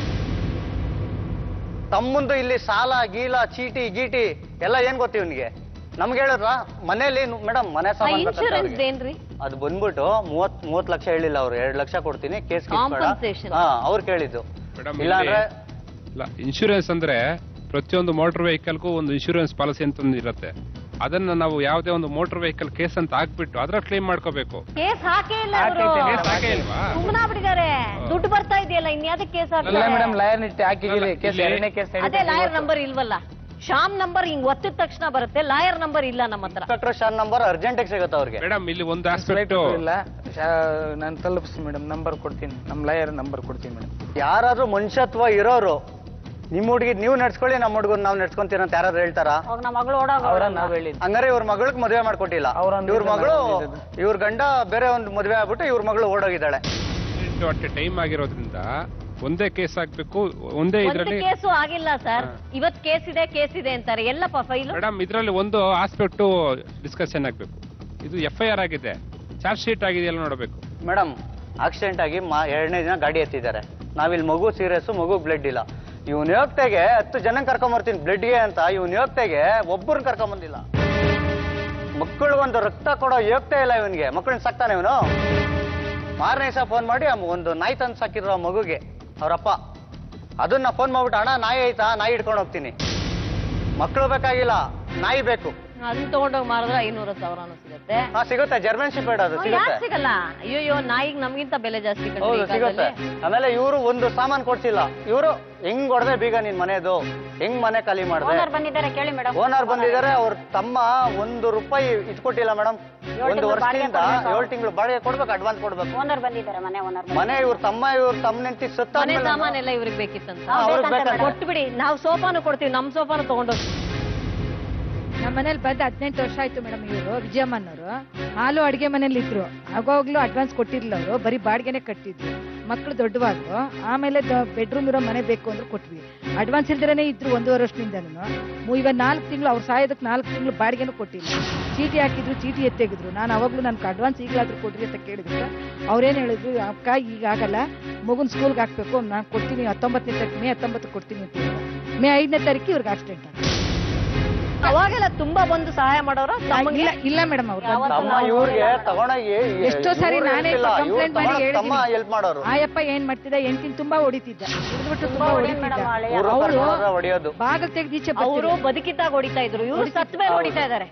ತಮ್ಮಂದು ಇಲ್ಲಿ ಸಾಲ ಗೀಲ ಚೀಟಿ ಗೀಟಿ ಎಲ್ಲ ಏನ್ ಗೊತ್ತಿ ಇವ್ನಿಗೆ ನಮ್ಗೆ ಹೇಳಿದ್ರ ಮನೇಲಿ ಮೇಡಮ್ ಮನೆ ಸಾಮಾನ್ ಬೇಕಂತೆ ಇನ್ಶೂರೆನ್ಸ್ ಅವ್ರಿಗೆ. ಏನ್ರಿ ಅದು ಬಂದ್ಬಿಟ್ಟು ಮೂವತ್ ಮೂವತ್ ಲಕ್ಷ ಹೇಳಿಲ್ಲ ಅವ್ರು ಎರಡ್ ಲಕ್ಷ ಕೊಡ್ತೀನಿ ಕೇಸ್ Compensation. ಹಾ ಅವ್ರು ಕೇಳಿದ್ದು ಮೇಡಮ್ ಇಲ್ಲ ಅಂದ್ರೆ ಇಲ್ಲ ಇನ್ಶೂರೆನ್ಸ್ ಅಂದ್ರೆ ಪ್ರತಿಯೊಂದು ಮೋಟರ್ ವೆಹಿಕಲ್ಗೂ ಒಂದು ಇನ್ಶೂರೆನ್ಸ್ ಪಾಲಿಸಿ ಅಂತ ಒಂದು ಇರುತ್ತೆ ಅದನ್ನ ನಾವು ಯಾವುದೇ ಒಂದು ಮೋಟರ್ ವೆಹಿಕಲ್ ಕೇಸ್ ಅಂತ ಹಾಕ್ಬಿಟ್ಟು ಅದ್ರ ಕ್ಲೇಮ್ ಮಾಡ್ಕೋಬೇಕು ಕೇಸ್ ಹಾಕೇ ಇಲ್ಲ ಅವರು ಕೇಸ್ ಹಾಕೇ ಇಲ್ವಾ ಸುಮ್ಮನಾಗ್ಬಿಟ್ಟಿದ್ದಾರೆ ದುಡ್ಡು ಬರ್ತಾ ಇದೆಯಲ್ಲ ಇನ್ಯಾದಕ್ಕೆ ಕೇಸ್ ಇಲ್ಲ ಹಾಕ್ತಾರೆ ಮೇಡಮ್ ಲಾಯರ್ ನಿಟ್ಟು ಹಾಕಿದ್ದೀರಿ ಕೇಸ್ ಇಲ್ಲಿ- ಎರಡನೇ ಕೇಸ್ ಅದೇ ಲಾಯರ್ ನಂಬರ್ ಇಲ್ವಲ್ಲ ಶ್ಯಾಮ್ ನಂಬರ್ ಹಿಂಗ್ ಒತ್ತಿದ ತಕ್ಷಣ ಬರುತ್ತೆ ಲಾಯರ್ ನಂಬರ್ ಇಲ್ಲ ನಮ್ಮ ಹತ್ರ ಇನ್ಸ್ಪೆಕ್ಟರ್ ಶಾನ್ ನಂಬರ್ ಅರ್ಜೆಂಟ್ ಸಿಗುತ್ತೆ ಅವ್ರಿಗೆ ಮೇಡಮ್ ಇಲ್ಲಿ ಒಂದು ಆಸ್ಪೆಕ್ಟ್ ಇಲ್ಲ ನಾನು ತಲುಪಿಸಿ ಮೇಡಮ್ ನಂಬರ್ ಕೊಡ್ತೀನಿ ನಮ್ಮ ಲಾಯರ್ ನಂಬರ್ ಕೊಡ್ತೀನಿ ಮೇಡಮ್ ಯಾರಾದ್ರೂ ಮನುಷ್ಯತ್ವ ಇರೋರು ನಿಮ್ಮ ಹುಡುಗಿ ನೀವು ನಡ್ಸ್ಕೊಳ್ಳಿ ನಮ್ಮ ಹುಡುಗರು ನಾವು ನಡ್ಸ್ಕೊಂತೀರ ಅಂತ ಯಾರು ಹೇಳ್ತಾರ ಅವಾಗ ನಮ್ಮ ಮಗಳು ಓಡೋಗ ಅವರ ನಾವ್ ಹೇಳಿದ್ದು ಹಂಗಾರೆ ಇವ್ರ ಮಗಳಿಗೆ ಮದುವೆ ಮಾಡ್ಕೊಟ್ಟಿಲ್ಲ ಅವ್ರೊಂದು ಇವ್ರ ಮಗಳು ಇದು. ಇವ್ರ ಗಂಡ ಬೇರೆ ಒಂದು ಮದುವೆ ಆಗ್ಬಿಟ್ಟು ಇವ್ರ ಮಗಳು ಓಡೋಗಿದ್ದಾಳೆ ಅಟ್ ಟೈಮ್ ಆಗಿರೋದ್ರಿಂದ ಒಂದೇ ಕೇಸ್ ಆಗ್ಬೇಕು ಒಂದೇ ಒಂದು ಇದ್ರಲ್ಲಿ ಕೇಸು ಆಗಿಲ್ಲ ಸರ್ ಇವತ್ ಕೇಸ್ ಇದೆ ಕೇಸ್ ಇದೆ ಅಂತಾರೆ ಎಲ್ಲಪ್ಪ ಫೈಲು ಮೇಡಮ್ ಇದ್ರಲ್ಲಿ ಒಂದು ಆಸ್ಪೆಕ್ಟ್ ಡಿಸ್ಕಷನ್ ಆಗ್ಬೇಕು ಇದು ಎಫ್ ಐ ಆರ್ ಆಗಿದೆ ಚಾರ್ಜ್ ಶೀಟ್ ಆಗಿದೆಯಲ್ಲ ನೋಡಬೇಕು ಮೇಡಮ್ ಆಕ್ಸಿಡೆಂಟ್ ಆಗಿ ಮಾ ಎರಡನೇ ದಿನ ಗಾಡಿ ಎತ್ತಿದ್ದಾರೆ ನಾವಿಲ್ಲಿ ಮಗು ಸೀರಿಯಸ್ ಮಗು ಬ್ಲಡ್ ಇಲ್ಲ ಇವ್ನ ಯೋಗ್ತೆಗೆ ಹತ್ತು ಜನ ಕರ್ಕೊಂಬರ್ತೀನಿ ಬ್ಲಡ್ಗೆ ಅಂತ ಇವ್ನ ಯೋಗ್ತೆಗೆ ಒಬ್ಬರನ್ನ ಕರ್ಕೊಂಬಂದಿಲ್ಲ ಮಕ್ಕಳು ಒಂದು ರಕ್ತ ಕೊಡೋ ಯೋಗ್ತೆ ಇಲ್ಲ ಇವನ್ಗೆ ಮಕ್ಕಳನ್ನ ಸಾಕ್ತಾನೆ ಇವನು ಮಾರನೇ ದಿವಸ ಫೋನ್ ಮಾಡಿ ಆ ಒಂದು ನಾಯಿ ತಂದು ಸಾಕಿರೋ ಆ ಮಗುಗೆ ಅವರಪ್ಪ ಅದನ್ನ ಫೋನ್ ಮಾಡ್ಬಿಟ್ಟು ಅಣ್ಣ ನಾಯಿ ಆಯ್ತಾ ನಾಯಿ ಹಿಡ್ಕೊಂಡು ಹೋಗ್ತೀನಿ ಮಕ್ಕಳು ಬೇಕಾಗಿಲ್ಲ ನಾಯಿ ಬೇಕು ಅದನ್ನ ತಗೊಂಡೋಗಿ ಮಾರಿದ್ರೆ ಐನೂರ ಸಾವಿರನೂ ಸಿಗುತ್ತೆ ಹಾ ಸಿಗುತ್ತೆ ಜರ್ಮನ್ ಶಿಪೇಡ್ ಅದು ಯಾಕೆ ಸಿಗುತ್ತೆ ಸಿಗಲ್ಲ ಅಯ್ಯೋ ನಾಯಿಗ್ ನಮ್ಗಿಂತ ಬೆಲೆ ಜಾಸ್ತಿ ಕಣ್ರೀ ಹೌದು ಈ ಸಿಗುತ್ತೆ ಕಾಲದಲ್ಲಿ. ಆಮೇಲೆ ಇವರು ಒಂದು ಸಾಮಾನ್ ಕೊಡ್ಸಿಲ್ಲ ಇವರು ಹೆಂಗ್ ಹೊಡೆದೆ ಬೀಗ ನಿನ್ ಮನೆದು ಹೆಂಗ್ ಮನೆ ಖಾಲಿ ಮಾಡಿದೆ ಓನರ್ ಬಂದಿದ್ದಾರೆ ಕೇಳಿ ಮೇಡಮ್ ಓನರ್ ಬಂದಿದ್ದಾರೆ ಅವ್ರ ತಮ್ಮ ಒಂದು ರೂಪಾಯಿ ಇಟ್ಕೊಟ್ಟಿಲ್ಲ ಮೇಡಮ್ ಏಳ್ ಒಂದು ತಿಂಗ್ಳು ಬಾಡಿಗೆ ವರ್ಷದಿಂದ ಕೊಡ್ಬೇಕು. ಏಳು ತಿಂಗಳು ಬಾಡಿಗೆ ಕೊಡ್ಬೇಕು ಅಡ್ವಾನ್ಸ್ ಕೊಡ್ಬೇಕು ಓನರ್ ಬಂದಿದ್ದಾರೆ ಮನೆ ಓನರ್ ಮನೆ ಇವ್ರ ತಮ್ಮ ಇವ್ರ ತಮ್ಮ ನೆಂಟಿ ಮನೆ ಸತ್ತ ಸಾಮಾನೆಲ್ಲ ಇವ್ರಿಗೆ ಬೇಕಿತ್ತಂತ ಹಾ, ಅವ್ರಿಗೆ ಬೇಕಂತೆ ಬೇಕಂತೆ. ಕೊಟ್ಟು ಬಿಡಿ ನಾವು ಸೋಫಾನು ಕೊಡ್ತೀವಿ ನಮ್ ಸೋಫಾನು ತಗೊಂಡೋಗಿ ನಮ್ಮ ಮನೇಲಿ ಬಂದು ಹದಿನೆಂಟು ವರ್ಷ ಆಯ್ತು ಮೇಡಮ್ ಇವರು ವಿಜಯಮ್ಮನವರು ಹಾಲು ಅಡಿಗೆ ಮನೇಲಿ ಇದ್ರು ಆಗೋಗ್ಲೂ ಅಡ್ವಾನ್ಸ್ ಕೊಟ್ಟಿರ್ಲಿಲ್ಲ ಅವರು ಬರೀ ಬಾಡಿಗೆನೆ ಕಟ್ಟಿದ್ರು ಮಕ್ಳು ದೊಡ್ಡವಾದ್ರು ಆಮೇಲೆ ಬೆಡ್ರೂಮ್ ಇರೋ ಮನೆ ಬೇಕು ಅಂದ್ರೆ ಕೊಟ್ವಿ ಅಡ್ವಾನ್ಸ್ ಇಲ್ದಿರನೇ ಇದ್ರು ಒಂದೂವರೆ ವರ್ಷದಿಂದನೂ ಇವಾಗ ನಾಲ್ಕು ತಿಂಗಳು ಅವ್ರು ಸಾಯೋದಕ್ಕೆ ನಾಲ್ಕು ತಿಂಗಳು ಬಾಡಿಗೆನೂ ಕೊಟ್ಟಿಲ್ಲ ಚೀಟಿ ಹಾಕಿದ್ರು ಚೀಟಿ ಎತ್ತೆಗಿದ್ರು ನಾನು ಅವಾಗ್ಲೂ ನನ್ಗೆ ಅಡ್ವಾನ್ಸ್ ಈಗಲಾದ್ರೂ ಕೊಡ್ರಿ ಅಂತ ಕೇಳಿದ್ರು ಅವ್ರೇನು ಹೇಳಿದ್ರು ಅಕ್ಕ ಈಗ ಆಗಲ್ಲ ಮಗುನ್ ಸ್ಕೂಲ್ಗೆ ಹಾಕ್ಬೇಕು ನಾನು ಕೊಡ್ತೀನಿ ಹತ್ತೊಂಬತ್ತನೇ ತಾರೀಕು ಮೇ ಹತ್ತೊಂಬತ್ತು ಕೊಡ್ತೀನಿ ಅಂತ ಹೇಳಿದ್ರು. ಮೇ ಐದನೇ ತಾರೀಕು ಇವ್ರಿಗೆ ಆಕ್ಸಿಡೆಂಟ್ ಆಯ್ತು ಅವಾಗೆಲ್ಲ ತುಂಬಾ ಬಂದು ಸಹಾಯ ಮಾಡೋರ ಇಲ್ಲ ಇಲ್ಲ ಮೇಡಮ್ ಅವ್ರು ತಮ್ಮ ಇವ್ರಿಗೆ ತಗೊಂಡೋಗಿ ಎಷ್ಟೋ ಸಾರಿ ಇವ್ರು ನಾನೇ help ಇಲ್ಲ, ಇವ್ರು ಕಂಪ್ಲೇಂಟ್ ಮಾಡಿ ತಮ್ಮ- ತಮ್ಮ ಹೇಳಿದ್ದೀನಿ ಹೆಲ್ಪ್ ಮಾಡೋರು ಆಯಪ್ಪ ಏನ್ ಮಾಡ್ತಿದ್ದ ಹೆಂಡತಿನ ತುಂಬಾ ಹೊಡಿತಿದ್ದ ಹಿಡಿದ್ಬಿಟ್ಟು ತುಂಬಾ ಹೊಡೆಯೋದು madam, ಹಳೆ ಹೊಡಿತಿದ್ದ ಊರು ಅವಳು ಕರ್ಕೊಂಡ್ರೆ ಹೊಡಿಯೋದು ಬಾಗಿಲು ತೆಗೆದು ಈಚೆ ಅವರು ಬದುಕಿದ್ದಾಗ ಹೊಡಿತಾ ಇದ್ರು ಇವ್ರು ಸತ್ ಮೇಲೆ ಹೊಡಿತಾ ಇದಾರೆ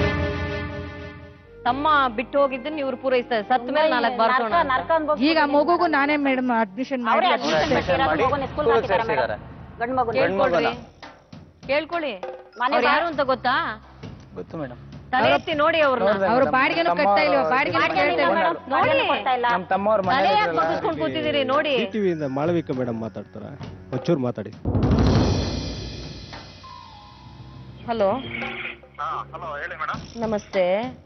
ತಮ್ಮ ಬಿಟ್ಟು ಹೋಗಿದ್ದನ್ನ ಇವ್ರು ಪೂರೈಸ್ತಾರೆ ಸತ್ ಮೇಲೆ ನಾಲ್ಕು ಬಾರ್ಸೋಣ ನರ್ಕ ಅಂತ. ನರ್ಕ ಅನ್ಭೋಗ್ ಈಗ ಆ ಮಗುಗೂ ನಾನೇ ಮೇಡಮ್ ಅಡ್ಮಿಷನ್ ಅವ್ರೇ ಮಾಡಿ admission ಮಾಡ್ಸಿರೋದು, ಮಾಡಿ ಮಗುನ ಸ್ಕೂಲ್ ಸ್ಕೂಲ್ ಹಾಕಿದ್ದಾರೆ ಸೇರಿಸಿದ್ದಾರೆ ಮೇಡಮ್ ಗಂಡು ಮಗು ಕೇಳ್ಕೊಳ್ರಿ ಕೇಳ್ಕೊಳ್ಳಿ ಮನೆ ಅವ್ರು ಯಾರು ಅಂತ ಗೊತ್ತಾ ಗೊತ್ತು ಮೇಡಮ್ ತಲೆ ಎತ್ತಿ ನೋಡಿ ಅವ್ರನ್ನ ಅವ್ರು ಬಾಡಿಗೆನೂ ಕಟ್ತಾ ಇಲ್ಲ ಬಾಡಿಗೆ ನೋಡಿ ಕೊಡ್ತಾ ಇಲ್ಲ ನಮ್ಮ ತಮ್ಮವ್ರ ತಲೆ ಮನೆ ಯಾಕೆ ಬಗ್ಗಿಸ್ಕೊಂಡು ಕೂತಿದ್ದೀರಿ ನೋಡಿ ಟಿವಿಯಿಂದ ಮಾಳವಿಕ ಮೇಡಮ್ ಮಾತಾಡ್ತಾರೆ ಒಂಚೂರು ಮಾತಾಡಿ ಹಲೋ ನಮಸ್ತೆ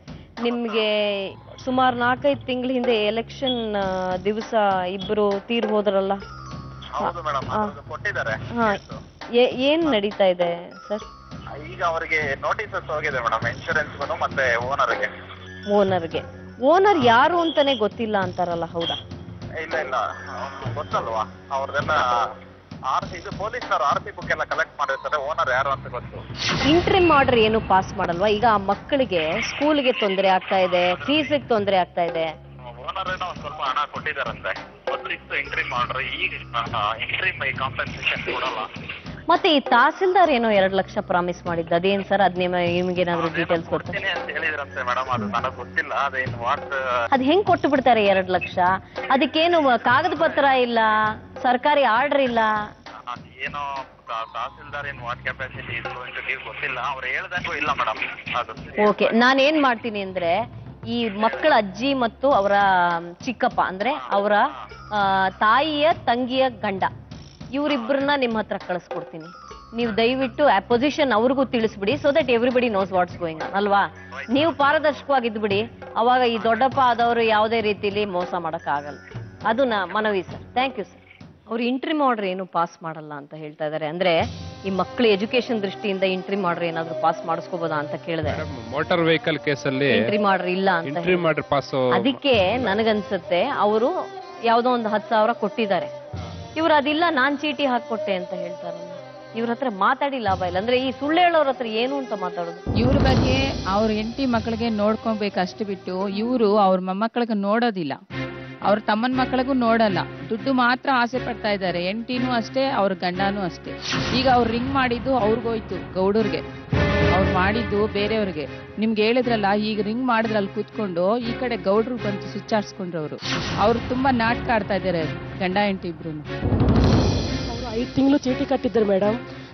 ನಿಮ್ಗೆ ಸುಮಾರು ನಾಲ್ಕೈದು ತಿಂಗಳ ಹಿಂದೆ ಎಲೆಕ್ಷನ್ ದಿವಸ ಇಬ್ರು ತೀರ್ ಹೋದ್ರಲ್ಲ ಹೌದು ಮೇಡಮ್ ಹಾ. ಕೊಟ್ಟಿದ್ದಾರೆ ಹಾ ಏ- ಏನ್ ನಡೀತಾ ಇದೆ ಸರ್ ಈಗ ಅವರಿಗೆ ನೋಟಿಸಸ್ ಹೋಗಿದೆ ಮೇಡಮ್ ಇನ್ಶೂರೆನ್ಸ್ಗೂ ಮತ್ತೆ ಓನರ್ಗೆ ಓನರ್ಗೆ ಓನರ್ ಯಾರು ಅಂತಾನೆ ಗೊತ್ತಿಲ್ಲ ಅಂತಾರಲ್ಲ ಹೌದಾ ಇಲ್ಲ ಇಲ್ಲ ಅವ್ನು ಗೊತ್ತಲ್ವಾ ಅವ್ರದೆಲ್ಲ ಆರ್ ಸಿ ಇದು ಪೊಲೀಸ್ನವ್ರು ಆರ್ ಸಿ ಬುಕ್ ಎಲ್ಲ ಕಲೆಕ್ಟ್ ಮಾಡಿರ್ತಾರೆ ಓನರ್ ಯಾರು ಅಂತ ಗೊತ್ತು ಇಂಟ್ರಿಮ್ ಆರ್ಡರ್ ಏನು ಪಾಸ್ ಮಾಡಲ್ವಾ ಈಗ ಆ ಮಕ್ಕಳಿಗೆ ಸ್ಕೂಲ್ಗೆ ತೊಂದರೆ ಆಗ್ತಾ ಇದೆ ಫೀಸಿಗೆ ತೊಂದರೆ ಆಗ್ತಾ ಇದೆ ಓನರ್ ಏನೋ ಒಂದ್ ಸ್ವಲ್ಪ ಹಣ ಕೊಟ್ಟಿದ್ದಾರಂತೆ ಮೊದಲಿತ್ತು ಎಂಟ್ರಿ ಮಾಡ್ರೆ ಈಗ ಎಂಟ್ರಿ ಮೈ ಕಾಂಪನ್ಸೇಷನ್ ಕೊಡಲ್ಲ ಮತ್ತೆ ಈ ತಹಸೀಲ್ದಾರ್ ಏನೋ ಎರಡ್ ಲಕ್ಷ ಪ್ರಾಮಿಸ್ ಮಾಡಿದ್ದು ಅದೇನ್ ಸರ್ ಅದ್ ನಿಮ ನಿಮ್ಗೇನಾದ್ರು ಡೀಟೇಲ್ಸ್ ಗೊತ್ತಾ ಕೊಡ್ತೀನಿ ಅಂತ ಹೇಳಿದ್ರಂತೆ ಮೇಡಮ್ ಅದು ನನಗೆ ಗೊತ್ತಿಲ್ಲ ಅದೇನು ವಾಟ್ ಅದ್ ಹೆಂಗ್ ಕೊಟ್ಟು ಬಿಡ್ತಾರೆ ಎರಡ್ ಲಕ್ಷ ಅದಕ್ಕೇನು ಕಾಗದ ಪತ್ರ ಇಲ್ಲ ಸರ್ಕಾರಿ ಆರ್ಡರ್ ಇಲ್ಲ ಏನೋ ತಾ- ತಹಸೀಲ್ದಾರ್ ಏನು ವಾಟ್ ಕೆಪಾಸಿಟಿ ಇದು ಅಂತ ನೀವು ಗೊತ್ತಿಲ್ಲ ಅವ್ರು ಹೇಳ್ದಂಗೂ ಇಲ್ಲ ಮೇಡಮ್ ಅದು ಓಕೆ ನಾನ್ ಏನ್ ಮಾಡ್ತೀನಿ ಅಂದ್ರೆ ಈ ಮಕ್ಕಳ ಅಜ್ಜಿ ಮತ್ತು ಅವರ ಚಿಕ್ಕಪ್ಪ ಅಂದ್ರೆ ಅವರ ಆ, ತಾಯಿಯ ತಂಗಿಯ ಗಂಡ ಇವರಿಬ್ಬರನ್ನ ನಿಮ್ಮ ಹತ್ರ ಕಳಿಸ್ಕೊಡ್ತೀನಿ ನೀವು ದಯವಿಟ್ಟು ಪೊಸಿಷನ್ ಅವ್ರಿಗೂ ತಿಳಿಸ್ಬಿಡಿ so that everybody knows what's going ಅಲ್ವಾ ನೀವು ಪಾರದರ್ಶಕವಾಗಿದ್ದು ಬಿಡಿ ಅವಾಗ ಈ ದೊಡ್ಡಪ್ಪ ಆದವರು ಯಾವುದೇ ರೀತಿಲಿ ಮೋಸ ಆಗಲ್ಲ ಅದು ನಾ ಮನವಿ ಸರ್ ಥ್ಯಾಂಕ್ ಯು ಸರ್ ಅವ್ರು ಇಂಟ್ರಿಮ್ ಆರ್ಡರ್ ಏನು ಪಾಸ್ ಮಾಡಲ್ಲ ಅಂತ ಹೇಳ್ತಾ ಇದ್ದಾರೆ ಅಂದ್ರೆ ಈ ಮಕ್ಕಳ ಎಜುಕೇಶನ್ ದೃಷ್ಟಿಯಿಂದ ಇಂಟ್ರಿಮ್ ಆರ್ಡರ್ ಏನಾದ್ರು ಪಾಸ್ ಮಾಡಿಸ್ಕೋಬೋದಾ ಅಂತ ಕೇಳಿದೆ ಮೋಟಾರ್ ವೆಹಿಕಲ್ ಕೇಸಲ್ಲಿ ಇಂಟ್ರಿಮ್ ಆರ್ಡರ್ ಇಲ್ಲ ಅಂತ ಎಂಟ್ರಿ ಮಾಡ್ರಿ ಪಾಸ್ ಅದಕ್ಕೆ ನನಗನ್ಸುತ್ತೆ ಅವರು ಯಾವ್ದೋ ಒಂದು ಹತ್ತು ಸಾವಿರ ಕೊಟ್ಟಿದ್ದಾರೆ ಇವ್ರು ಅದಿಲ್ಲ ನಾನ್ ಚೀಟಿ ಹಾಕೊಟ್ಟೆ ಅಂತ ಹೇಳ್ತಾರಲ್ಲ ಇವ್ರ ಹತ್ರ ಮಾತಾಡಿ ಲಾಭ ಇಲ್ಲ ಅಂದ್ರೆ ಈ ಸುಳ್ಳು ಹೇಳೋರ ಹತ್ರ ಏನು ಅಂತ ಮಾತಾಡೋದು ಇವ್ರ ಬಗ್ಗೆ ಅವ್ರ ಹೆಂಡತಿ ಮಕ್ಕಳಿಗೆ ನೋಡ್ಕೊಬೇಕು ಅಷ್ಟು ಬಿಟ್ಟು ಇವರು ಅವ್ರ ಮೊಮ್ಮಕ್ಕಳಿಗೆ ನೋಡೋದಿಲ್ಲ ಅವ್ರ ತಮ್ಮನ ಮಕ್ಕಳಿಗೂ ನೋಡಲ್ಲ ದುಡ್ಡು ಮಾತ್ರ ಆಸೆ ಪಡ್ತಾ ಇದ್ದಾರೆ ಹೆಂಡತಿನೂ ಅಷ್ಟೇ ಅವ್ರ ಗಂಡನೂ ಅಷ್ಟೇ ಈಗ ಅವ್ರು ರಿಂಗ್ ಮಾಡಿದ್ದು ಅವ್ರಿಗೋಯ್ತು ಗೌಡರ್ಗೆ ಅವ್ರು ಮಾಡಿದ್ದು ಬೇರೆಯವ್ರಿಗೆ ನಿಮ್ಗೆ ಹೇಳಿದ್ರಲ್ಲ ಈಗ ರಿಂಗ್ ಮಾಡಿದ್ರಲ್ಲಿ ಕೂತ್ಕೊಂಡು ಈ ಕಡೆ ಗೌಡ್ರು ಬಂತು ಸ್ವಿಚ್ ಆಡ್ಸ್ಕೊಂಡ್ರು ಅವರು ಅವ್ರು ತುಂಬಾ ನಾಟಕ ಆಡ್ತಾ ಇದ್ದಾರೆ ಗಂಡ ಹೆಂಡತಿ ಇಬ್ರು ಅವರು ಐದು ತಿಂಗಳು ಚೀಟಿ ಕಟ್ಟಿದ್ರು ಮೇಡಮ್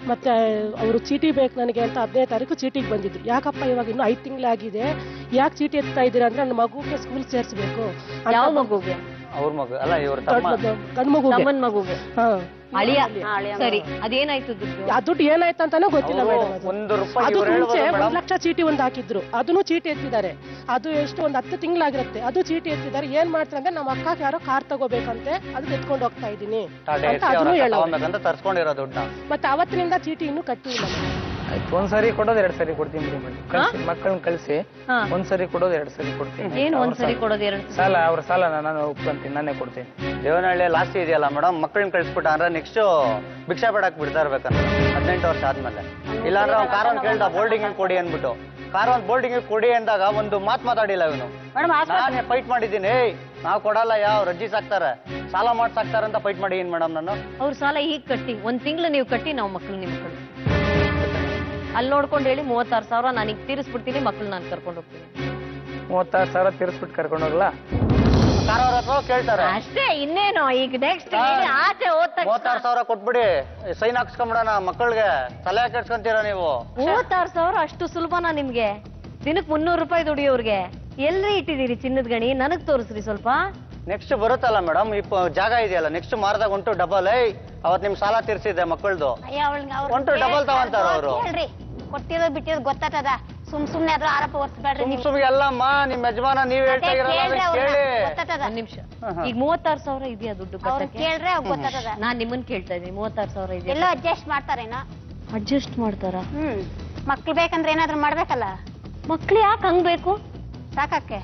ಮತ್ತೆ ಅವರು ಚೀಟಿ ಬೇಕು ನನಗೆ ಅಂತ ಹದಿನೈದು ತಾರೀಕು ಚೀಟಿಗೆ ಬಂದಿದ್ರು ಯಾಕಪ್ಪ ಇವಾಗ ಇನ್ನೂ ಐದು ತಿಂಗಳಾಗಿದೆ ಯಾಕೆ ಚೀಟಿ ಎತ್ತಾ ಇದ್ದೀರಾ ಅಂದ್ರೆ ನನ್ನ ಮಗುಗೆ ಸ್ಕೂಲ್ ಸೇರಿಸ್ಬೇಕು ಯಾವ ಮಗುಗೆ ಅವ್ರ ಮಗು ಅಲ್ಲ ಇವ್ರ ತಮ್ಮ ಗಂಡ್ ಮಗುಗೆ ತಮ್ಮನ್ ಮಗುಗೆ ಹಾ ಅಳಿಯ ಹಾ, ಅಳಿಯ ಸರಿ ಮಗು. ಅದೇನಾಯ್ತು ದುಡ್ಡು ಆ ದುಡ್ಡು ಏನಾಯ್ತು ಅಂತಾನೂ ಗೊತ್ತಿಲ್ಲ ಅವ್ರು ಮೇಡಮ್ ಅದು ಒಂದು ರೂಪಾಯಿ ಅದು ಇವ್ರು ಮುಂಚೆ ಹೇಳ್ಬೋದು ಒಂದ್ ಮೇಡಮ್ ಲಕ್ಷ ಚೀಟಿ ಒಂದು ಹಾಕಿದ್ರು ಅದನ್ನು ಚೀಟಿ ಎತ್ತಿದ್ದಾರೆ ಅದು ಎಷ್ಟು ಒಂದು ಹತ್ತು ತಿಂಗಳಾಗಿರುತ್ತೆ ಅದು ಚೀಟಿ ಎತ್ತಿದ್ದಾರೆ ಏನ್ ಮಾಡ್ತಾರೆ ಅಂದ್ರೆ ನಮ್ಮ ಅಕ್ಕ ಯಾರೋ ಕಾರ್ ತಗೋಬೇಕಂತೆ ಅದು ಎತ್ಕೊಂಡು ಹೋಗ್ತಾ ಇದ್ದೀನಿ ಟಾಟಾ ಅಂತ ಎಸಿ ಅವ್ರ ಅದನ್ನು ಹತ್ರ ಹೇಳೋರು ತಗೊಂಬೇಕಂತ ತರ್ಸ್ಕೊಂಡಿರೋ ದುಡ್ಡನ್ನ ಮತ್ತೆ ಅವತ್ತಿನಿಂದ ಚೀಟಿ ಇನ್ನೂ ಕಟ್ಟಿಲ್ಲ ಆಯ್ತು ಒಂದ್ ಸರಿ ಕೊಡೋದು ಎರಡ್ ಸರಿ ಕೊಡ್ತೀನಿ ಬಿಡಿ ಮೇಡಮ್ ಕಳ್ಸಿ ಮಕ್ಕಳನ್ನ ಕಳ್ಸಿ ಹಾ. ಒಂದ್ ಸರಿ ಕೊಡೋದು ಎರಡ್ ಸರಿ ಕೊಡ್ತೀನಿ ಏನು ಅವ್ರ ಒಂದ್ಸರಿ ಸಾಲ- ಕೊಡೋದು ಎರಡು ಸಾಲ ಅವ್ರ ಸಾಲ ನಾನು ಒಪ್ಕೊಂತೀನಿ ನಾನೇ ಕೊಡ್ತೀನಿ ದೇವನಹಳ್ಳಿ ಲಾಸ್ಟ್ ಇದೆಯಲ್ಲ ಮೇಡಮ್ ಮಕ್ಕಳನ್ನ ಕಳಿಸ್ಬಿಟ್ಟ ಅಂದ್ರೆ ನೆಕ್ಸ್ಟ್ ಭಿಕ್ಷಾ ಬೇಡಕ್ ಬಿಡ್ತಾ ಇರ್ಬೇಕಂತ ಹದಿನೆಂಟು ವರ್ಷ ಆದ್ಮೇಲೆ ಇಲ್ಲಾಂದ್ರೆ ಅವ್ನು ಕಾರ್ ಒಂದು ಕೇಳ್ದ ಬೋರ್ಡಿಂಗ್ ಕೊಡಿ ಅಂದ್ಬಿಟ್ಟು ಕಾರ್ ಒಂದು ಬೋರ್ಡಿಂಗ್ ಕೊಡಿ ಅಂದಾಗ ಒಂದು ಮಾತು ಮಾತಾಡಿಲ್ಲ ಇವನು ನಾನೇ ಫೈಟ್ ಮಾಡಿದ್ದೀನಿ ಏಯ್ ನಾವು ಕೊಡಲ್ಲ ಯಾವ ರಜ್ಜಿ ಸಾಕ್ತಾರೆ ಸಾಲ ಮಾಡಿ ಸಾಕ್ತಾರೆ ಅಂತ ಫೈಟ್ ಮಾಡಿದೀನಿ ಮೇಡಮ್ ನಾನು ಅವ್ರ ಸಾಲ ಹೀಗ್ ಕಟ್ಟಿ ಒಂದ್ ತಿಂಗಳು ನೀವು ಕಟ್ಟಿ ನಾವು ಮಕ್ಳು ನಿಮ್ಗೆ ಕಳಿಸ್ತೀವಿ ಅಲ್ಲಿ ನೋಡ್ಕೊಂಡು ಹೇಳಿ ಮೂವತ್ತಾರು ಸಾವಿರ ನಾನು ಈಗ ತೀರಿಸ್ಬಿಡ್ತೀನಿ ಮಕ್ಳು ನಾನು ಕರ್ಕೊಂಡು ಹೋಗ್ತೀನಿ ಮೂವತ್ತಾರು ಸಾವಿರ ತೀರಿಸ್ಬಿಟ್ಟು ಕರ್ಕೊಂಡು ಹೋಗ್ಲಾ ಕಾರ್ ಅವ್ರ ಹತ್ರ ಕೇಳ್ತಾರೆ ಅಷ್ಟೇ ಇನ್ನೇನು ಈಗ ನೆಕ್ಸ್ಟ್ ಆಚೆ ಹೋದ ತಕ್ಷಣ ಮೂವತ್ತಾರು ಸಾವಿರ ಕೊಟ್ಬಿಡಿ ಸೈನ್ ಹಾಕ್ಸ್ಕೊಂಬಿಡೋಣ ಮಕ್ಕಳಿಗೆ ತಲೆ ಕೆಡ್ಸ್ಕೊಂತೀರಾ ನೀವು ಮೂವತ್ತಾರು ಸಾವಿರ ಅಷ್ಟು ಸುಲಭನಾ ನಿಮ್ಗೆ ದಿನಕ್ಕೆ ಮುನ್ನೂರು ರೂಪಾಯಿ ದುಡಿಯೋರ್ಗೆ ಎಲ್ರಿ ಇಟ್ಟಿದ್ದೀರಿ ಚಿನ್ನದ ಗಣಿ ನನಗ್ ತೋರಿಸ್ರಿ ಸ್ವಲ್ಪ ನೆಕ್ಸ್ಟ್ ಬರುತ್ತಲ್ಲ ಮೇಡಮ್ ಈ ಪ- ಜಾಗ ಇದೆಯಲ್ಲ ನೆಕ್ಸ್ಟ್ ಮಾರ್ದಾಗ ಉಂಟು ಡಬಲ್ ಏಯ್ ಅವತ್ ನಿಮ್ ಸಾಲ ತೀರ್ಸಿದ್ದೆ ಮಕ್ಕಳದು ಉಂಟು ಡಬಲ್ ತಗೊಂತಾರ ಅವರು ಹೇಳ್ರಿ ಕೊಟ್ಟಿರೋದು ಬಿಟ್ಟಿರೋದು ಗೊತ್ತಾಗ್ತದ ಸುಮ್ ಸುಮ್ನೆ ಅದ್ರ ಆರೋಪ ಹೊರ್ಸ್ಬೇಡ್ರಿ ಸುಮ್ ನೀವು ಸುಮ್ ಎಲ್ಲಮ್ಮ ನಿಮ್ ಯಜಮಾನ ನೀವ್ ಹೇಳ್ತಾ ಅದೇ ಇರಲ್ಲ ಕೇಳ್ರಿ ಅವ್ರನ್ನ, ಕೇಳಿ ಗೊತ್ತಾಗ್ತದ ಒಂದ್ ನಿಮಿಷ ಈಗ ಮೂವತ್ತಾರು ಸಾವಿರ ಇದೆಯಾ ದುಡ್ಡು ಅವ್ರನ್ನ ಕಟ್ಟಕ್ಕೆ ಕೇಳ್ರೆ ಅವ್ರ್ ಗೊತ್ತಾಗ್ತದ ನಾನ್ ನಿಮ್ಮನ್ ಕೇಳ್ತಾ ಇದ್ದೀನಿ ಮೂವತ್ತಾರು ಸಾವಿರ ಎಲ್ಲೋ ಇದೆಯಾ ಅಡ್ಜಸ್ಟ್ ಮಾಡ್ತಾರೇನೋ ಅಡ್ಜಸ್ಟ್ ಮಾಡ್ತಾರ ಹ್ಮ್ ಮಕ್ಳು ಬೇಕಂದ್ರೆ ಏನಾದ್ರು ಮಾಡ್ಬೇಕಲ್ಲ ಮಕ್ಳು ಯಾಕೆ ಹಂಗ್ ಬೇಕು ಸಾಕಕ್ಕೆ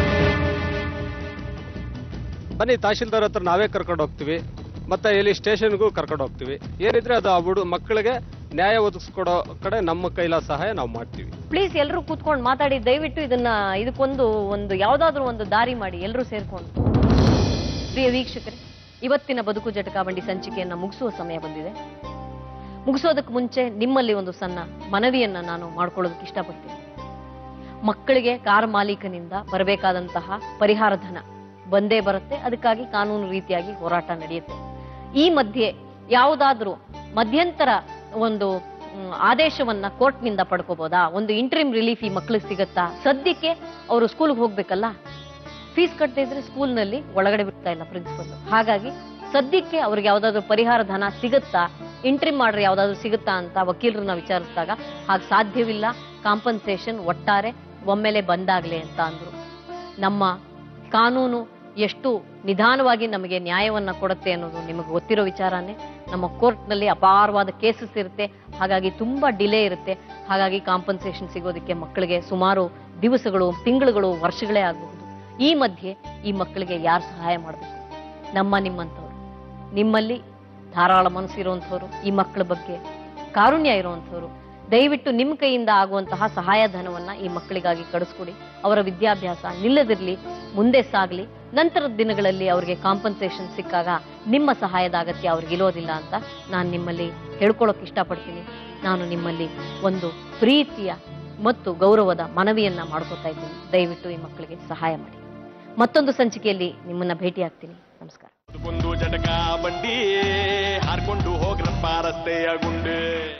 ಬನ್ನಿ ತಹಶೀಲ್ದಾರ್ ಹತ್ರ ನಾವೇ ಕರ್ಕೊಂಡು ಹೋಗ್ತೀವಿ ಮತ್ತೆ ಇಲ್ಲಿ ಸ್ಟೇಷನ್ಗೂ ಕರ್ಕೊಂಡು ಹೋಗ್ತೀವಿ ಏನಿದ್ರೆ ಅದು ಆ ಹುಡು ಮಕ್ಕಳಿಗೆ ನ್ಯಾಯ ಒದಗಿಸ್ಕೊಡೋ ಕಡೆ ನಮ್ಮ ಕೈಲ ಸಹಾಯ ನಾವು ಮಾಡ್ತೀವಿ ಪ್ಲೀಸ್ ಎಲ್ಲರೂ ಕೂತ್ಕೊಂಡು ಮಾತಾಡಿ ದಯವಿಟ್ಟು ಇದನ್ನ ಇದಕ್ಕೊಂದು ಒಂದು ಯಾವ್ದಾದ್ರು ಒಂದು ದಾರಿ ಮಾಡಿ ಎಲ್ಲರೂ ಸೇರ್ಕೊಂಡು ಪ್ರಿಯ ವೀಕ್ಷಕರೇ ಇವತ್ತಿನ ಬದುಕು ಜಟಕಾ ಬಂಡಿ ಸಂಚಿಕೆಯನ್ನ ಮುಗಿಸುವ ಸಮಯ ಬಂದಿದೆ ಮುಗಿಸೋದಕ್ಕೆ ಮುಂಚೆ ನಿಮ್ಮಲ್ಲಿ ಒಂದು ಸಣ್ಣ ಮನವಿಯನ್ನ ನಾನು ಮಾಡ್ಕೊಳ್ಳೋದಕ್ಕೆ ಇಷ್ಟಪಡ್ತೀನಿ ಮಕ್ಕಳಿಗೆ ಕಾರ್ ಮಾಲೀಕನಿಂದ ಬರಬೇಕಾದಂತಹ ಪರಿಹಾರ ಧನ ಬಂದೇ ಬರುತ್ತೆ ಅದಕ್ಕಾಗಿ ಕಾನೂನು ರೀತಿಯಾಗಿ ಹೋರಾಟ ನಡೆಯುತ್ತೆ ಈ ಮಧ್ಯೆ ಯಾವುದಾದ್ರೂ ಮಧ್ಯಂತರ ಒಂದು ಮ್, ಆದೇಶವನ್ನ ಕೋರ್ಟ್ನಿಂದ ಪಡ್ಕೋಬಹುದಾ ಒಂದು ಇಂಟ್ರಿಮ್ ರಿಲೀಫ್ ಈ ಮಕ್ಳಿಗೆ ಸಿಗತ್ತಾ ಸದ್ಯಕ್ಕೆ ಅವರು ಸ್ಕೂಲ್ಗೆ ಹೋಗ್ಬೇಕಲ್ಲ ಫೀಸ್ ಕಟ್ಟದೇ ಇದ್ರೆ ಸ್ಕೂಲ್ನಲ್ಲಿ ಒಳಗಡೆ ಬಿಡ್ತಾ ಇಲ್ಲ ಪ್ರಿನ್ಸಿಪಲ್ ಹಾಗಾಗಿ ಸದ್ಯಕ್ಕೆ ಅವ್ರಿಗೆ ಯಾವ್ದಾದ್ರು ಪರಿಹಾರ ಧನ ಸಿಗುತ್ತಾ ಇಂಟ್ರಿಮ್ ಮಾಡ್ರೆ ಯಾವ್ದಾದ್ರು ಸಿಗುತ್ತಾ ಅಂತ ವಕೀಲರನ್ನ ವಿಚಾರಿಸಿದಾಗ ಹಾಗೆ ಸಾಧ್ಯವಿಲ್ಲ ಕಾಂಪನ್ಸೇಷನ್ ಒಟ್ಟಾರೆ ಒಮ್ಮೆಲೆ ಬಂದಾಗ್ಲಿ ಅಂತ ಅಂದ್ರು ನಮ್ಮ ಕಾನೂನು ಎಷ್ಟು ನಿಧಾನವಾಗಿ ನಮಗೆ ನ್ಯಾಯವನ್ನ ಕೊಡುತ್ತೆ ಅನ್ನೋದು ನಿಮಗೆ ಗೊತ್ತಿರೋ ವಿಚಾರನೇ ನಮ್ಮ ಕೋರ್ಟ್ನಲ್ಲಿ ಅಪಾರವಾದ ಕೇಸಸ್ ಇರುತ್ತೆ ಹಾಗಾಗಿ ತುಂಬಾ ಡಿಲೇ ಇರುತ್ತೆ ಹಾಗಾಗಿ ಕಾಂಪನ್ಸೇಷನ್ ಸಿಗೋದಕ್ಕೆ ಮಕ್ಕಳಿಗೆ ಸುಮಾರು ದಿವಸಗಳು ತಿಂಗಳುಗಳು ವರ್ಷಗಳೇ ಆಗಬಹುದು ಈ ಮಧ್ಯೆ ಈ ಮಕ್ಕಳಿಗೆ ಯಾರು ಸಹಾಯ ಮಾಡಬೇಕು ನಮ್ಮ ನಿಮ್ಮಂಥವ್ರು ನಿಮ್ಮಲ್ಲಿ ಧಾರಾಳ ಮನಸ್ಸಿರುವಂಥವ್ರು ಈ ಮಕ್ಕಳ ಬಗ್ಗೆ ಕಾರುಣ್ಯ ಇರುವಂಥವ್ರು ದಯವಿಟ್ಟು ನಿಮ್ಮ ಕೈಯಿಂದ ಆಗುವಂತಹ ಸಹಾಯಧನವನ್ನ ಈ ಮಕ್ಕಳಿಗಾಗಿ ಕಳಿಸ್ಕೊಡಿ ಅವರ ವಿದ್ಯಾಭ್ಯಾಸ ನಿಲ್ಲದಿರ್ಲಿ ಮುಂದೆ ಸಾಗ್ಲಿ ನಂತರದ ದಿನಗಳಲ್ಲಿ ಅವರಿಗೆ ಕಾಂಪನ್ಸೇಷನ್ ಸಿಕ್ಕಾಗ ನಿಮ್ಮ ಸಹಾಯದ ಅಗತ್ಯ ಅವ್ರಿಗೆ ಇರೋದಿಲ್ಲ ಅಂತ ನಾನು ನಿಮ್ಮಲ್ಲಿ ಹೇಳ್ಕೊಳಕ್ ಇಷ್ಟಪಡ್ತೀನಿ ನಾನು ನಿಮ್ಮಲ್ಲಿ ಒಂದು ಪ್ರೀತಿಯ ಮತ್ತು ಗೌರವದ ಮನವಿಯನ್ನ ಮಾಡ್ಕೋತಾ ಇದ್ದೀನಿ ದಯವಿಟ್ಟು ಈ ಮಕ್ಕಳಿಗೆ ಸಹಾಯ ಮಾಡಿ ಮತ್ತೊಂದು ಸಂಚಿಕೆಯಲ್ಲಿ ನಿಮ್ಮನ್ನ ಭೇಟಿ ಆಗ್ತೀನಿ ನಮಸ್ಕಾರ ಒಂದು ಜಟಕ ಬಂಡಿ ಹಾರ್ಕೊಂಡು ಹೋಗ್ರಪ್ಪ ರಸ್ತೆಯ ಗುಂಡೆ